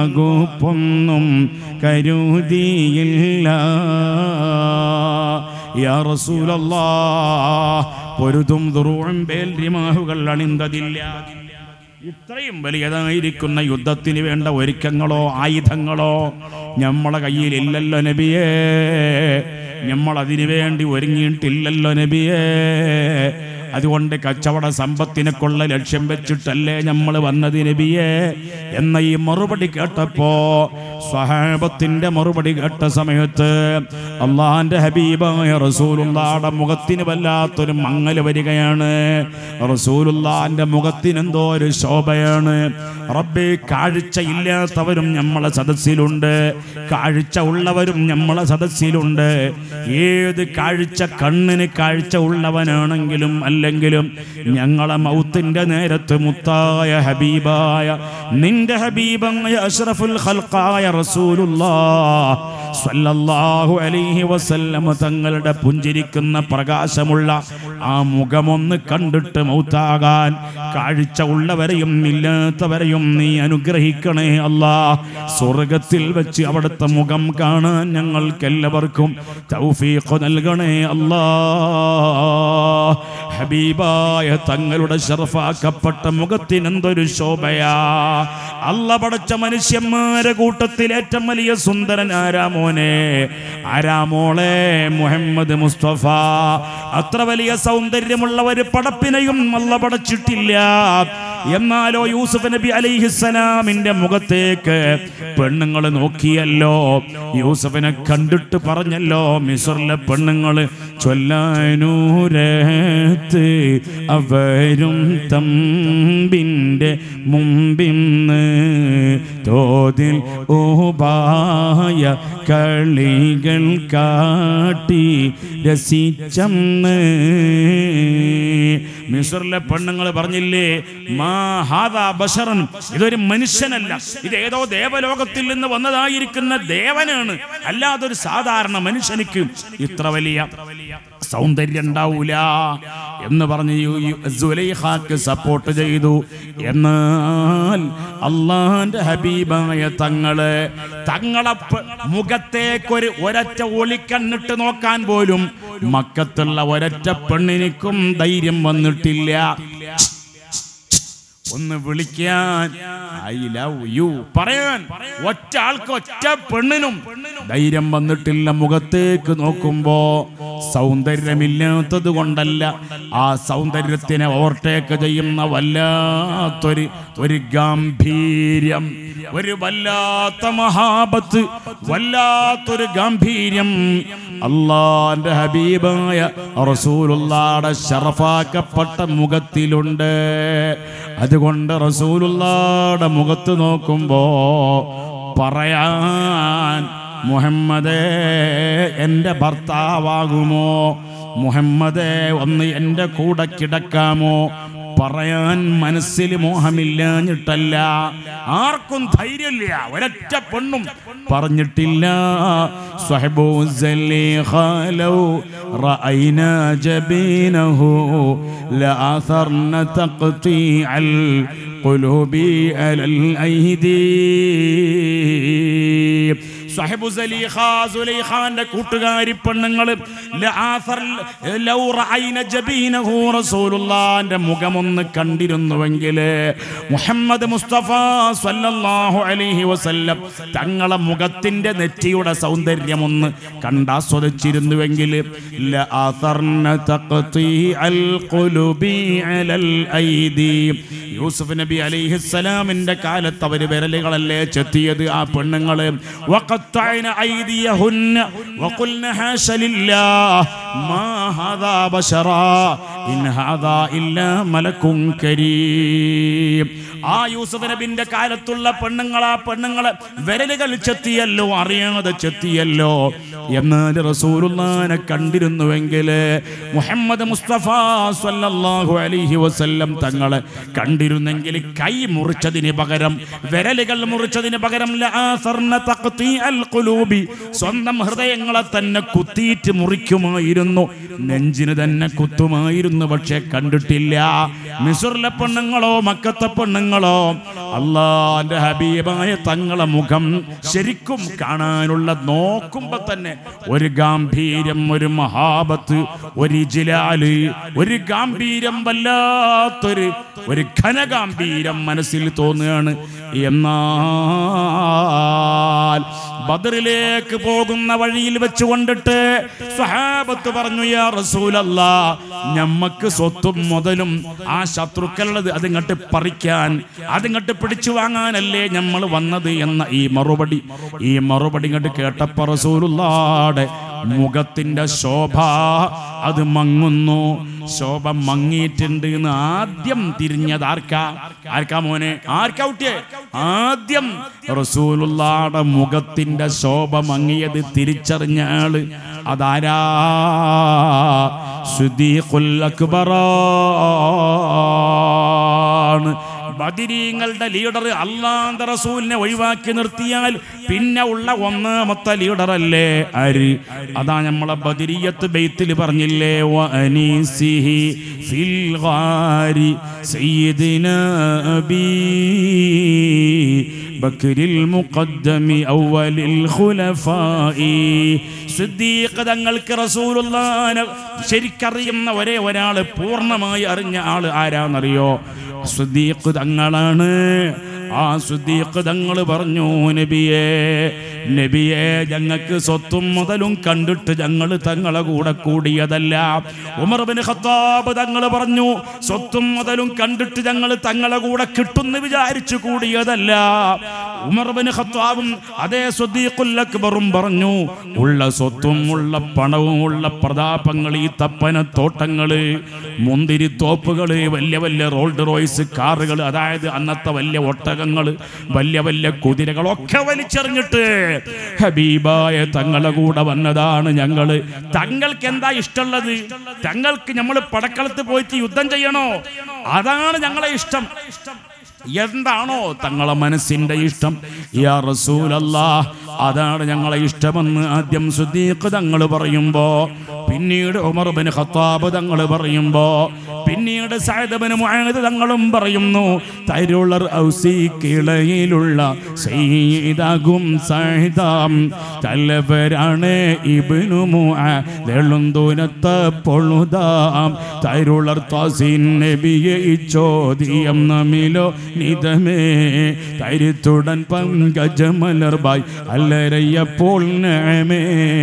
പിന്നകൾക്കുൾഭാഗുപ്പൊന്നും കരുതിയില്ല യാ റസൂലല്ലാ പൊരുതും ദുറൂഴും ബേൽ റിമാഹുകൾ അണിന്തതില്ല ഇത്രയും വലിയതായിരിക്കുന്ന യുദ്ധത്തിന് വേണ്ട ഒരുക്കങ്ങളോ ആയുധങ്ങളോ നമ്മളെ കയ്യിൽ ഇല്ലല്ലോ നബിയേ നമ്മൾ അതിനു വേണ്ടി ഒരുങ്ങിയിട്ടില്ലല്ലോ നബിയേ അതുകൊണ്ട് കച്ചവട സമ്പത്തിനെ കൊള്ള ലക്ഷ്യം വെച്ചിട്ടല്ലേ നമ്മൾ വന്നത് നബിയേ എന്ന ഈ മറുപടി കേട്ടപ്പോ സ്വഹാബത്തിന്റെ മറുപടി കേട്ട സമയത്ത് അള്ളാന്റെ ഹബീബായ റസൂലുള്ളാടെ മുഖത്തിന് വല്ലാത്തൊരു മങ്ങൽ വരികയാണ് റസൂലുള്ളാന്റെ മുഖത്തിന് എന്തോ ഒരു ശോഭയാണ് റബ്ബേ കാഴ്ച ഇല്ലാത്തവരും നമ്മളെ സദസ്സിലുണ്ട് കാഴ്ച ഉള്ളവരും നമ്മളെ സദസ്സിലുണ്ട് ഏത് കാഴ്ച കണ്ണിന് കാഴ്ച ഉള്ളവനാണെങ്കിലും അല്ലെങ്കിലും ഞങ്ങളെ മൗത്തിന്റെ നേരത്ത് മുത്തായ ഹബീബായ നിന്റെ ഹബീബായ അഷ്റഫുൽ ഖൽഖായ റസൂലുള്ളാഹ് സ്വല്ലല്ലാഹു അലൈഹി വസല്ലമ തങ്ങളുടെ പുഞ്ചിരിക്കുന്ന പ്രകാശമുള്ള ആ മുഖമൊന്ന് കണ്ടിട്ട് മൗത്താകാൻ കാഴ്ച ഉള്ളവരെയും ഇല്ലാത്തവരെയും നീ അനുഗ്രഹിക്കണേ അല്ലാ സ്വർഗത്തിൽ വെച്ച് അവിടുത്തെ മുഖം കാണാൻ ഞങ്ങൾക്കെല്ലാവർക്കും തൗഫീഖ് നൽകണേ അല്ലാ ഹബീബായ തങ്ങളുടെ ഷറഫാക്കപ്പെട്ട മുഖത്തിന് എന്തൊരു ശോഭയാ അല്ല പടച്ച മനുഷ്യന്മാരെ കൂട്ടത്തിൽ ഏറ്റവും വലിയ സുന്ദരൻ ആരാമോനെ ആരാമോളെ മുഹമ്മദ് മുസ്തഫ അത്ര വലിയ സൗന്ദര്യമുള്ള ഒരു പടപ്പിനെയും അല്ല പടച്ചിട്ടില്ല എന്നാലോ യൂസുഫ് നബി അലിഹിസലാമിന്റെ മുഖത്തേക്ക് പെണ്ണുങ്ങൾ നോക്കിയല്ലോ യൂസഫിനെ കണ്ടിട്ട് പറഞ്ഞല്ലോ മിസറിലെ പെണ്ണുങ്ങൾ ചൊല്ലാനൂരത്ത് അവരും തമ്പിൻ്റെ മുമ്പിന്ന് തോതിൽ ഊപായ കളികൾ കാട്ടി രസിച്ചന്ന് മിസറിലെ പെണ്ണുങ്ങൾ പറഞ്ഞില്ലേ മാ ഹാദാ ബഷറൻ ഇതൊരു മനുഷ്യനല്ല ഇത് ഏതോ ദേവലോകത്തിൽ നിന്ന് വന്നതായിരിക്കുന്ന ദേവനാണ് അല്ലാതെ ഒരു സാധാരണ മനുഷ്യനിക്ക് ഇത്ര വലിയ സൗന്ദര്യം ഉണ്ടാവൂല എന്ന് പറഞ്ഞ് യു- യു- സുലൈഖാക്ക് സപ്പോർട്ട് ചെയ്തു എന്നാൽ അള്ളാന്റെ ഹബീബായ തങ്ങള് തങ്ങളെ പ- മുഖത്തേക്കൊരു ഒരൊറ്റ ഒളിക്കണ്ണിട്ട് നോക്കാൻ പോലും മക്കത്തുള്ള ഒരൊറ്റ പെണ്ണിനിക്കും ധൈര്യം വന്നിട്ടില്ല ഒന്ന് വിളിക്കാൻ ഐ ലവ് യു പറയാൻ ഒറ്റ ആൾക്ക് ഒറ്റ പെണ്ണിനും ധൈര്യം വന്നിട്ടില്ല മുഖത്തേക്ക് നോക്കുമ്പോ സൗന്ദര്യമില്ലാത്തത് കൊണ്ടല്ല ആ സൗന്ദര്യത്തിനെ ഓവർടേക്ക് ചെയ്യുന്ന വല്ലാത്തൊരു ഒരു ഗാംഭീര്യം ഒരു വല്ലാത്ത മഹാബത്ത് വല്ലാത്തൊരു ഗാംഭീര്യം അള്ളാന്റെ ഹബീബായ റസൂലുള്ളാടെ ഷറഫാക്കപ്പെട്ട മുഖത്തിലുണ്ട് അതുകൊണ്ട് റസൂലുള്ളാടെ മുഖത്ത് നോക്കുമ്പോ പറയാൻ മുഹമ്മദേ എൻ്റെ ഭർത്താവാകുമോ മുഹമ്മദേ ഒന്ന് എൻ്റെ കൂടെ കിടക്കാമോ പറയാൻ മനസ്സിൽ മോഹമില്ലാഞ്ഞിട്ടല്ല ആർക്കും ധൈര്യമില്ല ഒരൊറ്റ പെണ്ണും പറഞ്ഞിട്ടില്ല സ്വഹബു സലീഖലൗ റഅയ്ന ജബീനഹു ലഅഥർന തഖ്തീഅൽ ഖുലൂബി അലൽ ഐദി സ്വഹബു സലീഖ സുലൈഖാന്റെ കൂട്ടുകാരി പെണ്ണുങ്ങൾ റസൂലുള്ളാന്റെ മുഖമൊന്ന് കണ്ടിരുന്നുവെങ്കിൽ മുഹമ്മദ് മുസ്തഫ സല്ലല്ലാഹു അലൈഹി വസല്ലം തങ്ങളെ മുഖത്തിന്റെ നെറ്റിയുടെ സൗന്ദര്യം ഒന്ന് കണ്ടാസ്വദിച്ചിരുന്നുവെങ്കിൽ ലഅഥർന തഖ്തീഅൽ ഖുലുബി അലൽ ഐദി യൂസുഫ് നബി അലൈഹിസ്സലാമിന്റെ കാലത്ത് അവര് വിരലുകളല്ലേ ചെത്തിയത് ആ പെണ്ണുങ്ങള് വഖത്തഅന ഐദിയഹുന്ന വഖുൽന ഹാശ ലില്ലാഹ് മാ ഹാദാ ബശറാ ഇൻ ഹാദാ ഇല്ലാ മലക്കുൻ കരീം ആ യൂസുഫ് നബിന്റെ കാലത്തുള്ള പെണ്ണുങ്ങൾ ആ പെണ്ണുങ്ങളെ വിരലുകൾ ചെത്തിയല്ലോ അറിയാതെ ചെത്തിയല്ലോ എന്നാൽ റസൂലുള്ളാനെ കണ്ടിരുന്നുവെങ്കിൽ മുഹമ്മദ് മുസ്തഫ സല്ലല്ലാഹു അലൈഹി വസല്ലം തങ്ങളെ കണ്ടിരുന്നെങ്കിൽ കൈ മുറിച്ചതിന് പകരം വിരലുകൾ മുറിച്ചതിന് പകരം ലആസർന തഖ്തീഅൽ ഖുലൂബി സ്വന്തം ഹൃദയങ്ങളെ തന്നെ കുത്തിയിട്ട് മുറിക്കുമായിരുന്നു നെഞ്ചിന് തന്നെ കുത്തുമായിരുന്നു പക്ഷെ കണ്ടിട്ടില്ല മിസുറിലെ പെണ്ണുങ്ങളോ മക്കത്തെ പെണ്ണുങ്ങളോ അള്ളാന്റെ ഹബീബായ തങ്ങളെ മുഖം ശരിക്കും കാണാനുള്ള നോക്കുമ്പോ തന്നെ ഒരു ഗാംഭീര്യം ഒരു മഹാബത്ത് ഒരു ജിലാല് ഒരു ഗാംഭീര്യം വല്ലാത്തൊരു ഒരു ഘനഗാംഭീര്യം മനസ്സിൽ തോന്നുകയാണ് എന്നാൽ ബദറിലേക്ക് പോകുന്ന വഴിയിൽ വെച്ച് കൊണ്ടിട്ട് സ്വഹാബത്ത് പറഞ്ഞു യാ റസൂലല്ല ഞമ്മക്ക് സ്വത്തും മുതലും ആ ശത്രുക്കളുള്ളത് അതിങ്ങോട്ട് പറിക്കാൻ അതിങ്ങോട്ട് പിടിച്ചു വാങ്ങാനല്ലേ നമ്മൾ വന്നത് എന്ന ഈ മറുപടി ഈ മറുപടി ഇങ്ങോട്ട് കേട്ടപ്പോ റസൂലുള്ളാടെ മുഖത്തിന്റെ ശോഭ അത് മങ്ങുന്നു ശോഭ മങ്ങിയിട്ടുണ്ട് എന്ന് ആദ്യം തിരിഞ്ഞത് ആർക്കാ ആർക്കാ മോനെ ആർക്കാ കുട്ടിയെ ആദ്യം റസൂലുള്ളാടെ മുഖത്തിന്റെ ശോഭ മങ്ങിയത് തിരിച്ചറിഞ്ഞ ആള് അതാരാ സുദീഖുൽ അക്ബറാണ് ബദിരീങ്ങളുടെ ലീഡർ അള്ളാന്ത റസൂലിനെ ഒഴിവാക്കി നിർത്തിയാൽ പിന്നെ ഉള്ള ഒന്നാമത്തെ ലീഡർ അല്ലേ ആര് അതാ നമ്മളെ ബദിരിയത്ത് ബെയ്ത്തിൽ പറഞ്ഞില്ലേ വ അനീസിഹി ഫിൽ ഗാരി സയ്യിദിന അബീ ബക്രിൽ മുഖദ്ദമി അവലിൽ ഖുലഫായി സിദ്ദീഖ് തങ്ങൾക്ക് റസൂലുള്ളാനെ ശരിക്കറിയുന്ന ഒരേ ഒരാള് പൂർണ്ണമായി അറിഞ്ഞ ആള് ആരാന്നറിയോ സിദ്ദീഖ് തങ്ങളാണ് ആ സുദ്ദീഖ് തങ്ങൾ പറഞ്ഞു നബിയെ നബിയെ ഞങ്ങൾക്ക് സ്വത്തും മുതലും കണ്ടിട്ട് ഞങ്ങൾ തങ്ങളെ കൂടെ കൂടിയതല്ല ഉമർ ബിൻ ഖത്താബ് തങ്ങൾ പറഞ്ഞു സ്വത്തും മുതലും കണ്ടിട്ട് ഞങ്ങൾ തങ്ങളെ കൂടെ കിട്ടുമെന്ന് വിചാരിച്ചു കൂടിയതല്ല ഉമർ ബിൻ ഖത്താബും അതേ സുദ്ദീഖുൽ അക്ബറും പറഞ്ഞു ഉള്ള സ്വത്തും ഉള്ള പണവും ഉള്ള പ്രതാപങ്ങൾ ഈ തപ്പന തോട്ടങ്ങള് മുന്തിരി തോപ്പുകള് വലിയ വലിയ റോൾഡ് റോയ്സ് കാറുകൾ അതായത് അന്നത്തെ വലിയ ഒട്ടകങ്ങൾ വലിയ വലിയ കുതിരകളൊക്കെ വലിച്ചെറിഞ്ഞിട്ട് ഹബീബായ തങ്ങളെ കൂടെ വന്നതാണ് ഞങ്ങള് തങ്ങൾക്ക് എന്താ ഇഷ്ടമുള്ളത് തങ്ങൾക്ക് നമ്മൾ പടക്കളത്ത് പോയിട്ട് യുദ്ധം ചെയ്യണോ അതാണ് ഞങ്ങളെ ഇഷ്ടം എന്താണോ തങ്ങളെ മനസ്സിന്റെ ഇഷ്ടം യാ റസൂലല്ലാ അതാണ് ഞങ്ങളെ ഇഷ്ടമെന്ന് ആദ്യം സുദ്ദീഖ് തങ്ങൾ പറയുമ്പോ പിന്നീട് ഉമർ ബിൻ ഖത്താബ് തങ്ങൾ പറയുമ്പോ പിന്നീട് സഅദ് ബിൻ മുആദ് തങ്ങളും പറയുന്നു തരുളർ ഔസി കിളയിലുള്ള സയ്യിദാകും സഅദാം തലവരാണ് ഇബ്നു മുആദ് പൊളുതാം തരുളർ താസിൻ നബിയെ ഈ ചോദ്യം നമിലോ നിതമേ തരുത്തുടൻ പങ്കജമലർബായ് അല്ലരയ്യപ്പോൾ നമേ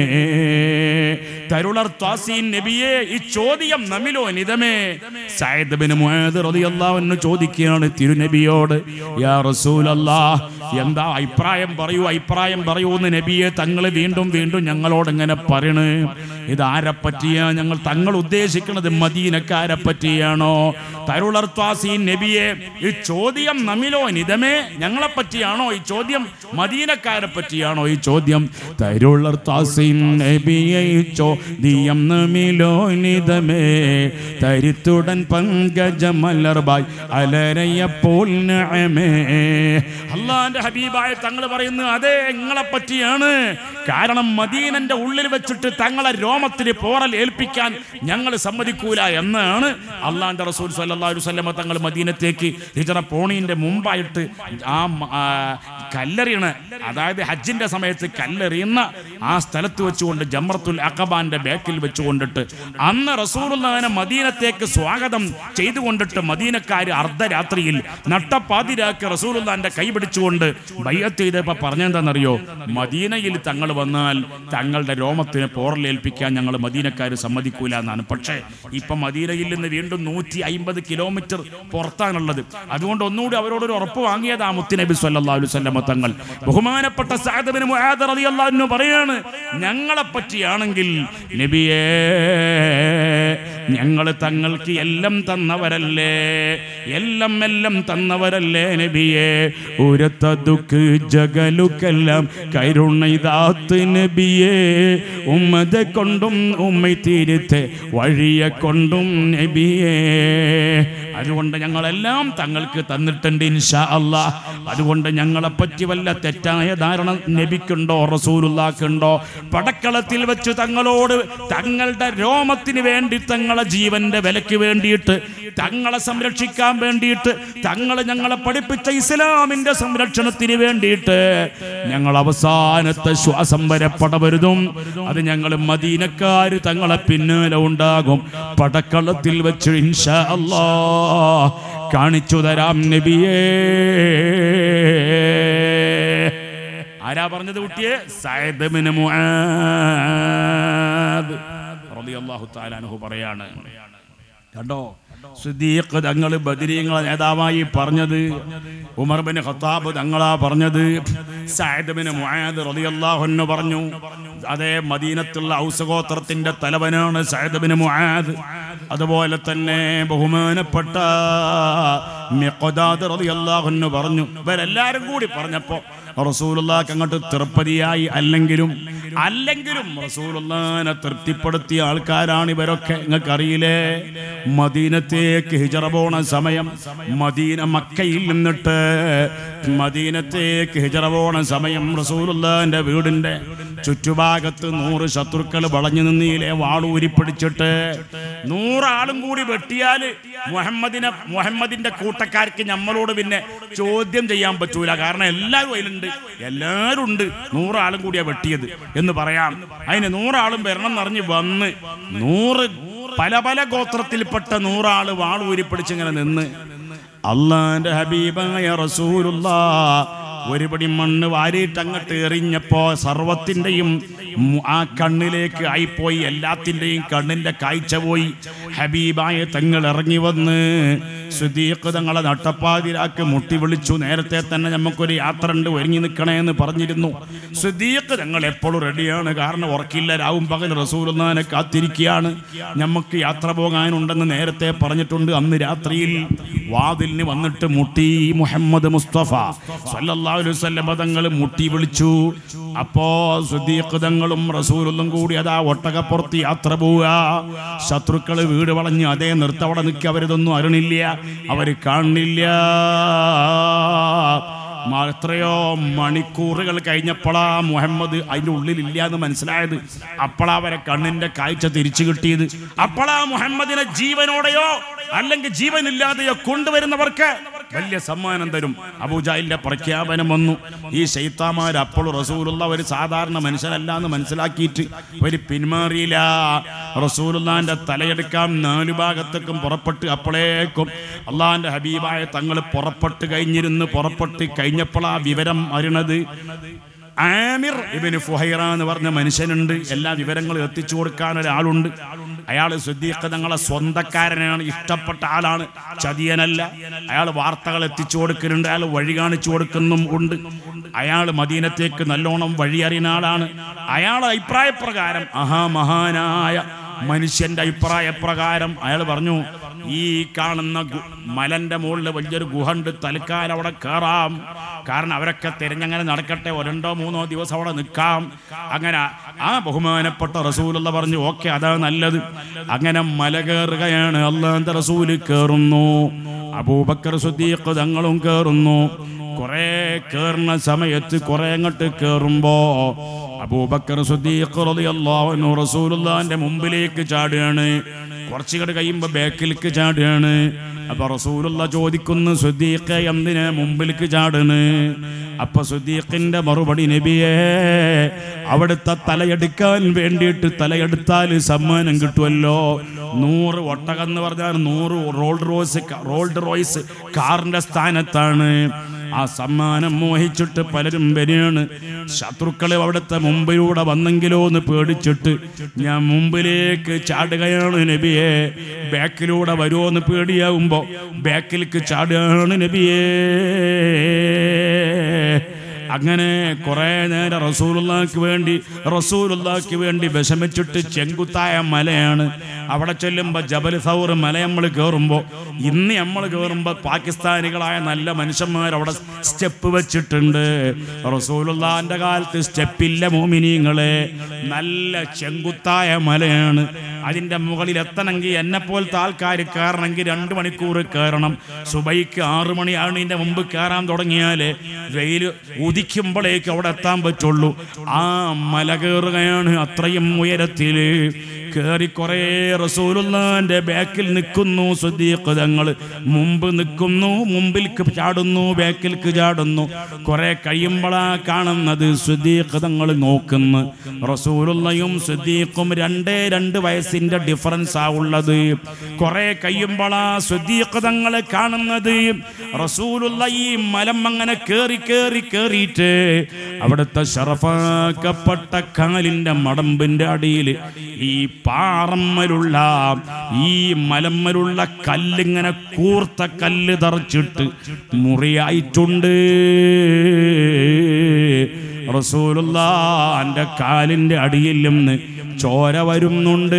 തരുളർ ത്വാസീൻ നബിയെ ഈ ചോദ്യം നമിലോ നിതമേ സയ്യിദ് ബിൻ മുആദ് റളിയല്ലാഹു അൻഹു ചോദിക്കുകയാണ് തിരുനബിയോട് യാ റസൂലല്ലാഹ് എന്താ അഭിപ്രായം പറയൂ അഭിപ്രായം പറയൂ എന്ന് നബിയെ തങ്ങൾ വീണ്ടും വീണ്ടും ഞങ്ങളോട് ഇങ്ങനെ പറയണ് ഇത് ആരെ പറ്റിയാ ഞങ്ങൾ തങ്ങൾ ഉദ്ദേശിക്കുന്നത് മദീനക്കാരെ പറ്റിയാണോ തരുളർ ത്വാസീൻ നബിയെ ഈ ചോദ്യം നമിലോ നിതമേ ഞങ്ങളെ പറ്റിയാണോ ഈ ചോദ്യം മദീനക്കാരെ പറ്റിയാണോ ഈ ചോദ്യം തരുളർ ത്വാസീൻ നബിയെ ഈ ചോദ്യം നമിലോ നിതമേ തരിത്തുടൻ പങ്കജ മലർബായ് അലരയപ്പോൾ നഅമേ അള്ളാന്റെ ഹബീബായ തങ്ങൾ പറയുന്നു അതെ നിങ്ങളെ പറ്റിയാണ് കാരണം മദീനന്റെ ഉള്ളിൽ വെച്ചിട്ട് തങ്ങളെ രോമത്തിന് പോറൽ ഏൽപ്പിക്കാൻ ഞങ്ങൾ സമ്മതിക്കൂല എന്നാണ് അള്ളാന്റെ റസൂൽ സല്ലല്ലാഹു അലൈഹി വസല്ലമ തങ്ങൾ മദീനത്തേക്ക് ഹിജറ പോണീന്റെ മുമ്പായിട്ട് ആ മ- ആ കല്ലെറിയണ അതായത് ഹജ്ജിന്റെ സമയത്ത് കല്ലെറിയുന്ന ആ സ്ഥലത്ത് വെച്ചുകൊണ്ട് ജമ്രത്തുൽ അഖബാന്റെ ബാക്കിൽ വെച്ചുകൊണ്ടിട്ട് അന്ന് റസൂലുള്ളാഹിനെ മദീനത്തേക്ക് സ്വാഗതം ചെയ്തുകൊണ്ടിട്ട് മദീനക്കാര് അർദ്ധരാത്രിയിൽ നട്ടപ്പാതിരാക്കി റസൂലുള്ളാന്റെ കൈ പിടിച്ചുകൊണ്ട് ബയ്യത്ത് ചെയ്തപ്പോ പറഞ്ഞെന്താണെന്നറിയോ മദീനയിൽ തങ്ങൾ വന്നാൽ തങ്ങളുടെ രോമത്തിന് പോറലേൽപ്പിക്കാൻ ഞങ്ങൾ മദീനക്കാർ സമ്മതിക്കൂല എന്നാണ് പക്ഷേ ഇപ്പൊ മദീനയിൽ നിന്ന് വീണ്ടും നൂറ്റി അമ്പത് കിലോമീറ്റർ പുറത്താണുള്ളത് അതുകൊണ്ട് ഒന്നുകൂടി അവരോട് ഒരു ഉറപ്പ് വാങ്ങിയതാ മുത്തുനബി സല്ലല്ലാഹു അലൈഹി വസല്ലമ തങ്ങൾ ബഹുമാനപ്പെട്ട സഅദ് ബിൻ മുആദ് റളിയല്ലാഹു അൻഹു പറയാണ് ഞങ്ങളെ പറ്റിയാണെങ്കിൽ നബിയേ ഞങ്ങൾ തങ്ങൾക്ക് എല്ലാം തന്നവരല്ലേ എല്ലാം എല്ലാം തന്നവരല്ലേ നബിയെ ഉരത്തതുക്ക് ജഗലുക്കെല്ലാം കരുണൈതാത്ത് നബിയെ ഉമ്മത കൊണ്ടും ഉമ്മ തീരുത്തെ വഴിയെ കൊണ്ടും നബിയെ അതുകൊണ്ട് ഞങ്ങളെല്ലാം തങ്ങൾക്ക് തന്നിട്ടുണ്ട് ഇൻഷാ അല്ലാ അതുകൊണ്ട് ഞങ്ങളെ പറ്റി വല്ല തെറ്റായ ധാരണ നബിക്കുണ്ടോ റസൂലുള്ളാക്കുണ്ടോ പടക്കളത്തിൽ വെച്ച് തങ്ങളോട് തങ്ങളുടെ രോമത്തിന് വേണ്ടി തങ്ങൾ തങ്ങളെ ജീവന്റെ വിലയ്ക്ക് വേണ്ടിയിട്ട് തങ്ങളെ സംരക്ഷിക്കാൻ വേണ്ടിയിട്ട് തങ്ങൾ ഞങ്ങളെ പഠിപ്പിച്ച ഇസ്ലാമിന്റെ സംരക്ഷണത്തിന് വേണ്ടിയിട്ട് ഞങ്ങൾ അവസാനത്തെ ശ്വാസം വരെ പടവരുതും അത് ഞങ്ങൾ മദീനക്കാര് തങ്ങളെ പിന്നാലെ ഉണ്ടാകും പടക്കളത്തിൽ വെച്ച് ഇൻഷാ അല്ലാ കാണിച്ചു തരാം നബിയേ ആരാ പറഞ്ഞത് കുട്ടിയെ സയദ് ബിൻ മുആദ് റളിയല്ലാഹു തആല അൻഹു പറയാണ് കണ്ടോ സിദ്ദീഖ് തങ്ങൾ ബദരീങ്ങളെ നേതാവായി പറഞ്ഞത് ഉമർ ബിൻ ഖത്താബ് തങ്ങളാ പറഞ്ഞത് സഅദ് ബിൻ മുആദ് റളിയല്ലാഹു അൻഹു പറഞ്ഞു അതേ മദീനത്തുള്ള ഔസഗോത്രത്തിന്റെ തലവനാണ് സഅദ് ബിൻ മുആദ് അതുപോലെ തന്നെ ബഹുമാനപ്പെട്ട മിഖ്ദാദ് റളിയല്ലാഹു അൻഹു പറഞ്ഞു ഇവരെല്ലാരും കൂടി പറഞ്ഞപ്പോ റസൂലുള്ളാഹ്ക്ക് അങ്ങോട്ട് തൃപ്തിയായി അല്ലെങ്കിലും അല്ലെങ്കിലും റസൂലുള്ളാഹിനെ തൃപ്തിപ്പെടുത്തിയ ആൾക്കാരാണ് ഇവരൊക്കെ നിങ്ങൾക്ക് അറിയില്ലേ മദീനത്തേക്ക് ഹിജറ പോണ സമയം മദീന മക്കയിൽ നിന്നിട്ട് മദീനത്തേക്ക് ഹിജറ പോണ സമയം റസൂലുള്ളാഹിന്റെ വീടിന്റെ ചുറ്റുഭാഗത്ത് നൂറ് ശത്രുക്കൾ വളഞ്ഞു നിന്നിയിലെ വാളൂരി പിടിച്ചിട്ട് നൂറാളും കൂടി വെട്ടിയാല് മുഹമ്മദിനെ മുഹമ്മദിന്റെ കൂട്ടക്കാർക്ക് നമ്മളോട് പിന്നെ ചോദ്യം ചെയ്യാൻ പറ്റൂല കാരണം എല്ലാവരും അതിലുണ്ട് എല്ലാവരും ഉണ്ട് നൂറാളും കൂടിയാ വെട്ടിയത് എന്ന് പറയാം അതിന് നൂറാളും വരണം എന്നറിഞ്ഞ് വന്ന് നൂറ് പല പല ഗോത്രത്തിൽപ്പെട്ട നൂറാള് വാളൂരി പിടിച്ചിങ്ങനെ നിന്ന് അള്ളാന്റെ ഹബീബായ റസൂലുള്ള ഒരുപടി മണ്ണ് വാരിയിട്ട് അങ്ങോട്ട് എറിഞ്ഞപ്പോ സർവത്തിന്റെയും മു- ആ കണ്ണിലേക്ക് ആയിപ്പോയി എല്ലാത്തിന്റെയും കണ്ണിന്റെ കാഴ്ച പോയി ഹബീബായ തങ്ങൾ ഇറങ്ങി വന്ന് സുദീഖ് തങ്ങളെ നട്ടപ്പാതിരാക്ക് മുട്ടി വിളിച്ചു നേരത്തെ തന്നെ നമുക്കൊരു യാത്ര ഉണ്ട് ഒരുങ്ങി നിൽക്കണേ എന്ന് പറഞ്ഞിരുന്നു സുദീഖ് തങ്ങൾ എപ്പോഴും റെഡിയാണ് കാരണം ഉറക്കില്ല രാവും പകൽ റസൂലുള്ളാനെ കാത്തിരിക്കുകയാണ് നമുക്ക് യാത്ര പോകാനുണ്ടെന്ന് നേരത്തെ പറഞ്ഞിട്ടുണ്ട് അന്ന് രാത്രിയിൽ വാതിലിന് വന്നിട്ട് മുട്ടി മുഹമ്മദ് മുസ്തഫ സല്ലല്ലാഹു അലൈഹി വസല്ലം തങ്ങൾ മുട്ടി വിളിച്ചു അപ്പോ സുദീഖ് തങ്ങളും റസൂലും കൂടി അതാ ഒട്ടകപ്പുറത്ത് യാത്ര പോവുക ശത്രുക്കള് വീട് വളഞ്ഞ് അതേ നിർത്ത അവിടെ നിൽക്കുക അവരിതൊന്നും അറിയണില്ല അവര് കാണില്ല മ- എത്രയോ മണിക്കൂറുകൾ കഴിഞ്ഞപ്പോഴാ മുഹമ്മദ് അതിൻ്റെ ഉള്ളിലില്ല എന്ന് മനസ്സിലായത് അപ്പോഴാ അവരെ കണ്ണിന്റെ കാഴ്ച തിരിച്ചു കിട്ടിയത് അപ്പോഴാ മുഹമ്മദിനെ ജീവനോടെയോ അല്ലെങ്കിൽ ജീവനില്ലാതെയോ കൊണ്ടുവരുന്നവർക്ക് വലിയ സമ്മാനം തരും അബൂജാഹിലിന്റെ പ്രഖ്യാപനം വന്നു ഈ ശൈത്താമാർ അപ്പോൾ റസൂലുള്ള ഒരു സാധാരണ മനുഷ്യനല്ല എന്ന് മനസ്സിലാക്കിയിട്ട് ഒരു പിന്മാറിയില്ല റസൂലുള്ളാന്റെ തലയെടുക്കാൻ നാലു ഭാഗത്തേക്കും പുറപ്പെട്ട് അപ്പോഴേക്കും അള്ളാന്റെ ഹബീബായ തങ്ങൾ പുറപ്പെട്ട് കഴിഞ്ഞിരുന്ന് പുറപ്പെട്ട് കഴിഞ്ഞപ്പോഴാ വിവരം അറിയണത് ആമിർ ഇബിന് ഫുഹൈറ എന്ന് പറഞ്ഞ മനുഷ്യനുണ്ട് എല്ലാ വിവരങ്ങളും എത്തിച്ചു കൊടുക്കാൻ ഒരാളുണ്ട് അയാൾ സുദ്ദീഖ് തങ്ങളെ സ്വന്തക്കാരനാണ് ഇഷ്ടപ്പെട്ട ആളാണ് ചതിയനല്ല അയാൾ വാർത്തകൾ എത്തിച്ചു കൊടുക്കുന്നുണ്ട് അയാൾ വഴി കാണിച്ചു കൊടുക്കുന്നും ഉണ്ട് അയാൾ മദീനത്തേക്ക് നല്ലോണം വഴി അറിയുന്ന ആളാണ് അയാളെ അഭിപ്രായപ്രകാരം അഹാമഹാനായ മനുഷ്യന്റെ അഭിപ്രായപ്രകാരം അയാൾ പറഞ്ഞു ഈ കാണുന്ന ഗു- മലന്റെ മുകളിൽ വലിയൊരു ഗുഹണ്ട് തൽക്കാലം അവിടെ കയറാം കാരണം അവരൊക്കെ തിരഞ്ഞങ്ങനെ നടക്കട്ടെ ഒരു രണ്ടോ മൂന്നോ ദിവസം അവിടെ നിൽക്കാം അങ്ങനെ ആ ബഹുമാനപ്പെട്ട റസൂലുള്ള പറഞ്ഞു ഓക്കെ അതാ നല്ലത് അങ്ങനെ മല കയറുകയാണ് അള്ളാന്റെ റസൂല് കയറുന്നു അബൂബക്കർ സുദ്ദീഖ് തങ്ങളും കയറുന്നു കുറെ കയറുന്ന സമയത്ത് കുറെ അങ്ങോട്ട് കയറുമ്പോ അബൂബക്കർ സുദ്ദീഖ് റളിയല്ലാഹു അൻഹു റസൂലുള്ളാഹിന്റെ മുമ്പിലേക്ക് ചാടുകയാണ് കുറച്ചുകൂടെ കഴിയുമ്പോ ബാക്കിലേക്ക് ചാടുകയാണ് അപ്പൊ റസൂലുള്ള ചോദിക്കുന്നു സുദ്ദീഖ് എന്തിനാ മുമ്പിലേക്ക് ചാടണ് അപ്പൊ സുദ്ദീഖിന്റെ മറുപടി നബിയേ അവിടുത്തെ തലയെടുക്കാൻ വേണ്ടിയിട്ട് തലയെടുത്താൽ സമ്മാനം കിട്ടുമല്ലോ നൂറ് ഒട്ടകം എന്ന് പറഞ്ഞാൽ നൂറ് റോൾഡ് റോയ്സ് റോൾഡ് റോയ്സ് കാറിന്റെ സ്ഥാനത്താണ് ആ സമ്മാനം മോഹിച്ചിട്ട് പലരും വരികയാണ് ശത്രുക്കളെ അവിടുത്തെ മുമ്പിലൂടെ വന്നെങ്കിലോ എന്ന് പേടിച്ചിട്ട് ഞാൻ മുമ്പിലേക്ക് ചാടുകയാണ് നബിയെ ബാക്കിലൂടെ വരുമോ എന്ന് പേടിയാവുമ്പോ ബാക്കിലേക്ക് ചാടുകയാണ് നബിയേ അങ്ങനെ കുറെ നേരം റസൂലുള്ളാക്ക് വേണ്ടി റസൂലുള്ളാക്ക് വേണ്ടി വിഷമിച്ചിട്ട് ചെങ്കുത്തായ മലയാണ് അവിടെ ചെല്ലുമ്പോൾ ജബൽ സൗർ മല നമ്മൾ കയറുമ്പോൾ ഇന്ന് നമ്മൾ കയറുമ്പോൾ പാകിസ്ഥാനികളായ നല്ല മനുഷ്യന്മാർ അവിടെ സ്റ്റെപ്പ് വെച്ചിട്ടുണ്ട് റസൂലുള്ളാന്റെ കാലത്ത് സ്റ്റെപ്പില്ല മോമിനിങ്ങളെ നല്ല ചെങ്കുത്തായ മലയാണ് അതിന്റെ മുകളിൽ എത്തണമെങ്കിൽ എന്നെ പോലത്തെ ആൾക്കാർ കയറണമെങ്കിൽ രണ്ട് മണിക്കൂർ കയറണം സുബൈക്ക് ആറു മണിയാണ് ഇതിന്റെ മുമ്പ് കയറാൻ തുടങ്ങിയാല് വെയിൽ ഉദിക്കുമ്പോഴേക്ക് അവിടെ എത്താൻ പറ്റുള്ളൂ ആ മല കയറുകയാണ് അത്രയും ഉയരത്തില് കേറി കുറേ റസൂലുള്ളാന്റെ ബാക്കിൽ നിൽക്കുന്നു സുദ്ദീഖ് തങ്ങൾ മുമ്പ് നിൽക്കുന്നു മുമ്പിൽക്ക് ചാടുന്നു ബാക്കിൽക്ക് ചാടുന്നു കുറെ കഴിയുമ്പോഴാ കാണുന്നത് സുദ്ദീഖ് തങ്ങൾ നോക്കുന്നു റസൂലുള്ളയും സുദ്ദീഖും രണ്ടേ രണ്ട് വയസ്സിന്റെ ഡിഫറൻസ് ആ ഉള്ളത് കുറെ കഴിയുമ്പോഴാ സുദ്ദീഖ് തങ്ങളെ കാണുന്നത് റസൂലുള്ള ഈ മലം അങ്ങനെ കേറി കേറി കേറിയിട്ട് അവിടുത്തെ ഷറഫാക്കപ്പെട്ട കാലിന്റെ മടമ്പിന്റെ അടിയിൽ ഈ പാറമ്മലുള്ള ഈ മലമ്മലുള്ള കല്ലിങ്ങനെ കൂർത്ത കല്ല് തറച്ചിട്ട് മുറിയായിട്ടുണ്ട് റസൂലുള്ളാന്റെ കാലിന്റെ അടിയിൽ നിന്ന് ചോര വരുന്നുണ്ട്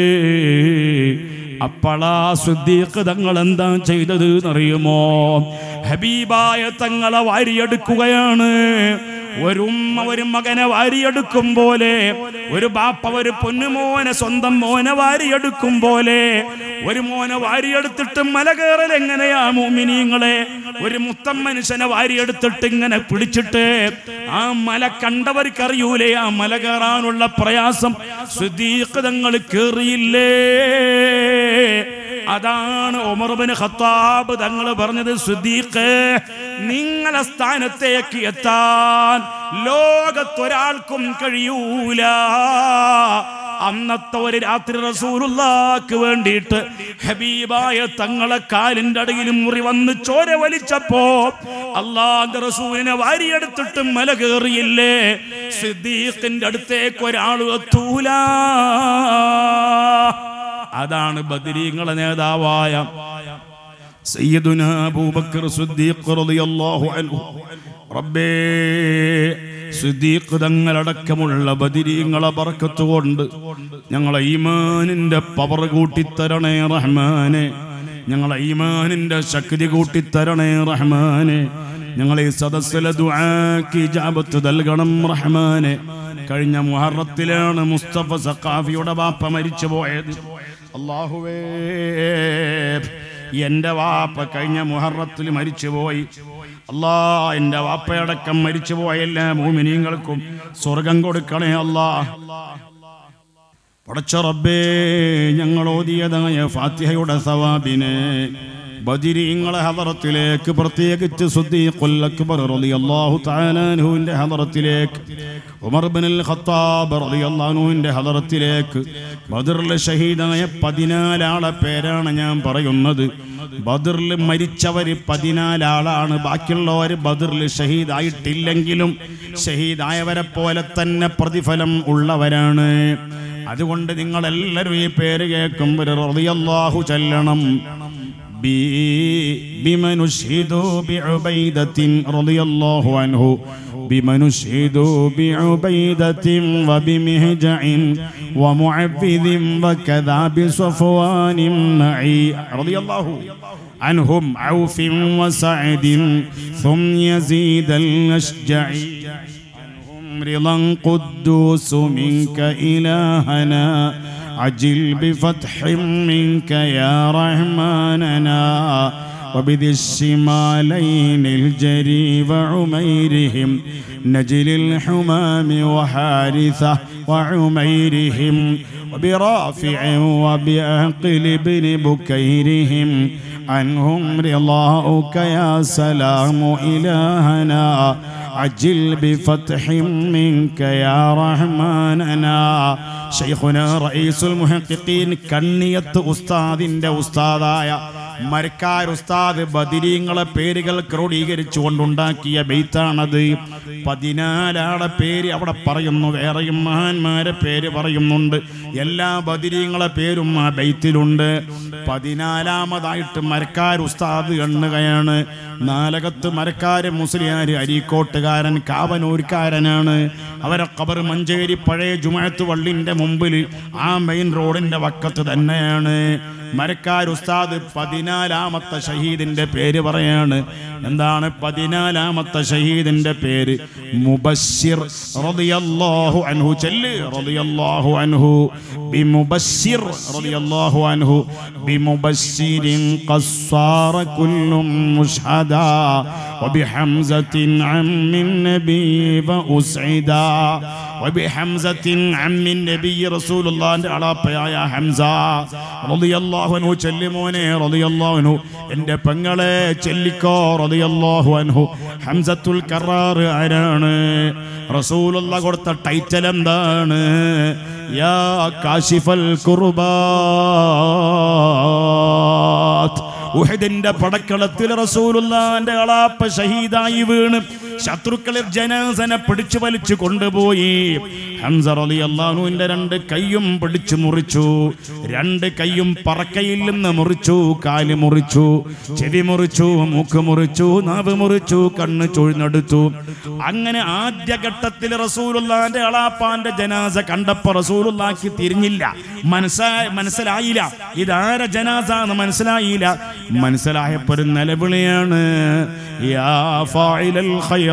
അപ്പളാ സുദ്ദീഖ് തങ്ങൾ എന്താ ചെയ്തത് എന്നറിയുമോ ഹബീബായ തങ്ങളെ വാരിയെടുക്കുകയാണ് ഒരു ഉമ്മ ഒരു മകനെ വാരിയെടുക്കും പോലെ ഒരു ബാപ്പ ഒരു പൊന്നുമോനെ സ്വന്തം മോനെ വാരിയെടുക്കും പോലെ ഒരു മോനെ വാരിയെടുത്തിട്ട് മല കയറൽ എങ്ങനെയാ മോമിനിയങ്ങളെ ഒരു മുത്തം മനുഷ്യനെ വാരിയെടുത്തിട്ട് ഇങ്ങനെ പിടിച്ചിട്ട് ആ മല കണ്ടവർക്കറിയൂലേ ആ മല കയറാനുള്ള പ്രയാസം സുദീഖ് തങ്ങൾ കേറിയില്ലേ അതാണ് ഉമർബിന് ഖത്താബ് തങ്ങൾ പറഞ്ഞത് സുദീഖ് നിങ്ങളെ സ്ഥാനത്തേക്ക് എത്താൻ ലോകത്തൊരാൾക്കും കഴിയൂല അന്നത്തെ ഒരു രാത്രി റസൂലുള്ളാക്ക് വേണ്ടിയിട്ട് ഹബീബായ തങ്ങളെ കാലിന്റെ അടിയിൽ മുറി വന്ന് ചോര വലിച്ചപ്പോ അള്ളാന്റെ റസൂലിനെ വാരിയെടുത്തിട്ട് മല കയറിയില്ലേ സിദ്ദീഖിന്റെ അടുത്തേക്ക് ഒരാൾ എത്തൂല അതാണ് ബദരീങ്ങളെ നേതാവായ സയ്യിദുന അബൂബക്കർ സിദ്ദീഖ് റളിയല്ലാഹു അൻഹു റബ്ബേ സിദ്ദീഖ് തങ്ങളടക്കമുള്ള ബദിരീങ്ങളെ ബർക്കത്ത് കൊണ്ട് ഞങ്ങളെ ഈമാനിന്റെ പവർ കൂട്ടിത്തരണേ റഹ്മാനെ ഞങ്ങളെ ഈമാനിന്റെ ശക്തി കൂട്ടിത്തരണേ റഹ്മാനെ ഞങ്ങളെ ഈ സദസ്സിലെ ദുആക്ക് ഇജാബത്ത് നൽകണം റഹ്മാനെ കഴിഞ്ഞ മുഹറത്തിലാണ് മുസ്തഫ സഖാഫിയുടെ ബാപ്പ മരിച്ചു പോയത് അള്ളാഹുവേ എൻ്റെ വാപ്പ കഴിഞ്ഞ മുഹറത്തിൽ മരിച്ചുപോയി അല്ലാ എൻ്റെ വാപ്പയടക്കം മരിച്ചുപോയ എല്ലാ മൂമിനീങ്ങൾക്കും സ്വർഗം കൊടുക്കണേ അല്ലാ പടച്ച റബ്ബേ ഞങ്ങൾ ഓതിയതായ ഫാത്തിഹയുടെ സവാബിനെ ബദിരീങ്ങളെ ഹദറത്തിലേക്ക് പ്രത്യേകിച്ച് സുദ്ദീഖുൽ അക്ബർ റളിയല്ലാഹു തആല അൻഹുവിന്റെ ഹദറത്തിലേക്ക് ഉമർ ഇബ്നുൽ ഖത്താബ് റളിയല്ലാഹു അൻഹുവിന്റെ ഹദറത്തിലേക്ക് ബദറിൽ ഷഹീദായ പതിനാലാളെ പേരാണ് ഞാൻ പറയുന്നത് ബദറിൽ മരിച്ചവര് പതിനാലാളാണ് ബാക്കിയുള്ളവർ ബദറിൽ ഷഹീദായിട്ടില്ലെങ്കിലും ഷഹീദായവരെ പോലെ തന്നെ പ്രതിഫലം ഉള്ളവരാണ് അതുകൊണ്ട് നിങ്ങൾ എല്ലാവരും ഈ പേര് കേൾക്കുമ്പോൾ റളിയല്ലാഹു ചൊല്ലണം بي- بمن نشهد بعبيدة رضي الله عنه بمن نشهد بعبيدة وبمهجع ومعبذ وكذا بصفوان معي رضي الله عنهم عوف وسعد ثم يزيد الأشجعي عنهم رضا قدوس منك إلهنا عجل بفتح منك يا رحماننا وبذي الشمالين الجري وعميرهم نجل الحمام وحارثة وعميرهم وبرافع وبأقل بن بكيرهم عنهم رضاؤك يا سلام إلهنا عجل بفتح منك يا رحماننا ഷെയ്ഖുന റഈസുൽ മുഹഖിഖീൻ കണ്ണിയത്ത് ഉസ്താദിന്റെ ഉസ്താദായ മരക്കാർ ഉസ്താദ് ബദിരീങ്ങളെ പേരുകൾ ക്രോഡീകരിച്ചുകൊണ്ടുണ്ടാക്കിയ ബെയ്ത്താണത് പതിനാലാളെ പേര് അവിടെ പറയുന്നു വേറെയും മഹാന്മാരെ പേര് പറയുന്നുണ്ട് എല്ലാ ബദിരീങ്ങളെ പേരും ആ ബെയ്ത്തിലുണ്ട് പതിനാലാമതായിട്ട് മരക്കാർ ഉസ്താദ് എണ്ണുകയാണ് നാലകത്ത് മരക്കാര് മുസ്ലിയാര് അരീക്കോട്ടുകാരൻ കാവനൂർക്കാരനാണ് അവരെ കബർ മഞ്ചേരി പഴയ ജുമാഅത്ത് വള്ളിന്റെ മുമ്പിൽ ആ മെയിൻ റോഡിന്റെ വക്കത്ത് തന്നെയാണ് മരക്കാർ ഉസ്താദ് പതിനാലാമത്തെ ഷഹീദിന്റെ പേര് പറയാണ് എന്താണ് പതിനാലാമത്തെ ഷഹീദിന്റെ പേര് മുബസ്സിർ റളിയല്ലാഹു അൻഹു ചെല്ല് റളിയല്ലാഹു അൻഹു ബിമുബസ്സിർ റളിയല്ലാഹു അൻഹു ബിമുബസ്സിരിൻ ഖസ്സാറ കുല്ലും മുഷ്ഹദാ وبحمزة عم النبي فأسعدا വബിഹംസത്തിൻ അമ്മിൻ നബി റസൂലുള്ളാഹിന്റെ അളാപ്പയായ ഹംസ റളിയല്ലാഹു അൻഹു ചെല്ലിമോനെ റളിയല്ലാഹു അൻഹു എൻ്റെ പെങ്ങളെ ചെല്ലിക്കോ റളിയല്ലാഹു അൻഹു ഹംസത്തുൽ കറാർ ആരാണ് റസൂലുള്ള കൊടുത്ത ടൈറ്റൽ എന്താണ് യാ കാശിഫൽ കുർബാത്ത് ഉഹദിന്റെ പടക്കളത്തിൽ റസൂലുള്ളാന്റെ അളാപ്പ ഷഹീദായി വീണ് ശത്രുക്കളിൽ ജനാസനെ പിടിച്ചു വലിച്ചു കൊണ്ടുപോയി ഹംസ റളിയല്ലാഹുവിന്റെ രണ്ട് കൈയും പിടിച്ചു മുറിച്ചു രണ്ട് കൈയും പറക്കയിൽ നിന്ന് മുറിച്ചു കാല് മുറിച്ചു ചെവി മുറിച്ചു മൂക്ക് മുറിച്ചു നാവ് മുറിച്ചു കണ്ണ് ചൊഴിഞ്ഞെടുത്തു അങ്ങനെ ആദ്യഘട്ടത്തിൽ റസൂലുള്ളാന്റെ അളാപ്പാന്റെ ജനാസ കണ്ടപ്പോ റസൂലുള്ളാക്ക് തിരിഞ്ഞില്ല മനസ്സാ മനസ്സിലായില്ല ഇതാര ജനാസ എന്ന് മനസ്സിലായില്ല മനസ്സിലായപ്പോ ഒരു നിലവിളിയാണ് യാ ഫായിലൽ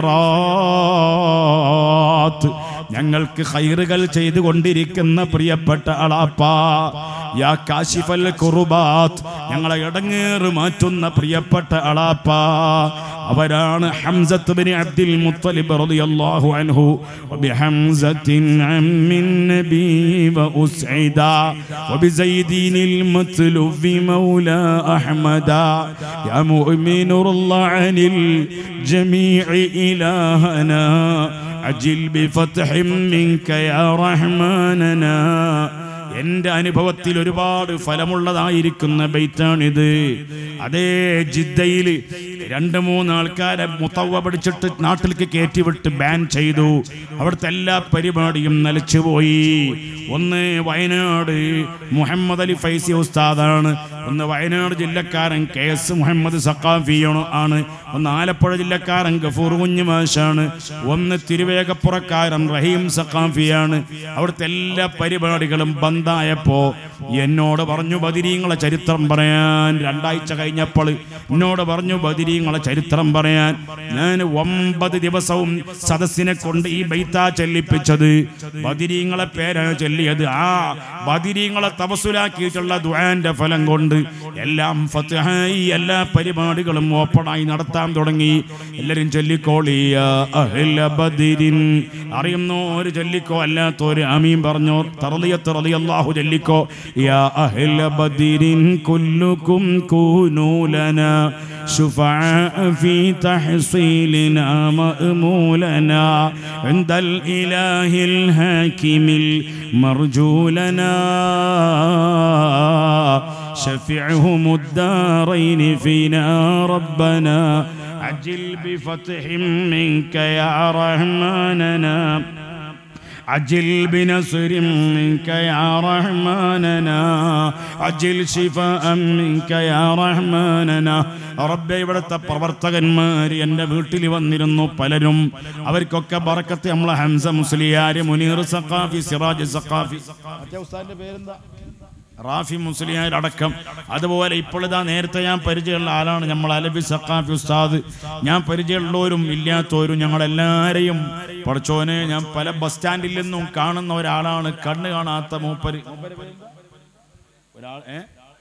ഖൈറാത്ത് ഞങ്ങൾക്ക് ഖൈറുകൾ ചെയ്തുകൊണ്ടിരിക്കുന്ന പ്രിയപ്പെട്ട അളാപ്പ യാ കാശിഫൽ കുറുബാത്ത് ഞങ്ങളെ ഇടങ്ങേറ് മാറ്റുന്ന പ്രിയപ്പെട്ട അളാപ്പ അവരാണ് ഹംസത്ത് ബിൻ അബ്ദുൽ മുത്തലിബ് റളിയല്ലാഹു അൻഹു വബിഹംസത്തിൻ അമ്മിൻ നബി വഉസൈദ وبزيدين المطلوب مولى أحمد يا مؤمن الله عن الجميع إلهنا أجل بفتح منك يا رحماننا എന്റെ അനുഭവത്തിൽ ഒരുപാട് ഫലമുള്ളതായിരിക്കുന്ന ബൈറ്റാണിത് അതേ ജിദ്ദയിൽ രണ്ട് മൂന്ന് ആൾക്കാരെ മുത്തവ പിടിച്ചിട്ട് നാട്ടിലേക്ക് കയറ്റിവിട്ട് ബാൻ ചെയ്തു അവിടുത്തെ എല്ലാ പരിപാടിയും നിലച്ചുപോയി ഒന്ന് വയനാട് മുഹമ്മദ് അലി ഫൈസി ഉസ്താദാണ് ഒന്ന് വയനാട് ജില്ലക്കാരൻ കെ എസ് മുഹമ്മദ് സക്കാഫിയാണ് ആണ് ഒന്ന് ആലപ്പുഴ ജില്ലക്കാരൻ ഗഫൂർ കുഞ്ഞുമാഷാണ് ഒന്ന് തിരുവേഗപ്പുറക്കാരൻ റഹീം സക്കാഫിയാണ് അവിടുത്തെ എല്ലാ പരിപാടികളും ബന്ധായപ്പോ എന്നോട് പറഞ്ഞു ബദിരീങ്ങളെ ചരിത്രം പറയാൻ രണ്ടാഴ്ച കഴിഞ്ഞപ്പോൾ എന്നോട് പറഞ്ഞു ബദിരീങ്ങളെ ചരിത്രം പറയാൻ ഞാൻ ഒമ്പത് ദിവസവും സദസ്സിനെ കൊണ്ട് ഈ ബൈത്ത ചെല്ലിപ്പിച്ചത് ബദിരീങ്ങളെ പേരാണ് ചൊല്ലിയത് ആ ബദിരീങ്ങളെ തപസുലാക്കിയിട്ടുള്ള ദുആന്റെ ഫലം കൊണ്ട് എല്ലാം ഫത്ഹായി എല്ലാ പരിപാടികളും ഓപ്പണായി നടത്താൻ തുടങ്ങി എല്ലാരും ചൊല്ലിക്കോളിയ അഹ്ല ബദിരിൻ അറിയുന്നോ ഒരു ചൊല്ലിക്കോ അല്ലാത്തൊരു ആമീൻ പറഞ്ഞോ തറലിയത്ത് റളിയല്ലാഹു ചൊല്ലിക്കോ യാ അഹ്ല ബദിരിൻ കുല്ലുക്കും കൂനൂ ലനാ شفعاء في تحصيلنا مأمولنا عند الإله الحاكم المرجو لنا شفعهم الدارين فينا ربنا عجل بفتح منك يا رحماننا عجل بنصر منك يا رحماننا عجل شفاء منك يا رحماننا റബ്ബെ ഇവിടുത്തെ പ്രവർത്തകന്മാർ എൻ്റെ വീട്ടിൽ വന്നിരുന്നു പലരും അവർക്കൊക്കെ ബറക്കത്ത് നമ്മളെ ഹംസ മുസ്ലിയാര് മുനീർ സഖാഫി സിറാജ് സഖാഫി മറ്റേ ഉസ്താദിന്റെ പേരെന്താ റാഫി മുസ്ലിയാർ അടക്കം അതുപോലെ ഇപ്പോഴിതാ നേരത്തെ ഞാൻ പരിചയമുള്ള ആളാണ് നമ്മൾ അലബി സഖാഫി ഉസ്താദ് ഞാൻ പരിചയമുള്ളവരും ഇല്ലാത്തവരും ഞങ്ങളെല്ലാരെയും പഠിച്ചോനെ ഞാൻ പല ബസ് സ്റ്റാൻഡിൽ നിന്നും കാണുന്ന ഒരാളാണ് കണ്ണ് കാണാത്ത മൂപ്പര് ഒരാൾ ഏ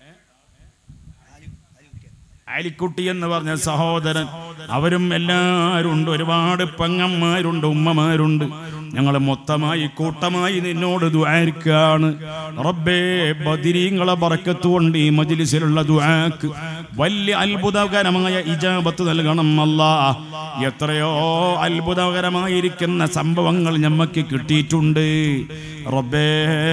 അലിക്കുട്ടി എന്ന് പറഞ്ഞ സഹോദരൻ അവരും എല്ലാവരും ഉണ്ട് ഒരുപാട് പെങ്ങന്മാരുണ്ട് ഉമ്മമാരുണ്ട് ഞങ്ങൾ മൊത്തമായി കൂട്ടമായി നിന്നോട് ദ്വാരിക്കാണ് റബ്ബേ ബദിരീങ്ങളെ ബറക്കത്ത് കൊണ്ട് ഈ മജിലിസിലുള്ള ദ്വാക്ക് വലിയ അത്ഭുതകരമായ ഇജാബത്ത് നൽകണം അല്ല എത്രയോ അത്ഭുതകരമായിരിക്കുന്ന സംഭവങ്ങൾ ഞമ്മക്ക് കിട്ടിയിട്ടുണ്ട് റബ്ബേ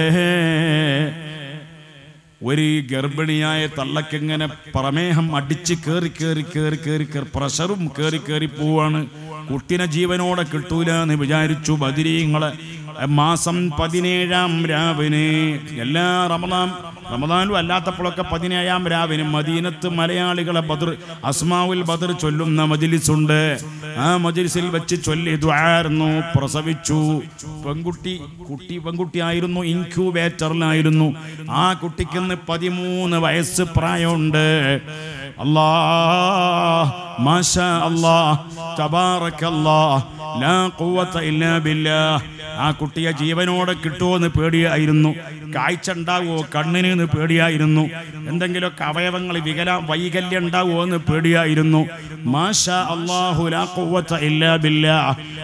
ഒരു ഗർഭിണിയായ തള്ളക്കിങ്ങനെ പ്രമേഹം അടിച്ച് കയറി കയറി കയറി കയറി കയറി പ്രഷറും കയറി കയറി പോവാണ് കുട്ടിനെ ജീവനോടെ കിട്ടൂല എന്ന് വിചാരിച്ചു ബദിരീങ്ങളെ മാസം പതിനേഴാം രാവിന് എല്ലാ റമദാൻ റമദാനും അല്ലാത്തപ്പോഴൊക്കെ പതിനേഴാം രാവിന് മദീനത്ത് മലയാളികളെ ബദർ അസ്മാവുൽ ബദർ ചൊല്ലുന്ന മജിലിസുണ്ട് ആ മജിലിസിൽ വെച്ച് ചൊല്ലി ദ്വാരുന്നു പ്രസവിച്ചു പെൺകുട്ടി കുട്ടി പെൺകുട്ടിയായിരുന്നു ഇൻക്യൂബേറ്ററിലായിരുന്നു ആ കുട്ടിക്ക് പതിമൂന്ന് വയസ്സ് പ്രായമുണ്ട് അല്ലാ മാഷാ അല്ലാ തബാറക്കല്ലാ ലാ ഖുവത ഇല്ലാ ബില്ലാഹ് ആ കുട്ടിയെ ജീവനോടെ കിട്ടുമോ പേടിയായിരുന്നു കാഴ്ച ഉണ്ടാവുമോ കണ്ണിന് എന്ന് പേടിയായിരുന്നു എന്തെങ്കിലുമൊക്കെ അവയവങ്ങൾ വികല വൈകല്യം ഉണ്ടാവുമോ എന്ന് പേടിയായിരുന്നു മാഷാ അല്ലാഹു ലാ ഖുവത ഇല്ലാ ബില്ലാഹ്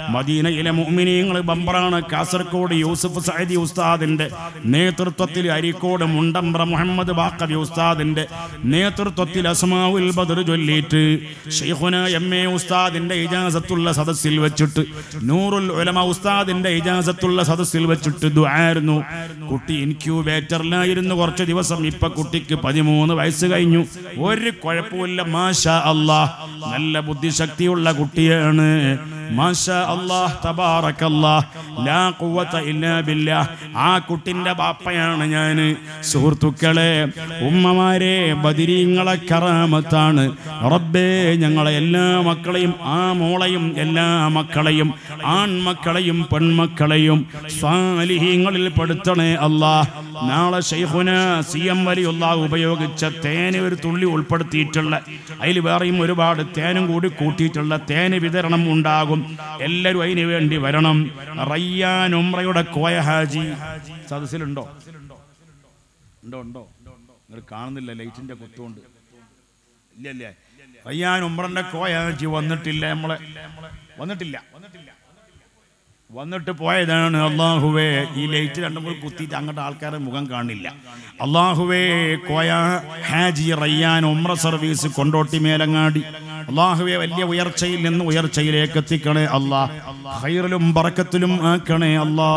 മദീനയിലെ മുഅ്മിനീങ്ങൾ ബമ്പറാണ് കാസർഗോഡ് യൂസുഫ് സൈദി ഉസ്താദിന്റെ നേതൃത്വത്തിൽ അരീക്കോട് മുണ്ടമ്പ്ര മുഹമ്മദ് ബാക്കവി ഉസ്താദിന്റെ നേതൃത്വത്തിൽ അസ്മാവുൽ ബദർ ചൊല്ലിയിട്ട് ഷെയ്ഖുന എം എ ഉസ്താദിന്റെ ഇജാസത്തുള്ള സദസ്സിൽ വെച്ചിട്ട് നൂറുൽ ഉലമ ഉസ്താദിന്റെ ഇജാസത്തുള്ള സദസ്സിൽ വെച്ചിട്ട് ദുആയിരുന്നു കുട്ടി ഇൻക്യൂബേറ്ററിലായിരുന്നു കുറച്ച് ദിവസം ഇപ്പൊ കുട്ടിക്ക് പതിമൂന്ന് വയസ്സ് കഴിഞ്ഞു ഒരു കുഴപ്പമില്ല മാഷാ അല്ലാഹ് നല്ല ബുദ്ധിശക്തിയുള്ള കുട്ടിയാണ് മാഷാ അല്ലാഹ് തബാറക്കല്ലാഹ് ലാ ഖുവത ഇല്ലാ ബില്ലാഹ് ആ കുട്ടിന്റെ ബാപ്പയാണ് ഞാൻ സുഹൃത്തുക്കളെ ഉമ്മമാരെ ബദിരീങ്ങളെ കറാമത്താണ് റബ്ബേ ഞങ്ങളെ എല്ലാ മക്കളെയും ആ മോളെയും എല്ലാ മക്കളെയും ആൺമക്കളെയും പെൺമക്കളെയും സ്വാലിഹീങ്ങളിൽ പെടുത്തണേ അല്ലാഹ് നാളെ ഷെയ്ഖുന സി എം വലിയുള്ള ഉപയോഗിച്ച തേന് ഒരു തുള്ളി ഉൾപ്പെടുത്തിയിട്ടുള്ള അതിൽ വേറെയും ഒരുപാട് തേനും കൂടി കൂട്ടിയിട്ടുള്ള തേന് വിതരണം ഉണ്ടാകും എല്ലാവരും അതിന് വേണ്ടി വരണം റയ്യാൻ ഉമ്രയുടെ കോയ ഹാജി സദസ്സിലുണ്ടോ ഉണ്ടോ ഉണ്ടോ നിങ്ങൾ കാണുന്നില്ല ലൈറ്റിന്റെ കുത്തുകൊണ്ട് ഇല്ല ഇല്ല റയ്യാൻ ഉമ്രന്റെ കോയ ഹാജി വന്നിട്ടില്ല നമ്മളെ വന്നിട്ടില്ല വന്നിട്ട് പോയതാണ് അള്ളാഹുവേ ഈ ലൈറ്റ് രണ്ടും കൂടി കുത്തിയിട്ട് അങ്ങോട്ട് ആൾക്കാരെ മുഖം കാണില്ല അള്ളാഹുവേ കോയ ഹാജി റയ്യാൻ ഉമ്ര സർവീസ് കൊണ്ടോട്ടി മേലങ്ങാടി അള്ളാഹുവെ വലിയ ഉയർച്ചയിൽ നിന്ന് ഉയർച്ചയിലേക്ക് എത്തിക്കണേ അള്ളാഹ് ഹൈറിലും പറക്കത്തിലും ആക്കണേ അല്ലാ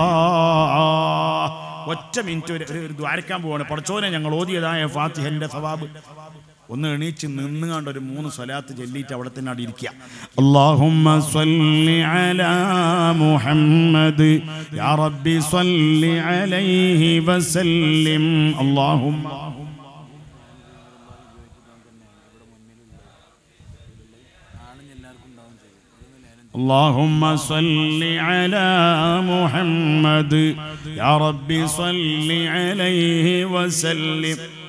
ഒറ്റ മിനിറ്റ് ഒരു ഒരു ദ്വാരക്കാൻ പോവാണ് പഠിച്ചോനെ ഞങ്ങൾ ഓതിയതായ ഫാത്തിഹന്റെ സവാബ് ഒന്ന് എണീച്ച് നിന്നുകാണ്ട് ഒരു മൂന്ന് സ്വലാത്ത് ചൊല്ലിയിട്ട് അവിടെ തന്നെ അവിടെ ഇരിക്കുക اللهم صل على محمد يا ربي صل عليه وسلم اللهم اللهم صل على محمد يا ربي صل عليه وسلم